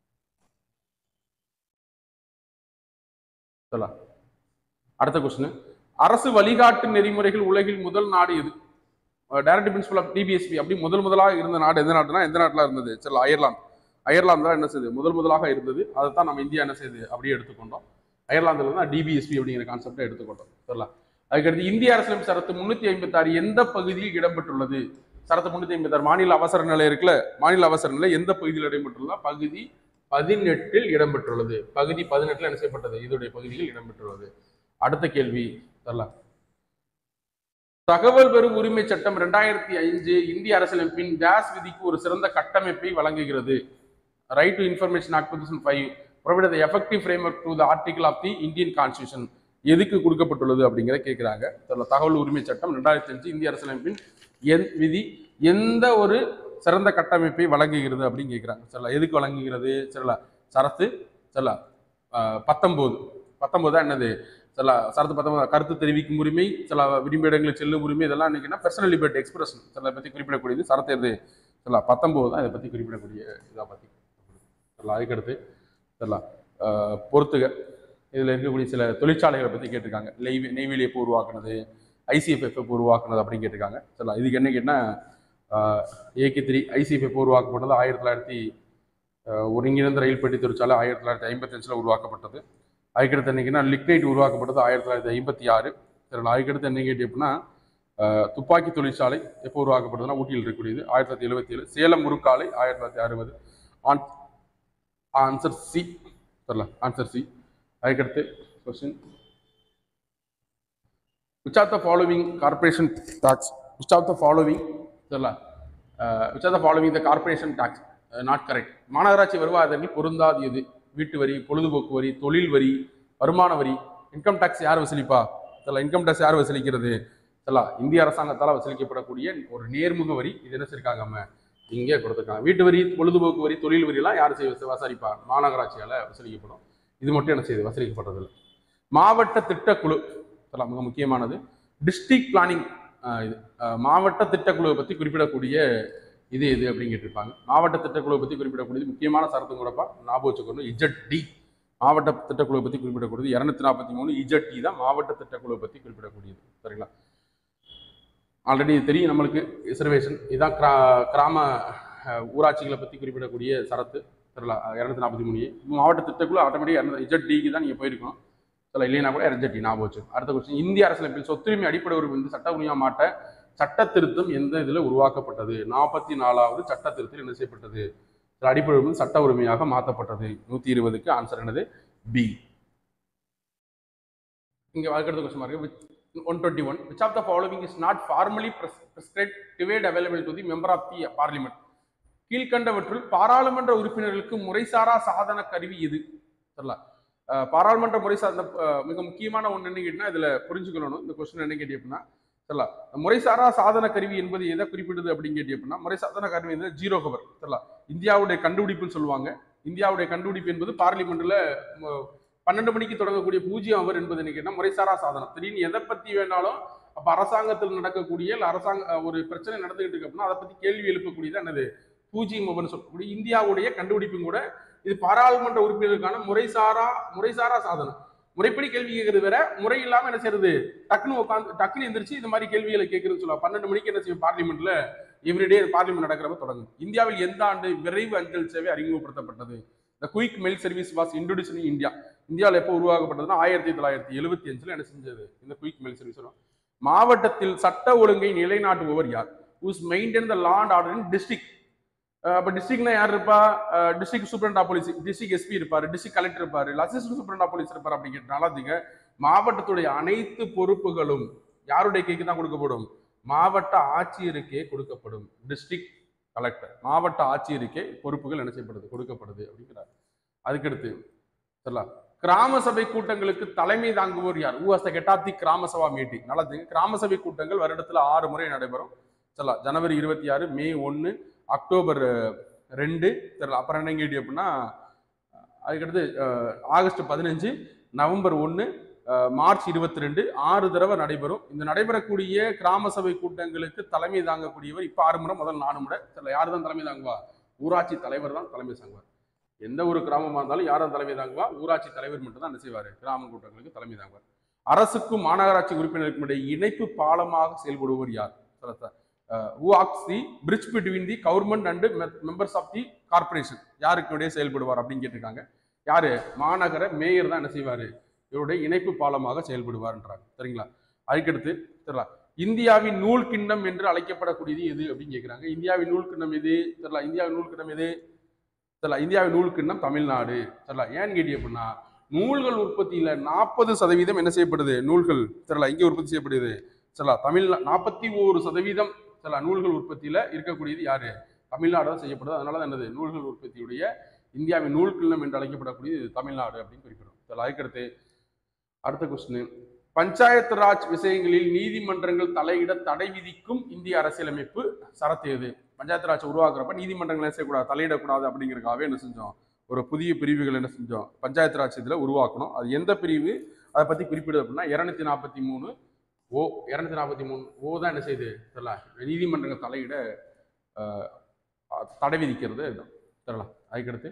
சொல்லலாம் அடுத்த கொஸ்டின் அரசு வழிகாட்டு நெறிமுறைகள் உலகில் முதல் நாடு எது டைரக்ட் பிரின்சிபல் ஆஃப் டிபிஎஸ்பி அப்படி முதல் முதலாக இருந்த நாடு எந்த நாடுனா எந்த நாட்டில் இருந்தது சரி அயர்லாந்து அயர்லாந்து தான் என்ன செய்யுது முதல் முதலாக இருந்தது அதை தான் நம்ம இந்தியா என்ன செய்யுது அப்படியே எடுத்துக்கொண்டோம் அயர்லாந்துல தான் டிபிஎஸ்பி அப்படிங்கிற கான்செப்டை எடுத்துக்கொண்டோம் சொல்லலாம் அதுக்கடுத்து இந்திய அரசியலமைப்பு சரத்து முன்னூத்தி ஐம்பத்தாறு எந்த பகுதியில் இடம்பெற்றுள்ளது சரத்து முன்னூத்தி ஐம்பத்தாறு மாநில அவசர நிலை இருக்குல்ல மாநில அவசர நிலை எந்த பகுதியில் இடம்பெற்றுள்ளதா பகுதி பதினெட்டில் இடம்பெற்றுள்ளது பகுதி பதினெட்டுல என்ன செய்யப்பட்டது இதோடைய பகுதியில் இடம்பெற்றுள்ளது அடுத்த கேள்வி தரலாம் தகவல் பெறும் உரிமை சட்டம் ரெண்டாயிரத்தி ஐந்து இந்திய அரசியலமைப்பின் டேஸ் விதிக்கு ஒரு சிறந்த கட்டமைப்பை வழங்குகிறது right to information act two thousand five provide the effective framework to the article of the Indian constitution எதுக்கு கொடுக்கப்பட்டுள்ளது அப்படிங்கிறத கேட்குறாங்க தகவல் உரிமை சட்டம் ரெண்டாயிரத்தி அஞ்சு இந்திய அரசியலமைப்பின் எந் விதி எந்த ஒரு சிறந்த கட்டமைப்பை வழங்குகிறது அப்படின்னு கேட்குறாங்க சரிங்களா எதுக்கு வழங்குகிறது சரிங்களா சரத்து சரிங்களா ஆஹ் பத்தொம்போது பத்தொம்போது தான் என்னது சில சரத்து பத்தொன்பது கருத்து தெரிவிக்கும் உரிமை சில விரும்பிய இடங்களுக்கு செல்லும் உரிமை இதெல்லாம் என்னன்னா பர்சனல் லிபர்ட்டி எக்ஸ்பிரஷன் சில பற்றி குறிப்பிடக்கூடியது சரத்து எது சில பத்தொம்போது தான் இதை பற்றி குறிப்பிடக்கூடிய இதை பற்றி சரிங்களா அதுக்கடுத்து சரிங்களா ஆஹ் பொறுத்துக இதில் இருக்கக்கூடிய சில தொழிற்சாலைகளை பற்றி கேட்டிருக்காங்க நெய் நெய்வேலி எப்போ உருவாக்குனது ஐசிஎஃப்எஃப் எப்போ உருவாக்குனது அப்படின்னு கேட்டிருக்காங்க சரிங்களா இதுக்கு என்ன கேட்டால் ஏகே த்ரீ ஐசிஎஃப்எஃப் உருவாக்கப்பட்டது ஆயிரத்தி தொள்ளாயிரத்தி ஆஹ் ஒருங்கிணைந்த ரயில் பெட்டி தொழிற்சாலை ஆயிரத்தி தொள்ளாயிரத்தி ஐம்பத்தஞ்சில் உருவாக்கப்பட்டது அதுக்கடுத்து என்னைக்குன்னா லிக்னைட் உருவாக்கப்பட்டது ஆயிரத்தி தொள்ளாயிரத்தி ஐம்பத்தி ஆறு சரிங்களா அதுக்கடுத்து என்ன கேட்டு அப்படின்னா ஆஹ் துப்பாக்கி தொழிற்சாலை எப்போ உருவாக்கப்பட்டதுன்னா ஊட்டியில் இருக்கக்கூடியது ஆயிரத்தி தொள்ளாயிரத்தி எழுபத்தி ஏழு சேலம் முறுக்காலை ஆயிரத்தி தொள்ளாயிரத்தி அறுபது ஆன் ஆன்சர் சி தெரியல ஆன்சர் சி அதுக்கடுத்து question which of the following corporation tax which of the following தெரியல which of the following the corporation tax not correct மாநகராட்சி வருவாதங்கள் பொருந்தாது எது வீட்டு வரி பொழுதுபோக்கு வரி தொழில் வரி வருமான வரி இன்கம் டேக்ஸ் யார் வசூலிப்பா தெரியல இன்கம் டேக்ஸ் யார் வசூலிக்கிறது தெரியல இந்திய அரசாங்கத்தால் வசூலிக்கப்படக்கூடிய ஒரு நேர்முக வரி இது என்ன செஞ்சிருக்காங்க நம்ம இங்கே கொடுத்துருக்காங்க வீட்டு வரி பொழுதுபோக்கு வரி தொழில் வரியெல்லாம் யார் செய்ய வசூலிப்பா மாநகராட்சியால் வசூலிக்கப்படும் இது மட்டும் என்ன செய்யுது வசூலிக்கப்பட்டதில்லை மாவட்ட திட்டக்குழு இதெல்லாம் மிக முக்கியமானது டிஸ்ட்ரிக்ட் பிளானிங் இது அஹ், மாவட்ட திட்டக்குழுவை பற்றி குறிப்பிடக்கூடிய இது எது அப்படின்னு கேட்டிருப்பாங்க மாவட்ட திட்டக்குழுவை பற்றி குறிப்பிடக்கூடியது முக்கியமான சரத்து கூடப்பா ஞாபகம் வச்சுக்கணும் இஜட் டி மாவட்ட திட்டக்குழுவை பற்றி குறிப்பிடக்கூடியது இரநூத்தி நாற்பத்தி மூணு இஜட் டி தான் மாவட்ட திட்டக்குழுவை பற்றி குறிப்பிடக்கூடியது சரிங்களா ஆல்ரெடி தெரியும் நம்மளுக்கு ரிசர்வேஷன் இதுதான் கிரா கிராம அஹ், ஊராட்சிகளை பற்றி குறிப்பிடக்கூடிய சரத்து சரிங்களா இரநூத்தி நாற்பத்தி மூணு மாவட்ட திட்டக்குழு ஆட்டோமேட்டிக் இஜட் டிக்கு தான் நீங்கள் போயிருக்கணும் சில இல்லைனா கூட எரஜெட்டி ஞாபகம் வச்சு அடுத்த கொஸ்டின் இந்திய அரசியலமைப்பில் சொத்துரிமை அடிப்படை உரிமை வந்து சட்ட உரிமையா மாட்ட சட்ட திருத்தம் எந்த இதில் உருவாக்கப்பட்டது நாற்பத்தி நாலாவது சட்ட திருத்தம் என்ன செய்யப்பட்டது சில அடிப்படை உரிமை சட்ட உரிமையாக மாற்றப்பட்டது நூற்றி இருபதுக்கு ஆன்சர் என்னது பி இங்கே அடுத்த கொஸ்டின் இருக்கு one twenty one which of the following is not formally prescribe டிவேட் available to the member of the parliament கீழ்கண்டவற்றுள் பாராளுமன்ற உறுப்பினர்களுக்கு முறைசாரா சாதன கருவி எது தெரியல அஹ் பாராளுமன்ற முறை சார்ந்த அஹ் மிக முக்கியமான ஒன்று என்ன கேட்டினா இதில் புரிஞ்சுக்கணும் இந்த கொஸ்டின் என்ன கேட்டி அப்படின்னா சரிங்களா முறைசாரா சாதன கருவி என்பது எதை குறிப்பிடுது அப்படின்னு கேட்டி அப்படின்னா முறை சாதன கருவி என்பது ஜீரோ கவர் சரிங்களா இந்தியாவுடைய கண்டுபிடிப்புன்னு சொல்லுவாங்க இந்தியாவுடைய கண்டுபிடிப்பு என்பது பார்லிமெண்ட்ல ம- பன்னெண்டு மணிக்கு தொடங்கக்கூடிய பூஜ்ஜியம் அவர் என்பது என்ன கேட்டா முறைசாரா சாதனம் திடீர்னு எதை பத்தி வேணாலும் அப்ப அரசாங்கத்தில் நடக்கக்கூடிய இல்ல அரசாங்க அஹ் ஒரு பிரச்சனை நடந்துகிட்டு இருக்கு அப்படின்னா அதை பத்தி கேள்வி எழுப்பக்கூடியது என்னது பூஜ்ஜியம் அவர்னு சொல்லக்கூடிய இந்தியாவுடைய கண்டுபிடிப்பும் கூட இது பாராளுமன்ற உறுப்பினருக்கான முறைசாரா முறைசாரா சாதனம் முறைப்படி கேள்வி கேட்கறது வேற முறை இல்லாம என்ன செய்யறது டக்குன்னு உட்காந்து டக்குன்னு எந்திரிச்சு இந்த மாதிரி கேள்விகளை கேட்கறதுன்னு சொல்லுவாங்க பன்னெண்டு மணிக்கு என்ன செய்யும் பார்லிமெண்ட்ல எவ்ரிடே பார்லிமெண்ட் நடக்கிறப்ப தொடங்கும் இந்தியாவில் எந்த ஆண்டு விரைவு அஞ்சல் சேவை அறிமுகப்படுத்தப்பட்டது இந்த quick mail service was introduce in India இந்தியாவில் எப்போ உருவாக்கப்பட்டதுன்னா ஆயிரத்தி தொள்ளாயிரத்தி எழுபத்தி அஞ்சுல என்ன செஞ்சது இந்த குயிக் மெயில் சர்வீஸ் மாவட்டத்தில் சட்ட ஒழுங்கை நிலைநாட்டுபவர் யார் who's maintain the land order in district அப்போ டிஸ்ட்ரிக்ட்னா யார் இருப்பா district superintendent of police district SP இருப்பார் டிஸ்ட்ரிக்ட் கலெக்டர் இருப்பார் அசிஸ்டன்ட் சூப்பரண்ட் ஆஃப் போலீஸ் இருப்பார் அப்படி கேட்டனால மாவட்டத்துடைய அனைத்து பொறுப்புகளும் யாருடைய கைக்கு தான் கொடுக்கப்படும் மாவட்ட ஆட்சியருக்கே கொடுக்கப்படும் டிஸ்ட்ரிக்ட் கலெக்டர் மாவட்ட ஆட்சியருக்கே பொறுப்புகள் என்ன செய்யப்படுது கொடுக்கப்படுது அப்படிங்கிறார் அதுக்கடுத்து சரிங்களா கிராம சபை கூட்டங்களுக்கு தலைமை தாங்குவோர் யார் ஊ அஸ் கெட்டாத்தி கிராம சபா மீட்டிங் நல்லது கிராம சபை கூட்டங்கள் வருடத்துல ஆறு முறை நடைபெறும் சரிங்களா ஜனவரி இருபத்தி ஆறு மே ஒன்று அக்டோபர் ரெண்டு தெரியல அப்புறம் என்ன கேட்டி அப்படின்னா அதுக்கடுத்து அஹ், ஆகஸ்ட் பதினஞ்சு நவம்பர் ஒன்று மார்ச் இருபத்தி ரெண்டு ஆறு தடவை நடைபெறும் இந்த நடைபெறக்கூடிய கிராம சபை கூட்டங்களுக்கு தலைமை தாங்கக்கூடியவர் இப்போ ஆறு முறை முதல் நாலு முறை தெரியல யார் தான் தலைமை தாங்குவா ஊராட்சி தலைவர் தான் தலைமை தாங்குவார் எந்த ஒரு கிராமமாக இருந்தாலும் யார் தான் தலைமை தாங்குவா ஊராட்சி தலைவர் மட்டும் தான் என்ன செய்வார் கிராம கூட்டங்களுக்கு தலைமை தாங்குவார் அரசுக்கும் மாநகராட்சி உறுப்பினருக்கும் இடையே இணைப்பு பாலமாக செயல்படுவர் யார் who acts the bridge between the government and members of the corporation யாருக்கு இடையே செயல்படுவார் அப்படின்னு கேட்டிருக்காங்க யாரு மாநகர மேயர் தான் என்ன செய்வார் இவருடைய இணைப்பு பாலமாக செயல்படுவார்ன்றாங்க சரிங்களா அதுக்கடுத்து தெரியல இந்தியாவின் நூல் கிண்ணம் என்று அழைக்கப்படக்கூடியது எது அப்படின்னு கேட்குறாங்க இந்தியாவின் நூல் கிண்ணம் எது தெரியல இந்தியாவின் நூல் கிண்ணம் எது தெரியல இந்தியாவின் நூல் கிண்ணம் தமிழ்நாடு தெரியல ஏன்னு கேட்டி அப்படின்னா நூல்கள் உற்பத்தியில நாற்பது சதவீதம் என்ன செய்யப்படுது நூல்கள் தெரியல இங்கே உற்பத்தி செய்யப்படுது சரிங்களா தமிழ் நாற்பத்தி ஓரு சதவீதம் சரிங்களா நூல்கள் உற்பத்தியில இருக்கக்கூடியது யாரு தமிழ்நாடு தான் செய்யப்படுது அதனால தான் என்னது நூல்கள் உற்பத்தியுடைய இந்தியாவின் நூல் கிண்ணம் என்று அழைக்கப்படக்கூடியது தமிழ்நாடு அப்படின்னு குறிப்பிடும் சரிங்களா அதுக்கடுத்து அடுத்த கொஸ்டின் பஞ்சாயத்து ராஜ் விஷயங்களில் நீதிமன்றங்கள் தலையிட தடை விதிக்கும் இந்திய அரசியலமைப்பு சரத்து எது பஞ்சாயத்து ராஜ் உருவாக்குறப்ப நீதிமன்றங்கள் என்ன செய்யக்கூடாது தலையிடக்கூடாது அப்படிங்கிறதுக்காகவே என்ன செஞ்சோம் ஒரு புதிய பிரிவுகள் என்ன செஞ்சோம் பஞ்சாயத்து ராஜ் இதில் உருவாக்கணும் அது எந்த பிரிவு அதை பற்றி குறிப்பிடுது அப்படின்னா இரநூத்தி நாற்பத்தி மூணு ஓ இரநூத்தி நாற்பத்தி மூணு ஓ தான் என்ன செய்யுது தெரியல நீதிமன்றங்கள் தலையிட அஹ், தடை விதிக்கிறது இதுதான் தெரியலாம் அதுக்கடுத்து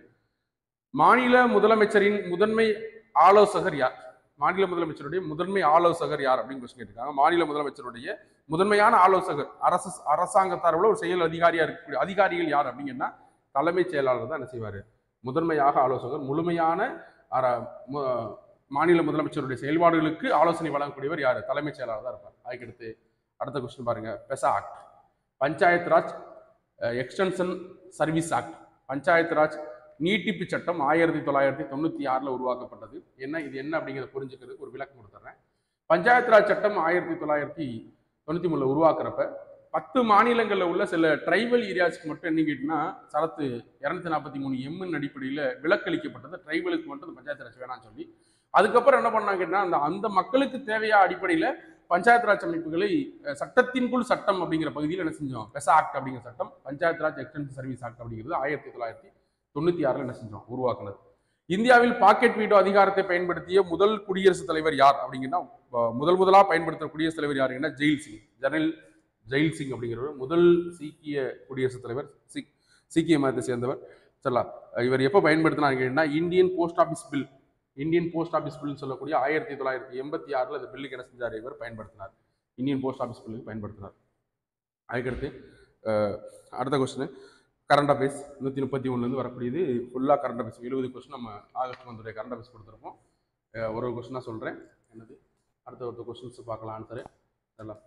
மாநில முதலமைச்சரின் முதன்மை ஆலோசகர் யார் மாநில முதலமைச்சருடைய முதன்மை ஆலோசகர் யார் அப்படின்னு கொஸ்டின் கேட்டிருக்காங்க மாநில முதலமைச்சருடைய முதன்மையான ஆலோசகர் அரசு அரசாங்கத்தாரோட ஒரு செயல் அதிகாரியா இருக்கக்கூடிய அதிகாரிகள் யார் அப்படிங்கன்னா தலைமைச் செயலாளர் தான் என்ன செய்வார் முதன்மையாக ஆலோசகர் முழுமையான அர- மு- மாநில முதலமைச்சருடைய செயல்பாடுகளுக்கு ஆலோசனை வழங்கக்கூடியவர் யார் தலைமைச் செயலாளர் தான் இருப்பார் அதுக்கடுத்து அடுத்த கொஸ்டின் பாருங்க PESA act panchayat raj extension service act panchayat raj நீட்டிப்பு சட்டம் ஆயிரத்தி தொள்ளாயிரத்தி தொண்ணூற்றி ஆறில் உருவாக்கப்பட்டது என்ன இது என்ன அப்படிங்கிறத புரிஞ்சுக்கிறதுக்கு ஒரு விளக்கம் கொடுத்துட்றேன் பஞ்சாயத்து ராஜ் சட்டம் ஆயிரத்தி தொள்ளாயிரத்தி தொண்ணூற்றி மூணில் உருவாக்குறப்ப பத்து மாநிலங்களில் உள்ள சில ட்ரைபல் ஏரியாஸ்க்கு மட்டும் என்ன கேட்டிங்கன்னா சரத்து இரநூத்தி நாற்பத்தி மூணு எம்என் அடிப்படையில் விலக்களிக்கப்பட்டது ட்ரைபலுக்கு மட்டும் இந்த பஞ்சாயத்து ராஜ் வேணாம்னு சொல்லி அதுக்கப்புறம் என்ன பண்ணாங்க கேட்டிங்கன்னா அந்த அந்த மக்களுக்கு தேவையா அடிப்படையில் பஞ்சாயத்து ராஜ் அமைப்புகளை அஹ், சட்டத்தின்குள் சட்டம் அப்படிங்கிற பகுதியில் என்ன செஞ்சோம் பெசா ஆக்ட் அப்படிங்கிற சட்டம் panchayat raj extension service act அப்படிங்கிறது ஆயிரத்தி தொள்ளாயிரத்தி தொண்ணூற்றி ஆறில் என்ன செஞ்சோம் உருவாக்குனது இந்தியாவில் பாக்கெட் வீட்டோ அதிகாரத்தை பயன்படுத்திய முதல் குடியரசுத் தலைவர் யார் அப்படிங்கன்னா அஹ், முதல் முதலாக பயன்படுத்துகிற குடியரசுத் தலைவர் யாருங்கன்னா ஜெயில் சிங் ஜெனரல் ஜெயில் சிங் அப்படிங்கிறவர் முதல் சீக்கிய குடியரசுத் தலைவர் சிக் சீக்கிய மதத்தை சேர்ந்தவர் சொல்லலாம் இவர் எப்போ பயன்படுத்தினாங்க கேட்டீங்கன்னா Indian post office bill Indian post office பில்னு சொல்லக்கூடிய ஆயிரத்தி தொள்ளாயிரத்தி எண்பத்தி ஆறில் இந்த பில்லுக்கு என்ன செஞ்சார் இவர் பயன்படுத்தினார் இந்தியன் போஸ்ட் ஆஃபீஸ் பில்லுக்கு பயன்படுத்தினார் அதுக்கடுத்து அஹ், அடுத்த கொஸ்டின் கரண்ட் அஃபேர்ஸ் நூற்றி முப்பத்தி ஒன்றுலேருந்து வரக்கூடியது ஃபுல்லாக கரண்ட் அஃபேர்ஸ் எழுபது கொஸ்டின் நம்ம ஆகஸ்ட் மந்தோடைய கரண்ட் அஃபேர்ஸ் கொடுத்துருப்போம் அஹ், ஒரு ஒரு கொஸ்டினாக சொல்கிறேன் என்னது அடுத்த ஒரு கொஸ்டின்ஸ் பார்க்கலாம் ஆன்சரு எல்லாம்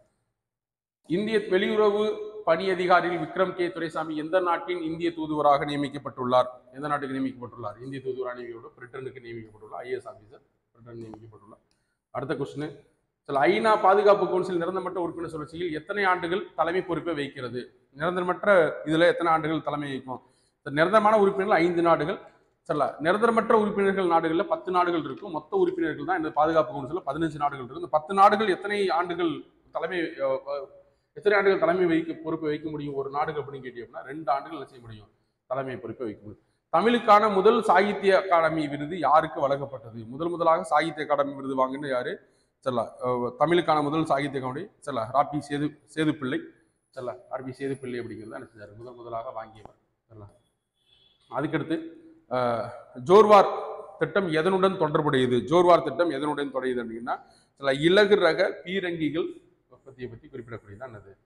இந்திய வெளியுறவு பணி அதிகாரியில் விக்ரம் கே துரைசாமி எந்த நாட்டின் இந்திய தூதுவராக நியமிக்கப்பட்டுள்ளார் எந்த நாட்டுக்கு நியமிக்கப்பட்டுள்ளார் இந்திய தூதுவராக நியமிக்கப்பட்டு பிரிட்டனுக்கு நியமிக்கப்பட்டுள்ளார் ஐஏஎஸ் ஆஃபீஸர் பிரிட்டன் நியமிக்கப்பட்டுள்ளார் அடுத்த கொஸ்டின் சில ஐநா பாதுகாப்பு கவுன்சில் நிரந்தரமற்ற உறுப்பினர் சுழற்சியில் எத்தனை ஆண்டுகள் தலைமை பொறுப்பை வைக்கிறது நிரந்தரமற்ற இதுல எத்தனை ஆண்டுகள் தலைமை வைக்கும் இந்த நிரந்தரமான உறுப்பினர்கள் ஐந்து நாடுகள் சரில நிரந்தரமற்ற உறுப்பினர்கள் நாடுகளில் பத்து நாடுகள் இருக்கும் மொத்த உறுப்பினர்கள் தான் இந்த பாதுகாப்பு கவுன்சிலில் பதினஞ்சு நாடுகள் இருக்கும் இந்த பத்து நாடுகள் எத்தனை ஆண்டுகள் தலைமை அஹ், அஹ், எத்தனை ஆண்டுகள் தலைமை வைக்க பொறுப்பை வைக்க முடியும் ஒரு நாடுக்கு அப்படின்னு கேட்டீங்கன்னா ரெண்டு ஆண்டுகள் என்ன செய்ய முடியும் தலைமை பொறுப்பை வைக்க முடியும் தமிழுக்கான முதல் சாகித்ய அகாடமி விருது யாருக்கு வழங்கப்பட்டது முதல் முதலாக சாகித்ய அகாடமி விருது வாங்கின யாரு செல்லா தமிழுக்கான முதல் சாகித்ய அகாடமி செல்லா ராபி சேது சேதுப்பிள்ளை செல்லா ஆர்பி சேதுப்பிள்ளை அப்படிங்கிறது என்ன செஞ்சார் முதல் முதலாக வாங்கியவர் செல்லா அதுக்கடுத்து அஹ், ஜோர்வார் திட்டம் எதனுடன் தொடர்புடையது ஜோர்வார் திட்டம் எதனுடன் தொடர்புடையது அப்படின்னா சில இலகு ரக பீரங்கிகள் உற்பத்தியை பற்றி குறிப்பிடக்கூடியது என்னது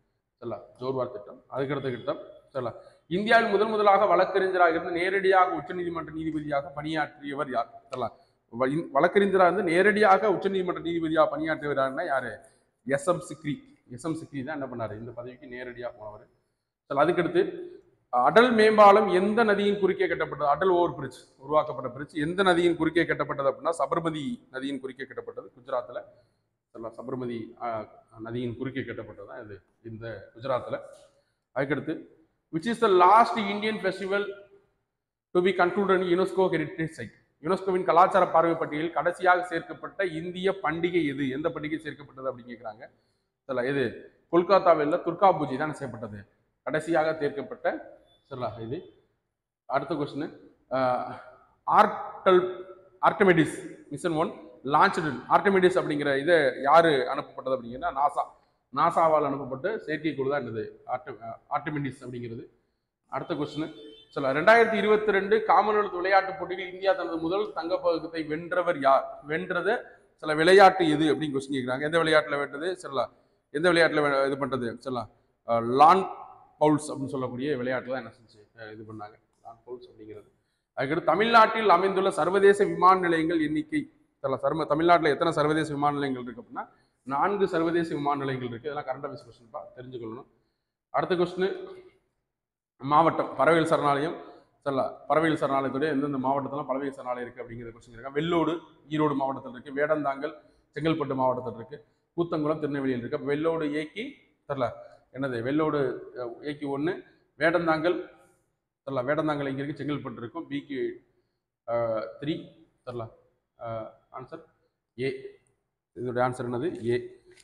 சரிங்களா ஜோர்வார் திட்டம் அதுக்கடுத்த திட்டம் சரிங்களா இந்தியாவில் முதல் முதலாக வழக்கறிஞராக இருந்து நேரடியாக உச்சநீதிமன்ற நீதிபதியாக பணியாற்றியவர் யார் சரிங்களா வ- இந்- வழக்கறிஞராக இருந்து நேரடியாக உச்சநீதிமன்ற நீதிபதியாக பணியாற்றியவர் யாருன்னா யாரு S M Sikri S M Sikri தான் என்ன பண்ணாரு இந்த பதவிக்கு நேரடியாக போனவர் சரி அதுக்கடுத்து அடல் மேம்பாலம் எந்த நதியின் குறுக்கே கட்டப்பட்டது அடல் ஓவர் பிரிட்ஜ் உருவாக்கப்பட்ட பிரிட்ஜ் எந்த நதியின் குறுக்கே கட்டப்பட்டது அப்படின்னா சபர்மதி நதியின் குறுக்கே கட்டப்பட்டது குஜராத்தில் சரிங்களா சபர்மதி ஆஹ், நதியின் குறுக்கே கட்டப்பட்டது தான் இது இந்த குஜராத்தில் அதுக்கடுத்து which is the last Indian festival to be concluded UNESCO heritage site யுனெஸ்கோவின் கலாச்சார பார்வை பட்டியலில் கடைசியாக சேர்க்கப்பட்ட இந்திய பண்டிகை எது எந்த பண்டிகை சேர்க்கப்பட்டது அப்படின்னு கேட்குறாங்க சரிங்களா இது கொல்கத்தாவில் துர்கா பூஜை தான் செய்யப்பட்டது கடைசியாக சேர்க்கப்பட்ட சரிங்களா இது அடுத்த கொஸ்டின் ஆர்டல் Artemis mission one launched Artemis அப்படிங்கிற இது யாரு அனுப்பப்பட்டது அப்படிங்கன்னா நாசா நாசாவால் அனுப்பப்பட்ட செயற்கைக்குழு தான் என்னது ஆர்டமெடிஸ் அப்படிங்கிறது அடுத்த கொஸ்டின் சொல்ல ரெண்டாயிரத்தி இருபத்தி ரெண்டு காமன்வெல்த் விளையாட்டுப் போட்டியில் இந்தியா தனது முதல் தங்கப்பதக்கத்தை வென்றவர் யார் வென்றது சில விளையாட்டு எது அப்படின்னு கொஸ்டின் கேட்குறாங்க எந்த விளையாட்டில் வென்றது சொல்லலாம் எந்த விளையாட்டில் இது பண்ணுறது சொல்லலாம் லான் பவுல்ஸ் அப்படின்னு சொல்லக்கூடிய விளையாட்டு தான் என்ன செஞ்சு அஹ் இது பண்ணாங்க லான் பவுல்ஸ் அப்படிங்கிறது அதுக்கடுத்து தமிழ்நாட்டில் அமைந்துள்ள சர்வதேச விமான நிலையங்கள் எண்ணிக்கை தெரியல சர்ம தமிழ்நாட்டில் எத்தனை சர்வதேச விமான நிலையங்கள் இருக்கு அப்படின்னா நான்கு சர்வதேச விமான நிலையங்கள் இருக்கு இதெல்லாம் கரண்ட் அஃபேர்ஸ் கொஸ்டின்ப்பா தெரிஞ்சுக்கொள்ளணும் அடுத்த கொஸ்டின் மாவட்டம் பறவைகள் சரணாலயம் சொல்லலாம் பறவைகள் சரணாலயத்துடைய எந்தெந்த மாவட்டத்தில் பறவைகள் சரணாலயம் இருக்கு அப்படிங்கிற கொஸ்டின் இருக்காங்க வெள்ளோடு ஈரோடு மாவட்டத்தில் இருக்கு வேடந்தாங்கல் செங்கல்பட்டு மாவட்டத்தில் இருக்கு கூத்தங்குளம் திருநெல்வேலியில் இருக்கு அப்ப வெள்ளோடு ஏக்கி தெரில என்னது வெள்ளோடு அஹ், ஏக்கி ஒன்று வேடந்தாங்கல் தெரில வேடந்தாங்கல் இங்கே இருக்கு செங்கல்பட்டு இருக்கும் பிக்கு த்ரீ தெரில ஆன்சர் ஏ இதோட ஆன்சர் என்னது ஏ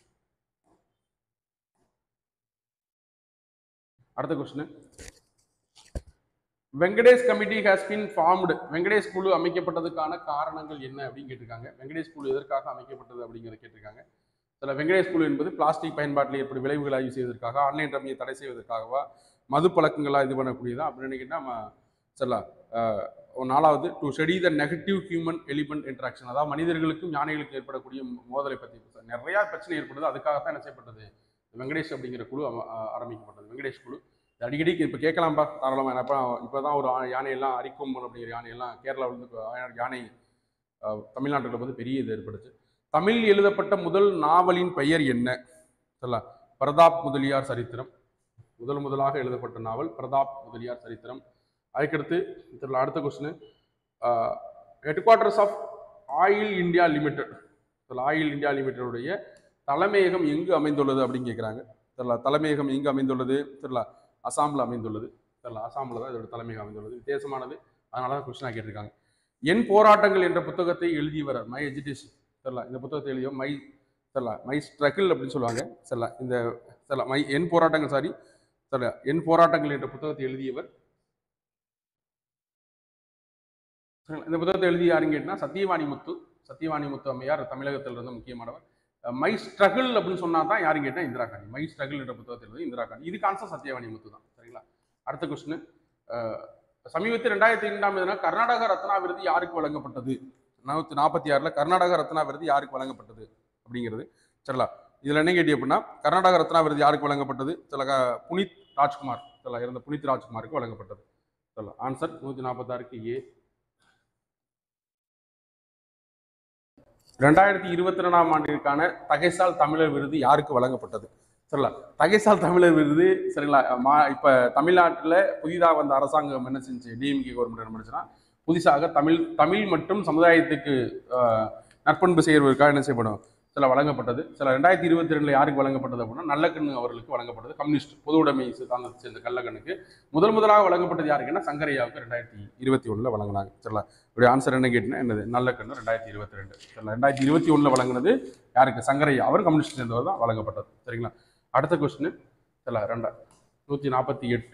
அடுத்த question Venkatesh committee has been formed Venkatesh குழு அமைக்கப்பட்டதுக்கான காரணங்கள் என்ன அப்படின்னு கேட்டிருக்காங்க வெங்கடேஷ் குழு எதற்காக அமைக்கப்பட்டது அப்படிங்கிறத கேட்டிருக்காங்க சில வெங்கடேஷ் குழு என்பது பிளாஸ்டிக் பயன்பாட்டில் ஏற்படும் விளைவுகளை ஆய்வு செய்வதற்காக ஆன்லைன் ரம்மியை தடை செய்வதற்காகவா மது பழக்கங்களாக இது பண்ணக்கூடியதா அப்படின்னு கேட்டால் நம்ம சொல்லலாம் அஹ், ஒரு நாலாவது to study the negative human element interaction அதாவது மனிதர்களுக்கும் யானைகளுக்கும் ஏற்படக்கூடிய மோதலை பற்றி நிறைய பிரச்சனை ஏற்படுது அதுக்காகத்தான் என்ன செய்யப்பட்டது வெங்கடேஷ் அப்படிங்கிற குழு அம- அஹ், ஆரம்பிக்கப்பட்டது வெங்கடேஷ் குழு இது அடிக்கடி இப்போ கேட்கலாம்ப்பா தாராளமாக இப்போ இப்போ தான் ஒரு ஆ- யானையெல்லாம் அரிக்கொம்பன் அப்படிங்கிற யானையெல்லாம் கேரளாவிலேருந்து இப்போ யா- யானை அஹ், தமிழ்நாட்டுல வந்து பெரிய இது ஏற்படுச்சு தமிழ் எழுதப்பட்ட முதல் நாவலின் பெயர் என்ன சொல்லலாம் பிரதாப் முதலியார் சரித்திரம் முதல் முதலாக எழுதப்பட்ட நாவல் பிரதாப் முதலியார் சரித்திரம் அதுக்கடுத்து இதில் அடுத்த question head quarters of oil India limited இதில் ஆயில் இந்தியா லிமிடெடுடைய தலைமையகம் எங்கு அமைந்துள்ளது அப்படின்னு கேட்குறாங்க தெரியல தலைமையகம் எங்கு அமைந்துள்ளது தெரியல அசாமில் அமைந்துள்ளது தெரியல அசாமில் தான் இதோட தலைமையகம் அமைந்துள்ளது வித்தியாசமானது அதனால தான் கொஸ்டினாக கேட்டிருக்காங்க என் போராட்டங்கள் என்ற புத்தகத்தை எழுதியவர் மை எஜுகேஷன் தெரியல இந்த புத்தகத்தை எழுதிய மை தெரியல மை ஸ்ட்ரகிள் அப்படின்னு சொல்லுவாங்க தெரியல இந்த தெரியல மை என் போராட்டங்கள் சாரி தெரியல என் போராட்டங்கள் என்ற புத்தகத்தை எழுதியவர் சரிங்களா? இந்த புத்தகத்தை எழுதி யாருன்னு கேட்டினா சத்தியவாணி முத்து சத்தியவாணி முத்து அம்மையார் தமிழகத்தில் இருந்த முக்கியமானவர் மை ஸ்ட்ரகிள் அப்படின்னு சொன்னா தான் யாரும் கேட்டால் இந்திரா காந்தி மை ஸ்ட்ரகிள் என்ற புத்தகத்தில் எழுதி இந்திரா காந்தி இதுக்கு ஆன்சர் சத்தியவாணி முத்து தான் சரிங்களா அடுத்த கொஸ்டின் சமீபத்தில் ரெண்டாயிரத்தி இரண்டாம் தேதி கர்நாடக ரத்னா விருது யாருக்கு வழங்கப்பட்டது நூற்றி நாற்பத்தி ஆறில் கர்நாடக ரத்னா விருது யாருக்கு வழங்கப்பட்டது அப்படிங்கிறது சரிங்களா இதில் என்ன கேட்டி அப்படின்னா கர்நாடக ரத்னா விருது யாருக்கு வழங்கப்பட்டது சில க- புனித் ராஜ்குமார் சில இருந்த புனித் ராஜ்குமாருக்கு வழங்கப்பட்டது சொல்லலாம் ஆன்சர் நூற்றி நாற்பத்தாறுக்கு ஏ ரெண்டாயிரத்தி இருபத்தி ரெண்டாம் ஆண்டிற்கான தகைசால் தமிழர் விருது யாருக்கு வழங்கப்பட்டது சரிங்களா தகைசால் தமிழர் விருது சரிங்களா மா இப்போ தமிழ்நாட்டில் புதிதாக வந்த அரசாங்கம் என்ன செஞ்சு டிஎம்கே கவர்மெண்ட் என்ன பண்ணுச்சுன்னா புதுசாக தமிழ் தமிழ் மற்றும் சமுதாயத்துக்கு ஆஹ், நற்பண்பு செய்வதற்காக என்ன செய்யப்படும் சில வழங்கப்பட்டது சில ரெண்டாயிரத்தி இருபத்தி ரெண்டுல யாருக்கு வழங்கப்பட்டது அப்படின்னா நல்லக்கண்ணு அவர்களுக்கு வழங்கப்பட்டது கம்யூனிஸ்ட் பொது உடைமை சித்தாந்தத்தை சேர்ந்த கள்ளக்கண்ணுக்கு முதல் முதலாக வழங்கப்பட்டது யாருக்குன்னா சங்கரையாவுக்கு ரெண்டாயிரத்தி இருபத்தி ஒண்ணுல வழங்கினாங்க சரிங்களா இப்படி ஆன்சர் என்ன கேட்டினா என்னது நல்லக்கண்ணு ரெண்டாயிரத்தி இருபத்தி ரெண்டு சரிங்களா ரெண்டாயிரத்தி இருபத்தி ஒண்ணுல வழங்கினது யாருக்கு சங்கரையா அவர் கம்யூனிஸ்ட் சேர்ந்தவர் தான் வழங்கப்பட்டது சரிங்களா அடுத்த கொஸ்டின் சரிங்களா ரெண்டா நூற்றி நாற்பத்தி எட்டு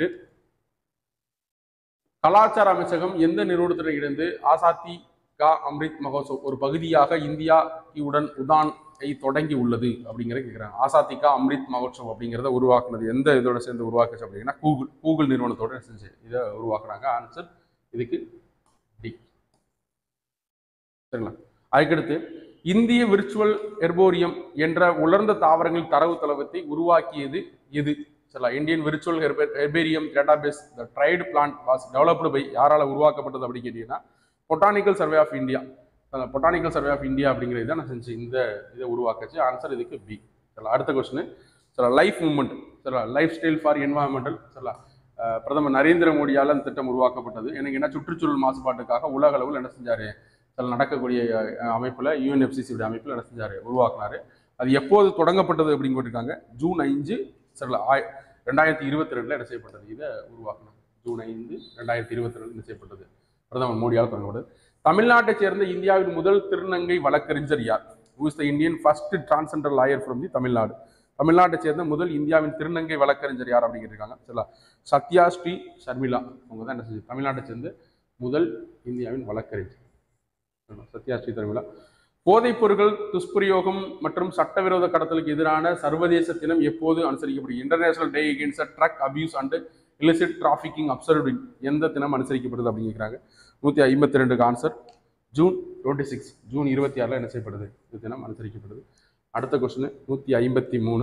கலாச்சார அமைச்சகம் எந்த நிறுவனத்துடன் இணைந்து ஆசாத்தி கா அம்ரித் மகோத்சவ் ஒரு பகுதியாக இந்தியா உடன் உதான் ஐ தொடங்கி உள்ளது அப்படிங்கிறத கேட்குறாங்க ஆசாத்திகா அம்ரித் மகோத்சவ் அப்படிங்கிறத உருவாக்குனது எந்த இதோட சேர்ந்து உருவாக்குச்சு அப்படிங்கன்னா கூகுள் கூகுள் நிறுவனத்தோட செஞ்சு இதை உருவாக்குறாங்க ஆன்சர் இதுக்கு டி சரிங்களா அதுக்கடுத்து இந்திய விர்ச்சுவல் எர்போரியம் என்ற உலர்ந்த தாவரங்கள் தரவு தளவத்தை உருவாக்கியது எது சரிங்களா Indian virtual herbarium database the dried plant was developed by யாரால உருவாக்கப்பட்டது அப்படின்னு கேட்டீங்கன்னா பொட்டானிக்கல் சர்வே ஆஃப் இந்தியா அந்த பொட்டானிக்கல் சர்வே ஆஃப் இந்தியா அப்படிங்கிறது தான் நான் செஞ்சு இந்த இதை உருவாக்குச்சு ஆன்சர் இதுக்கு பி சரிங்களா அடுத்த கொஸ்டின் சரிங்களா லைஃப் மூமெண்ட் சரிங்களா லைஃப் ஸ்டைல் ஃபார் என்வாயன்மெண்டல் சரிங்களா அஹ் பிரதமர் நரேந்திர மோடியால் அந்த திட்டம் உருவாக்கப்பட்டது எனக்கு என்ன சுற்றுச்சூழல் மாசுபாட்டுக்காக உலக அளவில் என்ன செஞ்சாரு சில நடக்கக்கூடிய அஹ், அமைப்புல யூஎன்எஃப்சிசியுடைய அமைப்பில் என்ன செஞ்சாரு உருவாக்குனாரு அது எப்போது தொடங்கப்பட்டது அப்படின்னு போட்டிருக்காங்க ஜூன் ஐந்து சரிங்களா ஆய் ரெண்டாயிரத்தி இருபத்தி ரெண்டுல என்ன செய்யப்பட்டது இதை உருவாக்கணும் ஜூன் ஐந்து ரெண்டாயிரத்தி இருபத்தி ரெண்டு என்ன செய்யப்பட்டது பிரதமர் மோடியால் தொடங்கப்பட்டது தமிழ்நாட்டைச் சேர்ந்த இந்தியாவின் முதல் திருநங்கை வழக்கறிஞர் யார் who is the Indian first transgender lawyer from the Tamil Nadu தமிழ்நாட்டை சேர்ந்த முதல் இந்தியாவின் திருநங்கை வழக்கறிஞர் யார் அப்படின்னு கேட்டிருக்காங்க சரிங்களா சத்யா ஸ்ரீ ஷர்மிளா அவங்க தான் என்ன செஞ்சு தமிழ்நாட்டை சேர்ந்த முதல் இந்தியாவின் வழக்கறிஞர் சரிங்களா? சத்யா ஸ்ரீ ஷர்மிளா போதைப் பொருட்கள் துஷ்பிரயோகம் மற்றும் சட்டவிரோத கடத்தலுக்கு எதிரான சர்வதேச தினம் எப்போது அனுசரிக்கப்படுகிறது international day against drug abuse and illicit trafficking observing எந்த தினம் அனுசரிக்கப்படுது அப்படின்னு கேட்குறாங்க நூற்றி ஐம்பத்தி ரெண்டுக்கு answer June twenty six June இருபத்தி ஆறில் என்ன செய்யப்படுது இந்த தினம் அனுசரிக்கப்படுது அடுத்த கொஸ்டின் நூற்றி ஐம்பத்தி மூணு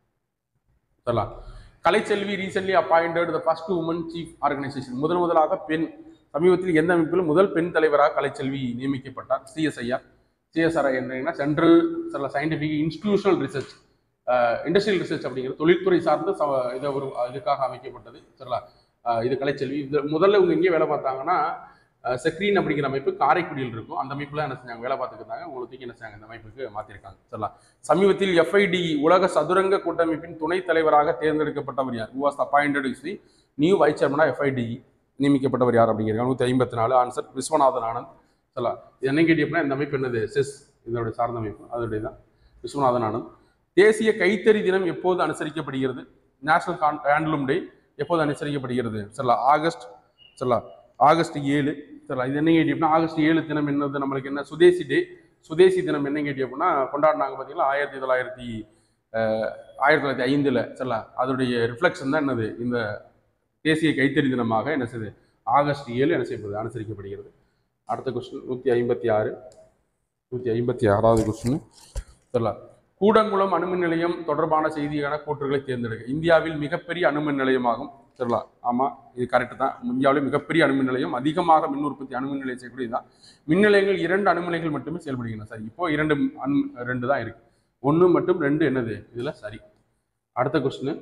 சொல்லலாம் Kalaiselvi recently appointed the first woman chief organisation முதல் முதலாக பெண் சமீபத்தில் எந்த அமைப்பிலும் முதல் பெண் தலைவராக கலைச்செல்வி நியமிக்கப்பட்டார் சிஎஸ்ஐஆர் சிஎஸ்ஆர் என்னன்னா சென்ட்ரல் சில scientific institutional research industrial research அப்படிங்கிறது தொழில்துறை சார்ந்த ச இதை ஒரு இதுக்காக அமைக்கப்பட்டது சரிங்களா அஹ் இது கலைச்செல்வி இது முதல்ல இவங்க எங்கே வேலை பார்த்தாங்கன்னா செக்ரீன் அப்படிங்கிற அமைப்பு காரைக்குடியில் இருக்கும் அந்த அமைப்புல என்ன செஞ்சாங்க வேலை பார்த்துக்கிட்டாங்க உங்களுக்கு தூக்கி என்ன செஞ்சாங்க இந்த அமைப்புக்கு மாற்றிருக்காங்க சரிங்களா சமீபத்தில் எஃப்ஐடி உலக சதுரங்க கூட்டமைப்பின் துணைத் தலைவராக தேர்ந்தெடுக்கப்பட்டவர் யார் who was appointed as the new vice சேர்மனா எஃப்ஐடி நியமிக்கப்பட்டவர் யார் அப்படிங்கிறாங்க நூற்றி ஐம்பத்தி நாலு ஆன்சர் விஸ்வநாதன் ஆனந்த் சொல்லலாம் இது என்ன கேட்டீங்கன்னா இந்த அமைப்பு என்னது செஸ் இதனுடைய சார்ந்த அமைப்பு அதனுடைய தான் விஸ்வநாதன் ஆனந்த் தேசிய கைத்தறி தினம் எப்போது அனுசரிக்கப்படுகிறது நேஷனல் ஹேண்ட்லூம் டே எப்போது அனுசரிக்கப்படுகிறது சரிங்களா ஆகஸ்ட் சரிங்களா ஆகஸ்ட் ஏழு சரிங்களா இது என்ன கேட்டி அப்படின்னா ஆகஸ்ட் ஏழு தினம் என்னது நம்மளுக்கு என்ன சுதேசி டே சுதேசி தினம் என்ன கேட்டி அப்படின்னா கொண்டாடினாங்க பார்த்தீங்களா ஆயிரத்தி தொள்ளாயிரத்தி அஹ், ஆயிரத்தி தொள்ளாயிரத்தி ஐந்தில் சரிங்களா அதோடைய ரிஃப்ளெக்ஷன் தான் என்னது இந்த தேசிய கைத்தறி தினமாக என்ன செய்யுது ஆகஸ்ட் ஏழு என்ன செய்யப்படுது அனுசரிக்கப்படுகிறது அடுத்த கொஸ்டின் நூற்றி ஐம்பத்தி ஆறு நூற்றி ஐம்பத்தி ஆறாவது கொஸ்டின் சரிங்களா கூடங்குளம் அணுமின் நிலையம் தொடர்பான செய்தியான கூற்றுகளை தேர்ந்தெடுக்க இந்தியாவில் மிகப்பெரிய அணுமின் நிலையமாகும் சரிங்களா ஆமாம் இது கரெக்டு தான் இந்தியாவில் மிகப்பெரிய அணுமின் நிலையம் அதிகமாக மின் உற்பத்தி அணுமின் நிலையம் செய்யக்கூடியது தான் மின் நிலையங்கள் இரண்டு அணுமிலைகள் மட்டுமே செயல்படுகின்றன சரி இப்போ இரண்டு அணு ரெண்டு தான் இருக்கு ஒன்று மற்றும் ரெண்டு என்னது இதில் சரி அடுத்த கொஸ்டின்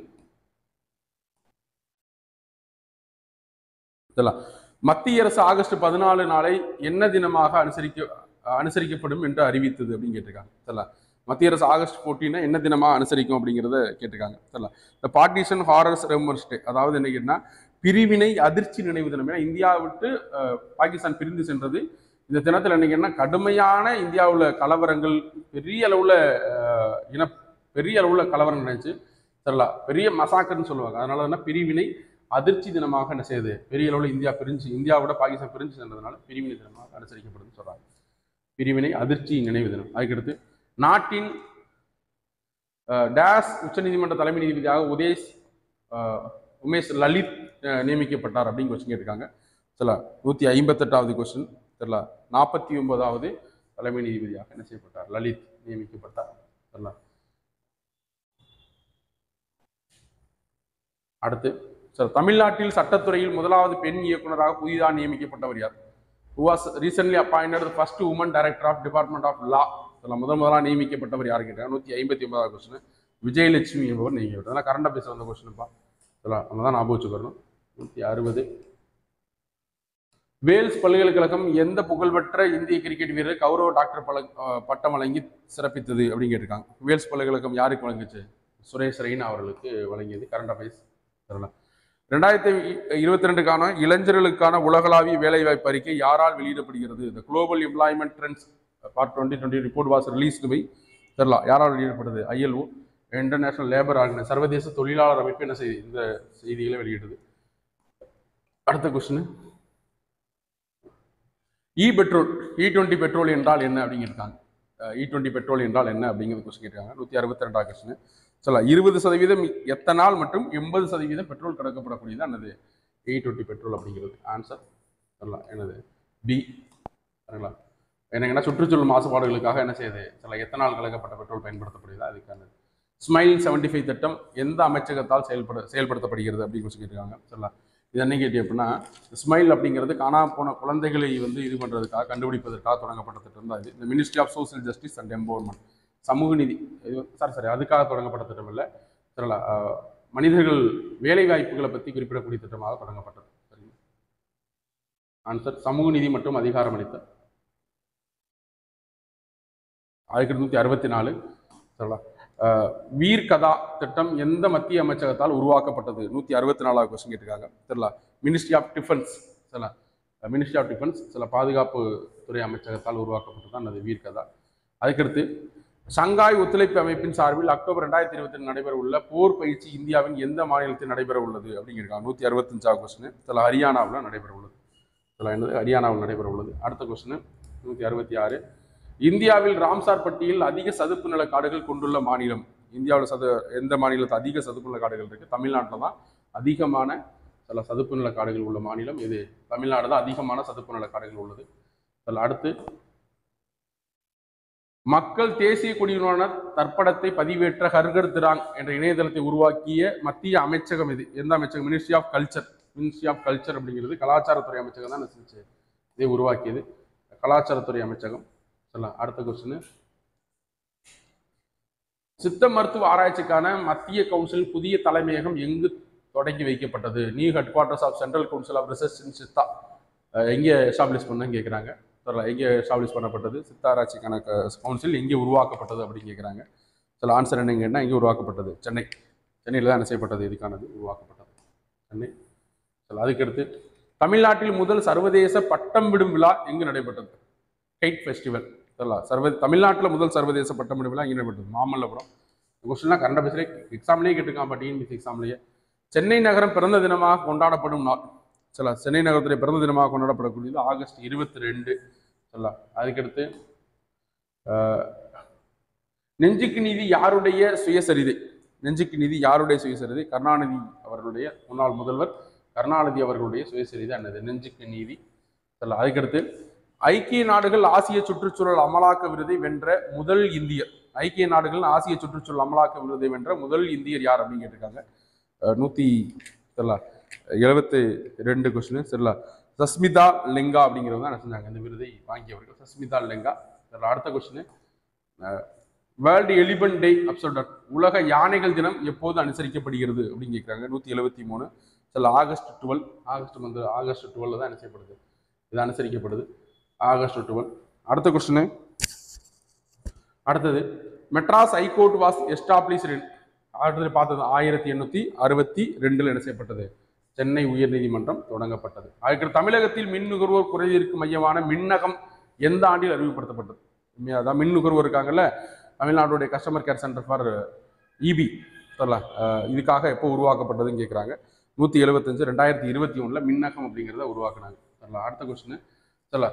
சரிங்களா மத்திய அரசு ஆகஸ்ட் பதினாலு நாளை என்ன தினமாக அனுசரிக்க அனுசரிக்கப்படும் என்று அறிவித்தது அப்படின்னு கேட்டிருக்காங்க சரிங்களா மத்திய அரசு ஆகஸ்ட் 14 என்ன தினமாக அனுசரிக்கும் அப்படிங்கிறத கேட்டிருக்காங்க சரிங்களா இந்த பார்ட்டிஷன் ஹாரர்ஸ் ரெமர்ஸ் டே அதாவது என்ன கேட்டினா பிரிவினை அதிர்ச்சி நினைவு தினம் ஏன்னா இந்தியாவை விட்டு அஹ், பாகிஸ்தான் பிரிந்து சென்றது இந்த தினத்தில் என்னங்கன்னா கடுமையான இந்தியாவில் கலவரங்கள் பெரிய அளவில் இன பெரிய அளவில் கலவரங்கள் நினைச்சு சரிங்களா பெரிய மசாக்கர்னு சொல்லுவாங்க அதனால என்ன பிரிவினை அதிர்ச்சி தினமாக என்ன செய்யுது பெரிய அளவில் இந்தியா பிரிஞ்சு இந்தியாவோட பாகிஸ்தான் பிரிஞ்சு சென்றதுனால பிரிவினை தினமாக அனுசரிக்கப்படுதுன்னு சொல்றாங்க பிரிவினை அதிர்ச்சி நினைவு தினம் அதுக்கடுத்து நாட்டின் அஹ், டேஸ் உச்சநீதிமன்ற தலைமை நீதிபதியாக உதேஷ் அஹ், உமேஷ் லலித் அஹ், நியமிக்கப்பட்டார் அப்படின்னு கொஸ்டின் கேட்டிருக்காங்க சரிங்களா நூற்றி ஐம்பத்தெட்டாவது கொஸ்டின் சரிங்களா நாற்பத்தி ஒன்பதாவது தலைமை நீதிபதியாக என்ன செய்யப்பட்டார் லலித் நியமிக்கப்பட்டார் சரிங்களா அடுத்து சார் தமிழ்நாட்டில் சட்டத்துறையில் முதலாவது பெண் இயக்குனராக புதிதாக நியமிக்கப்பட்டவர் யார் who was recently appointed the first woman director of department of law இதில் முதல் முதலாக நியமிக்கப்பட்டவர் யார் கேட்டாங்க நூற்றி ஐம்பத்தி ஒன்பதாவது கொஸ்டின் விஜயலட்சுமி என்பவர் நியமிக்கப்பட்டார் அதெல்லாம் கரண்ட் அஃபேர்ஸ் வந்த கொஸ்டின்ப்பா இதெல்லாம் நம்ம தான் ஞாபகம் வச்சுக்கணும் நூற்றி அறுபது வேல்ஸ் பல்கலைக்கழகம் எந்த புகழ்பெற்ற இந்திய கிரிக்கெட் வீரர் கௌரவ டாக்டர் பல அஹ், பட்டம் வழங்கி சிறப்பித்தது அப்படின்னு கேட்டிருக்காங்க வேல்ஸ் பல்கலைக்கழகம் யாருக்கு வழங்குச்சு சுரேஷ் ரெய்னா அவர்களுக்கு வழங்கியது கரண்ட் அஃபேர்ஸ் சொல்லலாம் ரெண்டாயிரத்தி இருபத்தி ரெண்டுக்கான இளைஞர்களுக்கான உலகளாவிய வேலைவாய்ப்பு அறிக்கை யாரால் வெளியிடப்படுகிறது இந்த global employment trends part twenty twenty report was released by தெரியல யாரால் வெளியிடப்படுது ஐஎல்ஓ இன்டர்நேஷனல் லேபர் ஆர்கனை சர்வதேச தொழிலாளர் அமைப்பு என்ன செய்யுது இந்த செய்திகளை வெளியிடுது அடுத்த question E petrol E twenty petrol என்றால் என்ன அப்படின்னு இருக்காங்க இ டுவெண்ட்டி பெட்ரோல் என்றால் என்ன அப்படிங்கிறது கொஸ்டின் கேட்டிருக்காங்க நூற்றி அறுபத்தி ரெண்டாவது கொஸ்டின் சொல்லலாம் இருபது சதவீதம் எத்தனால் மற்றும் எண்பது சதவீதம் பெட்ரோல் கடக்கப்படக்கூடியது என்னது இ டுவெண்ட்டி பெட்ரோல் அப்படிங்கிறது ஆன்சர் சொல்லலாம் என்னது பி சரிங்களா என்னங்கன்னா சுற்றுச்சூழல் மாசுபாடுகளுக்காக என்ன செய்யுது சில எத்தனால் கலக்கப்பட்ட பெட்ரோல் பயன்படுத்தப்படுது அதுக்கானது ஸ்மைல் செவன்டி ஃபைவ் திட்டம் எந்த அமைச்சகத்தால் செயல்பட செயல்படுத்தப்படுகிறது அப்படின்னு சொல்லியிருக்காங்க சொல்லலாம் இது என்ன கேட்டி அப்படின்னா ஸ்மைல் அப்படிங்கிறது காணாம போன குழந்தைகளை வந்து இது பண்ணுறதுக்காக கண்டுபிடிப்பதற்காக தொடங்கப்பட்ட திட்டம் தான் இது இந்த ministry of social justice and empowerment சமூக நீதி இது சாரி சாரி அதுக்காக தொடங்கப்பட்ட திட்டம் இல்லை சரிங்களா அஹ், மனிதர்கள் வேலை வாய்ப்புகளை பற்றி குறிப்பிடக்கூடிய திட்டமாக தொடங்கப்பட்டது சரிங்களா ஆன்சர் சமூக நீதி மற்றும் அதிகாரம் அளித்த ஆயிரத்தி நூற்றி அறுபத்தி நாலு சரிங்களா அஹ், வீர் கதா திட்டம் எந்த மத்திய அமைச்சகத்தால் உருவாக்கப்பட்டது நூற்றி அறுபத்தி நாலாவது கொஸ்டின் கேட்டிருக்காங்க தெரியல மினிஸ்ட்ரி ஆஃப் டிஃபென்ஸ் சரிங்களா மினிஸ்ட்ரி ஆஃப் டிஃபென்ஸ் சில பாதுகாப்பு துறை அமைச்சகத்தால் உருவாக்கப்பட்டது தான் அது வீர் கதா அதுக்கடுத்து ஷங்காய் ஒத்துழைப்பு அமைப்பின் சார்பில் அக்டோபர் ரெண்டாயிரத்தி இருபத்தி நடைபெற உள்ள போர் பயிற்சி இந்தியாவின் எந்த மாநிலத்தில் நடைபெற உள்ளது அப்படிங்கிருக்காங்க நூற்றி அறுபத்தஞ்சாவது கொஸ்டின் சில ஹரியானாவில் நடைபெற உள்ளது சில என்னது ஹரியானாவில் நடைபெற உள்ளது அடுத்த கொஸ்டின் நூற்றி அறுபத்தி ஆறு இந்தியாவில் ராம்சார் பட்டியலில் அதிக சதுப்பு நில காடுகள் கொண்டுள்ள மாநிலம் இந்தியாவில் சது எந்த மாநிலத்தில் அதிக சதுப்பு நில காடுகள் இருக்கு தமிழ்நாட்டில் தான் அதிகமான சில சதுப்பு நில காடுகள் உள்ள மாநிலம் இது தமிழ்நாடு தான் அதிகமான சதுப்பு நில காடுகள் உள்ளது அதில் அடுத்து மக்கள் தேசிய கொடியினுடைய தற்படத்தை பதிவேற்ற ஹர்கர் திராங் என்ற இணையதளத்தை உருவாக்கிய மத்திய அமைச்சகம் இது எந்த அமைச்சகம் ministry of culture ministry of culture அப்படிங்கிறது கலாச்சாரத்துறை அமைச்சகம் தான் என்ன செஞ்சுச்சு இதை உருவாக்கியது கலாச்சாரத்துறை அமைச்சகம் சொல்லலாம் அடுத்த கொஸ்டின் சித்த மருத்துவ ஆராய்ச்சிக்கான மத்திய கவுன்சில் புதிய தலைமையகம் எங்கு தொடங்கி வைக்கப்பட்டது new head quarters of central council of research in Siddha ah எங்கே எஸ்டாப்ளிஷ் பண்ண கேட்குறாங்க தெரியல எங்கே எஸ்டாப்ளிஷ் பண்ணப்பட்டது சித்த ஆராய்ச்சிக்கான கவுன்சில் எங்கே உருவாக்கப்பட்டது அப்படின்னு கேட்குறாங்க சில ஆன்சர் என்னங்க என்ன எங்கே உருவாக்கப்பட்டது சென்னை சென்னையில் தான் என்ன செய்யப்பட்டது இதுக்கானது உருவாக்கப்பட்டது சென்னை சரி அதுக்கடுத்து தமிழ்நாட்டில் முதல் சர்வதேச பட்டம் விடும் விழா எங்கு நடைபெற்றது கைட் ஃபெஸ்டிவல் சரிங்களா சர்வ தமிழ்நாட்டில் முதல் சர்வதேச பட்டம் விடும் விழா எங்கே நடைபெற்றது மாமல்லபுரம் இந்த கொஸ்டின்லாம் கரண்ட் அஃபேர்ஸ்லேயே எக்ஸாம்லேயே கேட்டுக்கான் பட் டிஎன்பிசி எக்ஸாம்லேயே சென்னை நகரம் பிறந்த தினமாக கொண்டாடப்படும் நாள் சரிங்களா சென்னை நகரத்துடைய பிறந்த தினமாக கொண்டாடப்படக்கூடியது ஆகஸ்ட் இருபத்தி ரெண்டு சரிங்களா அதுக்கடுத்து ஆஹ், நெஞ்சுக்கு நீதி யாருடைய சுயசரிதை நெஞ்சுக்கு நீதி யாருடைய சுயசரிதை கருணாநிதி அவர்களுடைய முன்னாள் முதல்வர் கருணாநிதி அவர்களுடைய சுயசரிதை என்னது நெஞ்சுக்கு நீதி சரிங்களா அதுக்கடுத்து ஐக்கிய நாடுகள் ஆசிய சுற்றுச்சூழல் அமலாக்க விருதை வென்ற முதல் இந்தியர் ஐக்கிய நாடுகள் ஆசிய சுற்றுச்சூழல் அமலாக்க விருதை வென்ற முதல் இந்தியர் யார் அப்படின்னு கேட்டிருக்காங்க அஹ் நூத்தி சரிங்களா எழுபத்தி ரெண்டு கொஸ்டின் சரிங்களா சஸ்மிதா லெங்கா அப்படிங்கிறவங்க என்ன செஞ்சாங்க இந்த விருதை வாங்கியவர்கள் சஸ்மிதா லெங்கா சரிங்களா அடுத்த கொஸ்டின் வேர்ல்டு எலிபன் டே அப்சல்டன் உலக யானைகள் தினம் எப்போது அனுசரிக்கப்படுகிறது அப்படின்னு கேட்குறாங்க நூற்றி எழுபத்தி மூணு சில ஆகஸ்ட் டுவெல் ஆகஸ்ட் வந்து ஆகஸ்ட் டுவெல் தான் என்ன செய்யப்படுது இது அனுசரிக்கப்படுது ஆகஸ்ட் டுவெல் அடுத்த கொஸ்டின் அடுத்தது மெட்ராஸ் ஹைகோர்ட் வாஸ் எஸ்டாப்ளிஷ்டு அடுத்தது பார்த்தது ஆயிரத்தி எண்ணூற்றி அறுபத்தி ரெண்டில் என்ன செய்யப்பட்டது சென்னை உயர்நீதிமன்றம் தொடங்கப்பட்டது அதுக்கு தமிழகத்தில் மின் நுகர்வோர் குறைதீர்க்கும் மையமான மின்னகம் எந்த ஆண்டில் அறிமுகப்படுத்தப்பட்டது உண்மையா அதான் மின் நுகர்வோர் இருக்காங்கல்ல தமிழ்நாடுடைய customer care centre for EB சொல்லலாம் இதுக்காக எப்போ உருவாக்கப்பட்டதுன்னு கேட்குறாங்க நூற்றி எழுபத்தஞ்சு ரெண்டாயிரத்தி இருபத்தி ஒன்றில் மின்னகம் அப்படிங்கிறத உருவாக்குனாங்க சொல்லலாம் அடுத்த கொஸ்டின் சொல்ல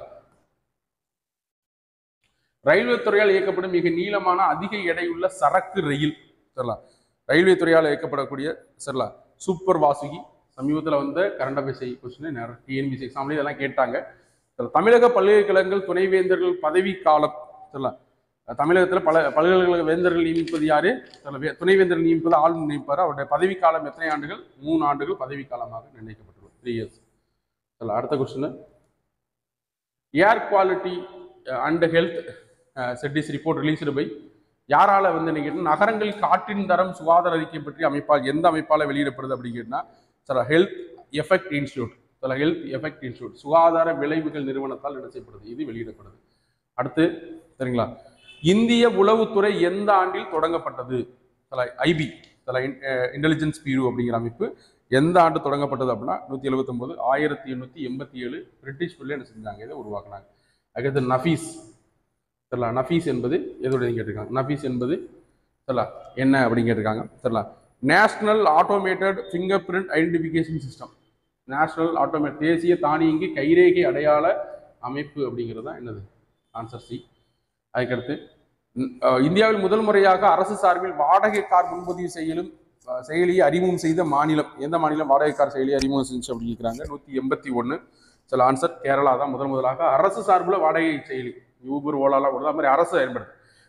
ரயில்வே துறையால் இயக்கப்படும் மிக நீளமான அதிக எடையுள்ள சரக்கு ரயில் சொல்லலாம் ரயில்வே துறையால் இயக்கப்படக்கூடிய சொல்லலாம் சூப்பர் வாசுகி சமீபத்தில் வந்த கரண்ட் அஃபேர்ஸ் கொஸ்டின் நிறைய டிஎன்பிசி எக்ஸாம்லேயே இதெல்லாம் கேட்டாங்க இதுல தமிழக பல்கலைக்கழகங்கள் துணைவேந்தர்கள் பதவி காலம் சொல்லலாம் தமிழகத்தில் பல பல்கலைக்கழக வேந்தர்கள் நியமிப்பது யாரு சில வே- துணைவேந்தர்கள் நியமிப்பது ஆள் நியமிப்பார் அவருடைய பதவி காலம் எத்தனை ஆண்டுகள் மூணு ஆண்டுகள் பதவி காலமாக நிர்ணயிக்கப்பட்டுள்ளது த்ரீ இயர்ஸ் சொல்ல அடுத்த question air quality and health cities report released by யாரால வந்து நீங்க கேட்டா, நகரங்கள் காற்றின் தரம் சுகாதார அறிக்கை பற்றி அமைப்பால் எந்த அமைப்பால வெளியிடப்படுது அப்படின்னு கேட்டா சில ஹெல்த் எஃபெக்ட் இன்ஸ்டியூட் சில ஹெல்த் எஃபெக்ட் இன்ஸ்டியூட் சுகாதார விளைவுகள் நிறுவனத்தால் என்ன செய்யப்படுது இது வெளியிடப்படுது அடுத்து சரிங்களா இந்திய உளவுத்துறை எந்த ஆண்டில் தொடங்கப்பட்டது சில ஐபி சில இன்டெலிஜென்ஸ் பியூரோ அப்படிங்கிற அமைப்பு எந்த ஆண்டு தொடங்கப்பட்டது அப்படின்னா நூற்றி எழுபத்தொம்போது ஆயிரத்தி எண்ணூற்றி எண்பத்தி ஏழு பிரிட்டிஷ் பிள்ளை என்ன செஞ்சாங்க இதை உருவாக்குனாங்க அதுக்கடுத்து நஃபீஸ் சரிங்களா நஃபீஸ் என்பது எதோட கேட்டிருக்காங்க நஃபீஸ் என்பது சரிங்களா என்ன அப்படின்னு கேட்டிருக்காங்க சரிங்களா national automated fingerprint identification system national automate தேசிய தானியங்கி கைரேகை அடையாள அமைப்பு அப்படிங்கிறது தான் என்னது ஆன்சர் சி அதுக்கடுத்து ம், அஹ், இந்தியாவில் முதல் முறையாக அரசு சார்பில் வாடகை கார் முன்பதிவு செய்யலும் அஹ், செயலியை அறிமுகம் செய்த மாநிலம் எந்த மாநிலம் வாடகை கார் செயலியை அறிமுகம் செஞ்சு அப்படின்னு கேட்குறாங்க நூற்றி எண்பத்தி ஒன்று சில ஆன்சர் கேரளா தான் முதல் முதலாக அரசு சார்பில் வாடகை செயலி ஊபர் ஓலாலாம் கூட அது மாதிரி அரசு பயன்படுது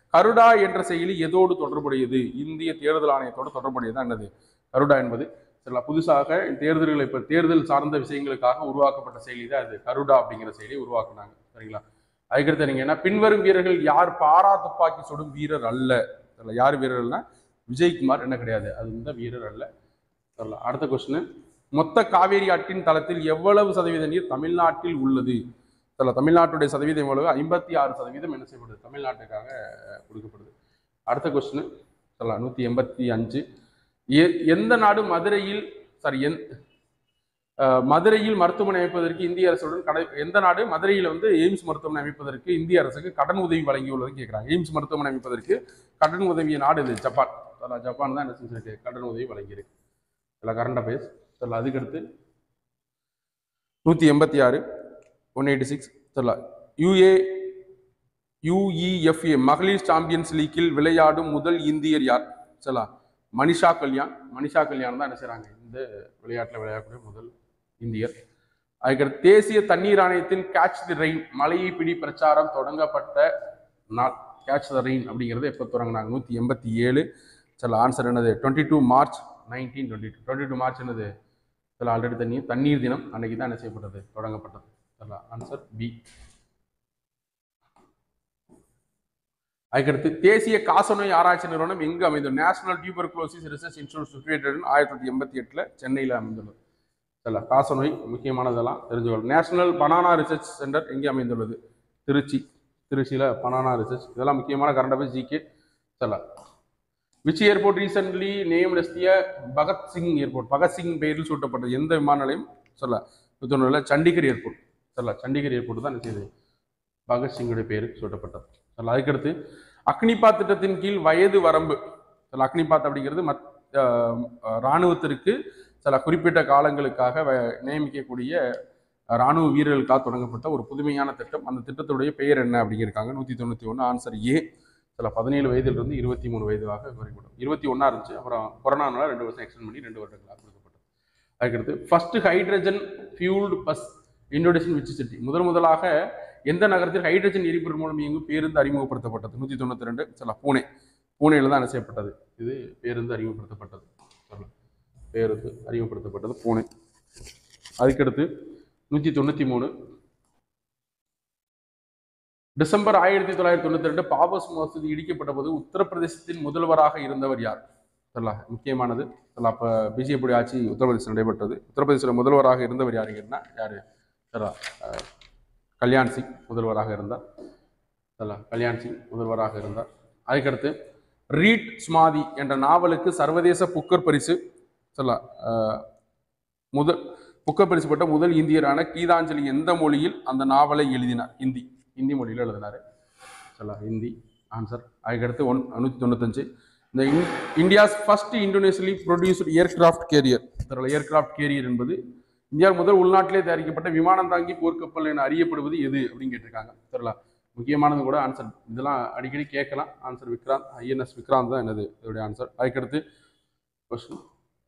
கருடா என்ற செயலி எதோடு தொடர்புடையது இந்திய தேர்தல் ஆணையத்தோடு தொடர்புடையது என்னது கருடா என்பது சரிங்களா புதுசாக தேர்தல்களை இப்போ தேர்தல் சார்ந்த விஷயங்களுக்காக உருவாக்கப்பட்ட செயலி தான் அது கருடா அப்படிங்கிற செயலியை உருவாக்குனாங்க சரிங்களா அதுக்கடுத்து நீங்க என்ன பின்வரும் வீரர்கள் யார் பாரா துப்பாக்கி சுடும் வீரர் அல்ல சரிங்களா யார் வீரர்கள்னா விஜய்குமார் என்ன கிடையாது அது இந்த வீரர் அல்ல சரிங்களா அடுத்த கொஸ்டின் மொத்த காவேரி ஆற்றின் தளத்தில் எவ்வளவு சதவீத நீர் தமிழ்நாட்டில் உள்ளது சரிங்களா தமிழ்நாட்டுடைய சதவீதம் எவ்வளவு ஐம்பத்தி ஆறு சதவீதம் என்ன செய்யப்படுது தமிழ்நாட்டுக்காக அஹ், கொடுக்கப்படுது அடுத்த கொஸ்டின் சொல்லலாம் நூற்றி எண்பத்தி அஞ்சு எ- எந்த நாடு மதுரையில் சாரி எந் அஹ், மதுரையில் மருத்துவமனை அமைப்பதற்கு இந்திய அரசுடன் கடை எந்த நாடு மதுரையில் வந்து எய்ம்ஸ் மருத்துவமனை அமைப்பதற்கு இந்திய அரசுக்கு கடன் உதவி வழங்கியுள்ளதுன்னு கேட்குறாங்க எய்ம்ஸ் மருத்துவமனை அமைப்பதற்கு கடன் உதவிய நாடு இது ஜப்பான் சரிங்களா ஜப்பான் தான் என்ன செஞ்சிருக்கு கடன் உதவி வழங்கியிருக்கு இதில் கரண்ட் அஃபேர்ஸ் சரிங்களா அதுக்கடுத்து நூற்றி எண்பத்தி ஆறு ஒன் எயிட்டி சிக்ஸ் சரிங்களா யூஏ யுஇஎஃப்ஏ மகளிர் சாம்பியன்ஸ் லீக்கில் விளையாடும் முதல் இந்தியர் யார் சரிங்களா மனிஷா கல்யாண் மனிஷா கல்யாண் தான் என்ன செய்றாங்க இந்த விளையாட்டில் விளையாடக்கூடிய முதல் இந்தியர் அதுக்கடுத்து தேசிய தண்ணீர் ஆணையத்தின் கேட்ச் தி ரெயின் மழையை பிடி பிரச்சாரம் தொடங்கப்பட்ட நாள் கேட்ச் த ரெயின் அப்படிங்கிறது எப்போ தொடங்கினாங்க நூற்றி எண்பத்தி ஏழு சில ஆன்சர் என்னது twenty two March nineteen twenty two twenty two March என்னது சில ஆல்ரெடி தண்ணீர் தண்ணீர் தினம் அன்னைக்கு தான் என்ன செய்யப்பட்டது தொடங்கப்பட்டது சரிங்களா ஆன்சர் பி அதுக்கடுத்து தேசிய காசநோய் ஆராய்ச்சி நிறுவனம் எங்கு அமைந்துள்ளது national tuberculosis research institute situated ஆயிரத்தி தொள்ளாயிரத்தி எண்பத்தி எட்டில் சென்னையில் அமைந்துள்ளது சரிங்களா காசநோய் முக்கியமானதெல்லாம் தெரிஞ்சுக்கணும் நேஷனல் பனானா ரிசர்ச் சென்டர் எங்கே அமைந்துள்ளது திருச்சி திருச்சியில் பனானா ரிசர்ச் இதெல்லாம் முக்கியமான கரண்ட் அஃபேர்ஸ் ஜிகே சரிங்களா விச் ஏர்போர்ட் ரீசென்ட்லி நேம் எஸ்டிய பகத்சிங் ஏர்போர்ட் பகத்சிங் பெயரில் சூட்டப்பட்டது எந்த விமான நிலையம் சொல்ல தொண்ணூறுல சண்டிகர் ஏர்போர்ட் சரிங்களா சண்டிகர் ஏர்போர்ட் தான் என்ன செய்யுது பகத்சிங்குடைய பேருக்கு சூட்டப்பட்டது சரிங்களா அதுக்கடுத்து அக்னிபாத் திட்டத்தின் கீழ் வயது வரம்பு சரிங்களா அக்னிபாத் அப்படிங்கிறது மத் அஹ் இராணுவத்திற்கு சில குறிப்பிட்ட காலங்களுக்காக வ- நியமிக்கக்கூடிய இராணுவ வீரர்களுக்காக தொடங்கப்பட்ட ஒரு புதுமையான திட்டம் அந்த திட்டத்துடைய பெயர் என்ன அப்படிங்கிருக்காங்க நூற்றி தொண்ணூற்றி ஒன்று ஆன்சர் ஏ சில பதினேழு வயதிலிருந்து இருபத்தி மூணு வயதுவாக குறைக்கப்படும் இருபத்தி ஒன்றா இருந்துச்சு அப்புறம் கொரோனானால ரெண்டு வருஷம் எக்ஸ்டெண்ட் பண்ணி ரெண்டு வருடங்களாக கொடுக்கப்பட்டது அதுக்கடுத்து first hydrogen fuelled bus introduction which city முதல் முதலாக எந்த நகரத்தில் ஹைட்ரஜன் எரிபொருள் மூலம் இயங்கும் பேருந்து அறிமுகப்படுத்தப்பட்டது நூற்றி தொண்ணூற்றி ரெண்டு சில பூனே பூனேல தான் என்ன செய்யப்பட்டது இது பேருந்து அறிமுகப்படுத்தப்பட்டது சொல்லலாம். பேருந்து அறிமுகப்படுத்தப்பட்டது பூனே அதுக்கடுத்து நூற்றி தொண்ணூற்றி மூணு டிசம்பர் ஆயிரத்தி தொள்ளாயிரத்தி தொண்ணூத்தி ரெண்டு பாபஸ் மசூதி இடிக்கப்பட்ட போது உத்தரப்பிரதேசத்தின் முதல்வராக இருந்தவர் யார் சொல்லலாம் முக்கியமானது சொல்லலாம் அப்போ பிஜேபி ஆட்சி உத்தரப்பிரதேசம் நடைபெற்றது உத்தரப்பிரதேசத்தில் முதல்வராக இருந்தவர் யாருங்கன்னா யாரு சொல்லலாம் அஹ், கல்யாண் சிங் முதல்வராக இருந்தார் சொல்லலாம் கல்யாண் சிங் முதல்வராக இருந்தார் அதுக்கடுத்து ரீட் ஸ்மாதி என்ற நாவலுக்கு சர்வதேச புக்கர் பரிசு சொல்லலாம் அஹ், முதல் புக்கர் பரிசு பெற்ற முதல் இந்தியரான கீதாஞ்சலி எந்த மொழியில் அந்த நாவலை எழுதினார் ஹிந்தி ஹிந்தி மொழியில் எழுதினார் சொல்லலாம் ஹிந்தி ஆன்சர் அதுக்கடுத்து ஒன் நூற்றி தொண்ணூத்தஞ்சு இந்த in India's first indigenously produced aircraft carrier இதில் ஏர்கிராஃப்ட் கேரியர் என்பது இந்தியா முதல் உள்நாட்டிலே தயாரிக்கப்பட்ட விமானம் தாங்கி போர்க்கப்பல் என அறியப்படுவது எது அப்படின்னு கேட்டிருக்காங்க தெரியல முக்கியமானது கூட ஆன்சர் இதெல்லாம் அடிக்கடி கேட்கலாம் ஆன்சர் விக்ராந்த் ஐஎன்எஸ் விக்ராந்த் தான் என்னது இதோடைய ஆன்சர் அதுக்கடுத்து கொஸ்டின்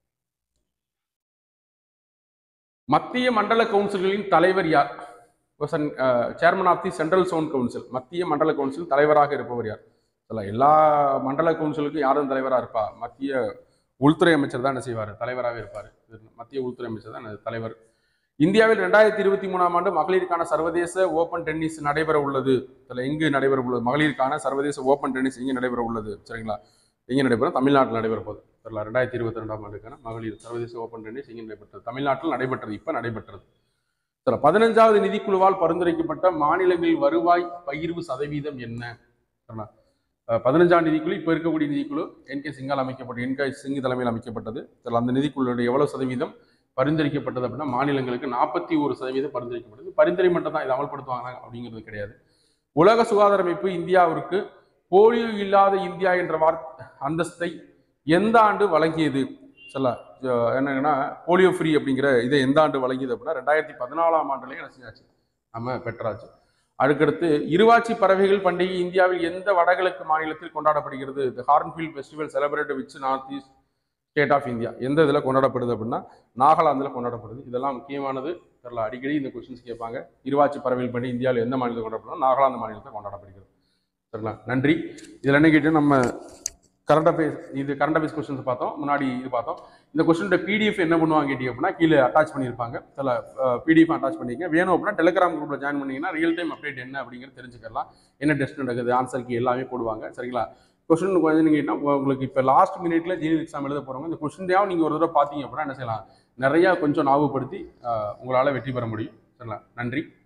மத்திய மண்டல கவுன்சில்களின் தலைவர் யார் chairman of the central zone council மத்திய மண்டல கவுன்சில் தலைவராக இருப்பவர் யார் சொல்ல எல்லா மண்டல கவுன்சிலுக்கும் யாரும் தலைவராக இருப்பா மத்திய உள்துறை அமைச்சர் தான் என்ன செய்வார் தலைவராக இருப்பார் மத்திய உள்துறை அமைச்சர் தான் என்னது தலைவர் இந்தியாவில் ரெண்டாயிரத்தி இருபத்தி மூணாம் ஆண்டு மகளிருக்கான சர்வதேச ஓபன் டென்னிஸ் நடைபெற உள்ளது இதில் எங்கு நடைபெற உள்ளது மகளிருக்கான சர்வதேச ஓபன் டென்னிஸ் எங்கே நடைபெற உள்ளது சரிங்களா எங்கே நடைபெறும் தமிழ்நாட்டில் நடைபெற போகுது சரிங்களா ரெண்டாயிரத்தி இருபத்தி ரெண்டாம் ஆண்டுக்கான மகளிர் சர்வதேச ஓபன் டென்னிஸ் எங்கே நடைபெற்றது தமிழ்நாட்டில் நடைபெற்றது இப்போ நடைபெற்றது சில பதினஞ்சாவது நிதிக்குழுவால் பரிந்துரைக்கப்பட்ட மாநிலங்களில் வருவாய் பகிர்வு சதவீதம் என்ன சரிங்களா? அஹ் பதினஞ்சாம் நிதிக்குழு இப்போ இருக்கக்கூடிய நிதிக்குழு என் கே சிங்கால் அமைக்கப்பட்ட என் கே சிங் தலைமையில் அமைக்கப்பட்டது சில அந்த நிதிக்குழுடைய எவ்வளவு சதவீதம் பரிந்துரைக்கப்பட்டது அப்படின்னா மாநிலங்களுக்கு நாற்பத்தி ஒரு சதவீதம் பரிந்துரைக்கப்பட்டது பரிந்துரை மட்டும் தான் இதை அமல்படுத்துவாங்க அப்படிங்கிறது கிடையாது உலக சுகாதார அமைப்பு இந்தியாவிற்கு போலியோ இல்லாத இந்தியா என்ற வார் அந்தஸ்தை எந்த ஆண்டு வழங்கியது சொல்ல அஹ் என்னங்கன்னா போலியோ ஃப்ரீ அப்படிங்கிற இதை எந்த ஆண்டு வழங்கியது அப்படின்னா ரெண்டாயிரத்தி பதினாலாம் ஆண்டுலேயே என்ன செஞ்சாச்சு நம்ம பெற்றாச்சு அடுக்கடுத்து இருவாச்சி பறவைகள் பண்டிகை இந்தியாவில் எந்த வடகிழக்கு மாநிலத்தில் கொண்டாடப்படுகிறது the Hornbill festival celebrate which north east state of India எந்த இதில் கொண்டாடப்படுது அப்படின்னா நாகாலாந்தில் கொண்டாடப்படுது இதெல்லாம் முக்கியமானது தெரியல அடிக்கடி இந்த கொஸ்டின்ஸ் கேட்பாங்க இருவாச்சி பறவைகள் பண்டிகை இந்தியாவில் எந்த மாநிலத்தில் கொண்டாடப்படுறோம் நாகாலாந்து மாநிலத்தில் கொண்டாடப்படுகிறது சரிங்களா நன்றி இதில் என்ன கேட்டு நம்ம கரண்ட் அஃபேர்ஸ் இது கரண்ட் அஃபேர்ஸ் கொஸ்டின்ஸ் பார்த்தோம் முன்னாடி இது பார்த்தோம் இந்த கொஸ்டினோட பிடிஎஃப் என்ன பண்ணுவாங்க கேட்டீங்க அப்படின்னா கீழே அட்டாச் பண்ணியிருப்பாங்க சில பிடிஎஃப் அட்டாச் பண்ணிக்க வேணும் அப்படின்னா டெலிகிராம் குரூப்பில் ஜாயின் பண்ணீங்கன்னா ரியல் டைம் அப்டேட் என்ன அப்படிங்கிறது தெரிஞ்சுக்கலாம் என்ன டெஸ்ட் நடக்குது ஆன்சர் கீ எல்லாமே போடுவாங்க சரிங்களா கொஸ்டின் கொஞ்சம் கேட்டால் உங்களுக்கு இப்போ லாஸ்ட் மினிட்ல ஜிஎல் எக்ஸாம் எழுத போகிறவங்க இந்த கொஸ்டின்டையாவும் நீங்கள் ஒரு தடவை பார்த்தீங்க அப்படின்னா என்ன செய்யலாம் நிறையா கொஞ்சம் ஞாபகப்படுத்தி உங்களால் வெற்றி பெற முடியும் சரிங்களா நன்றி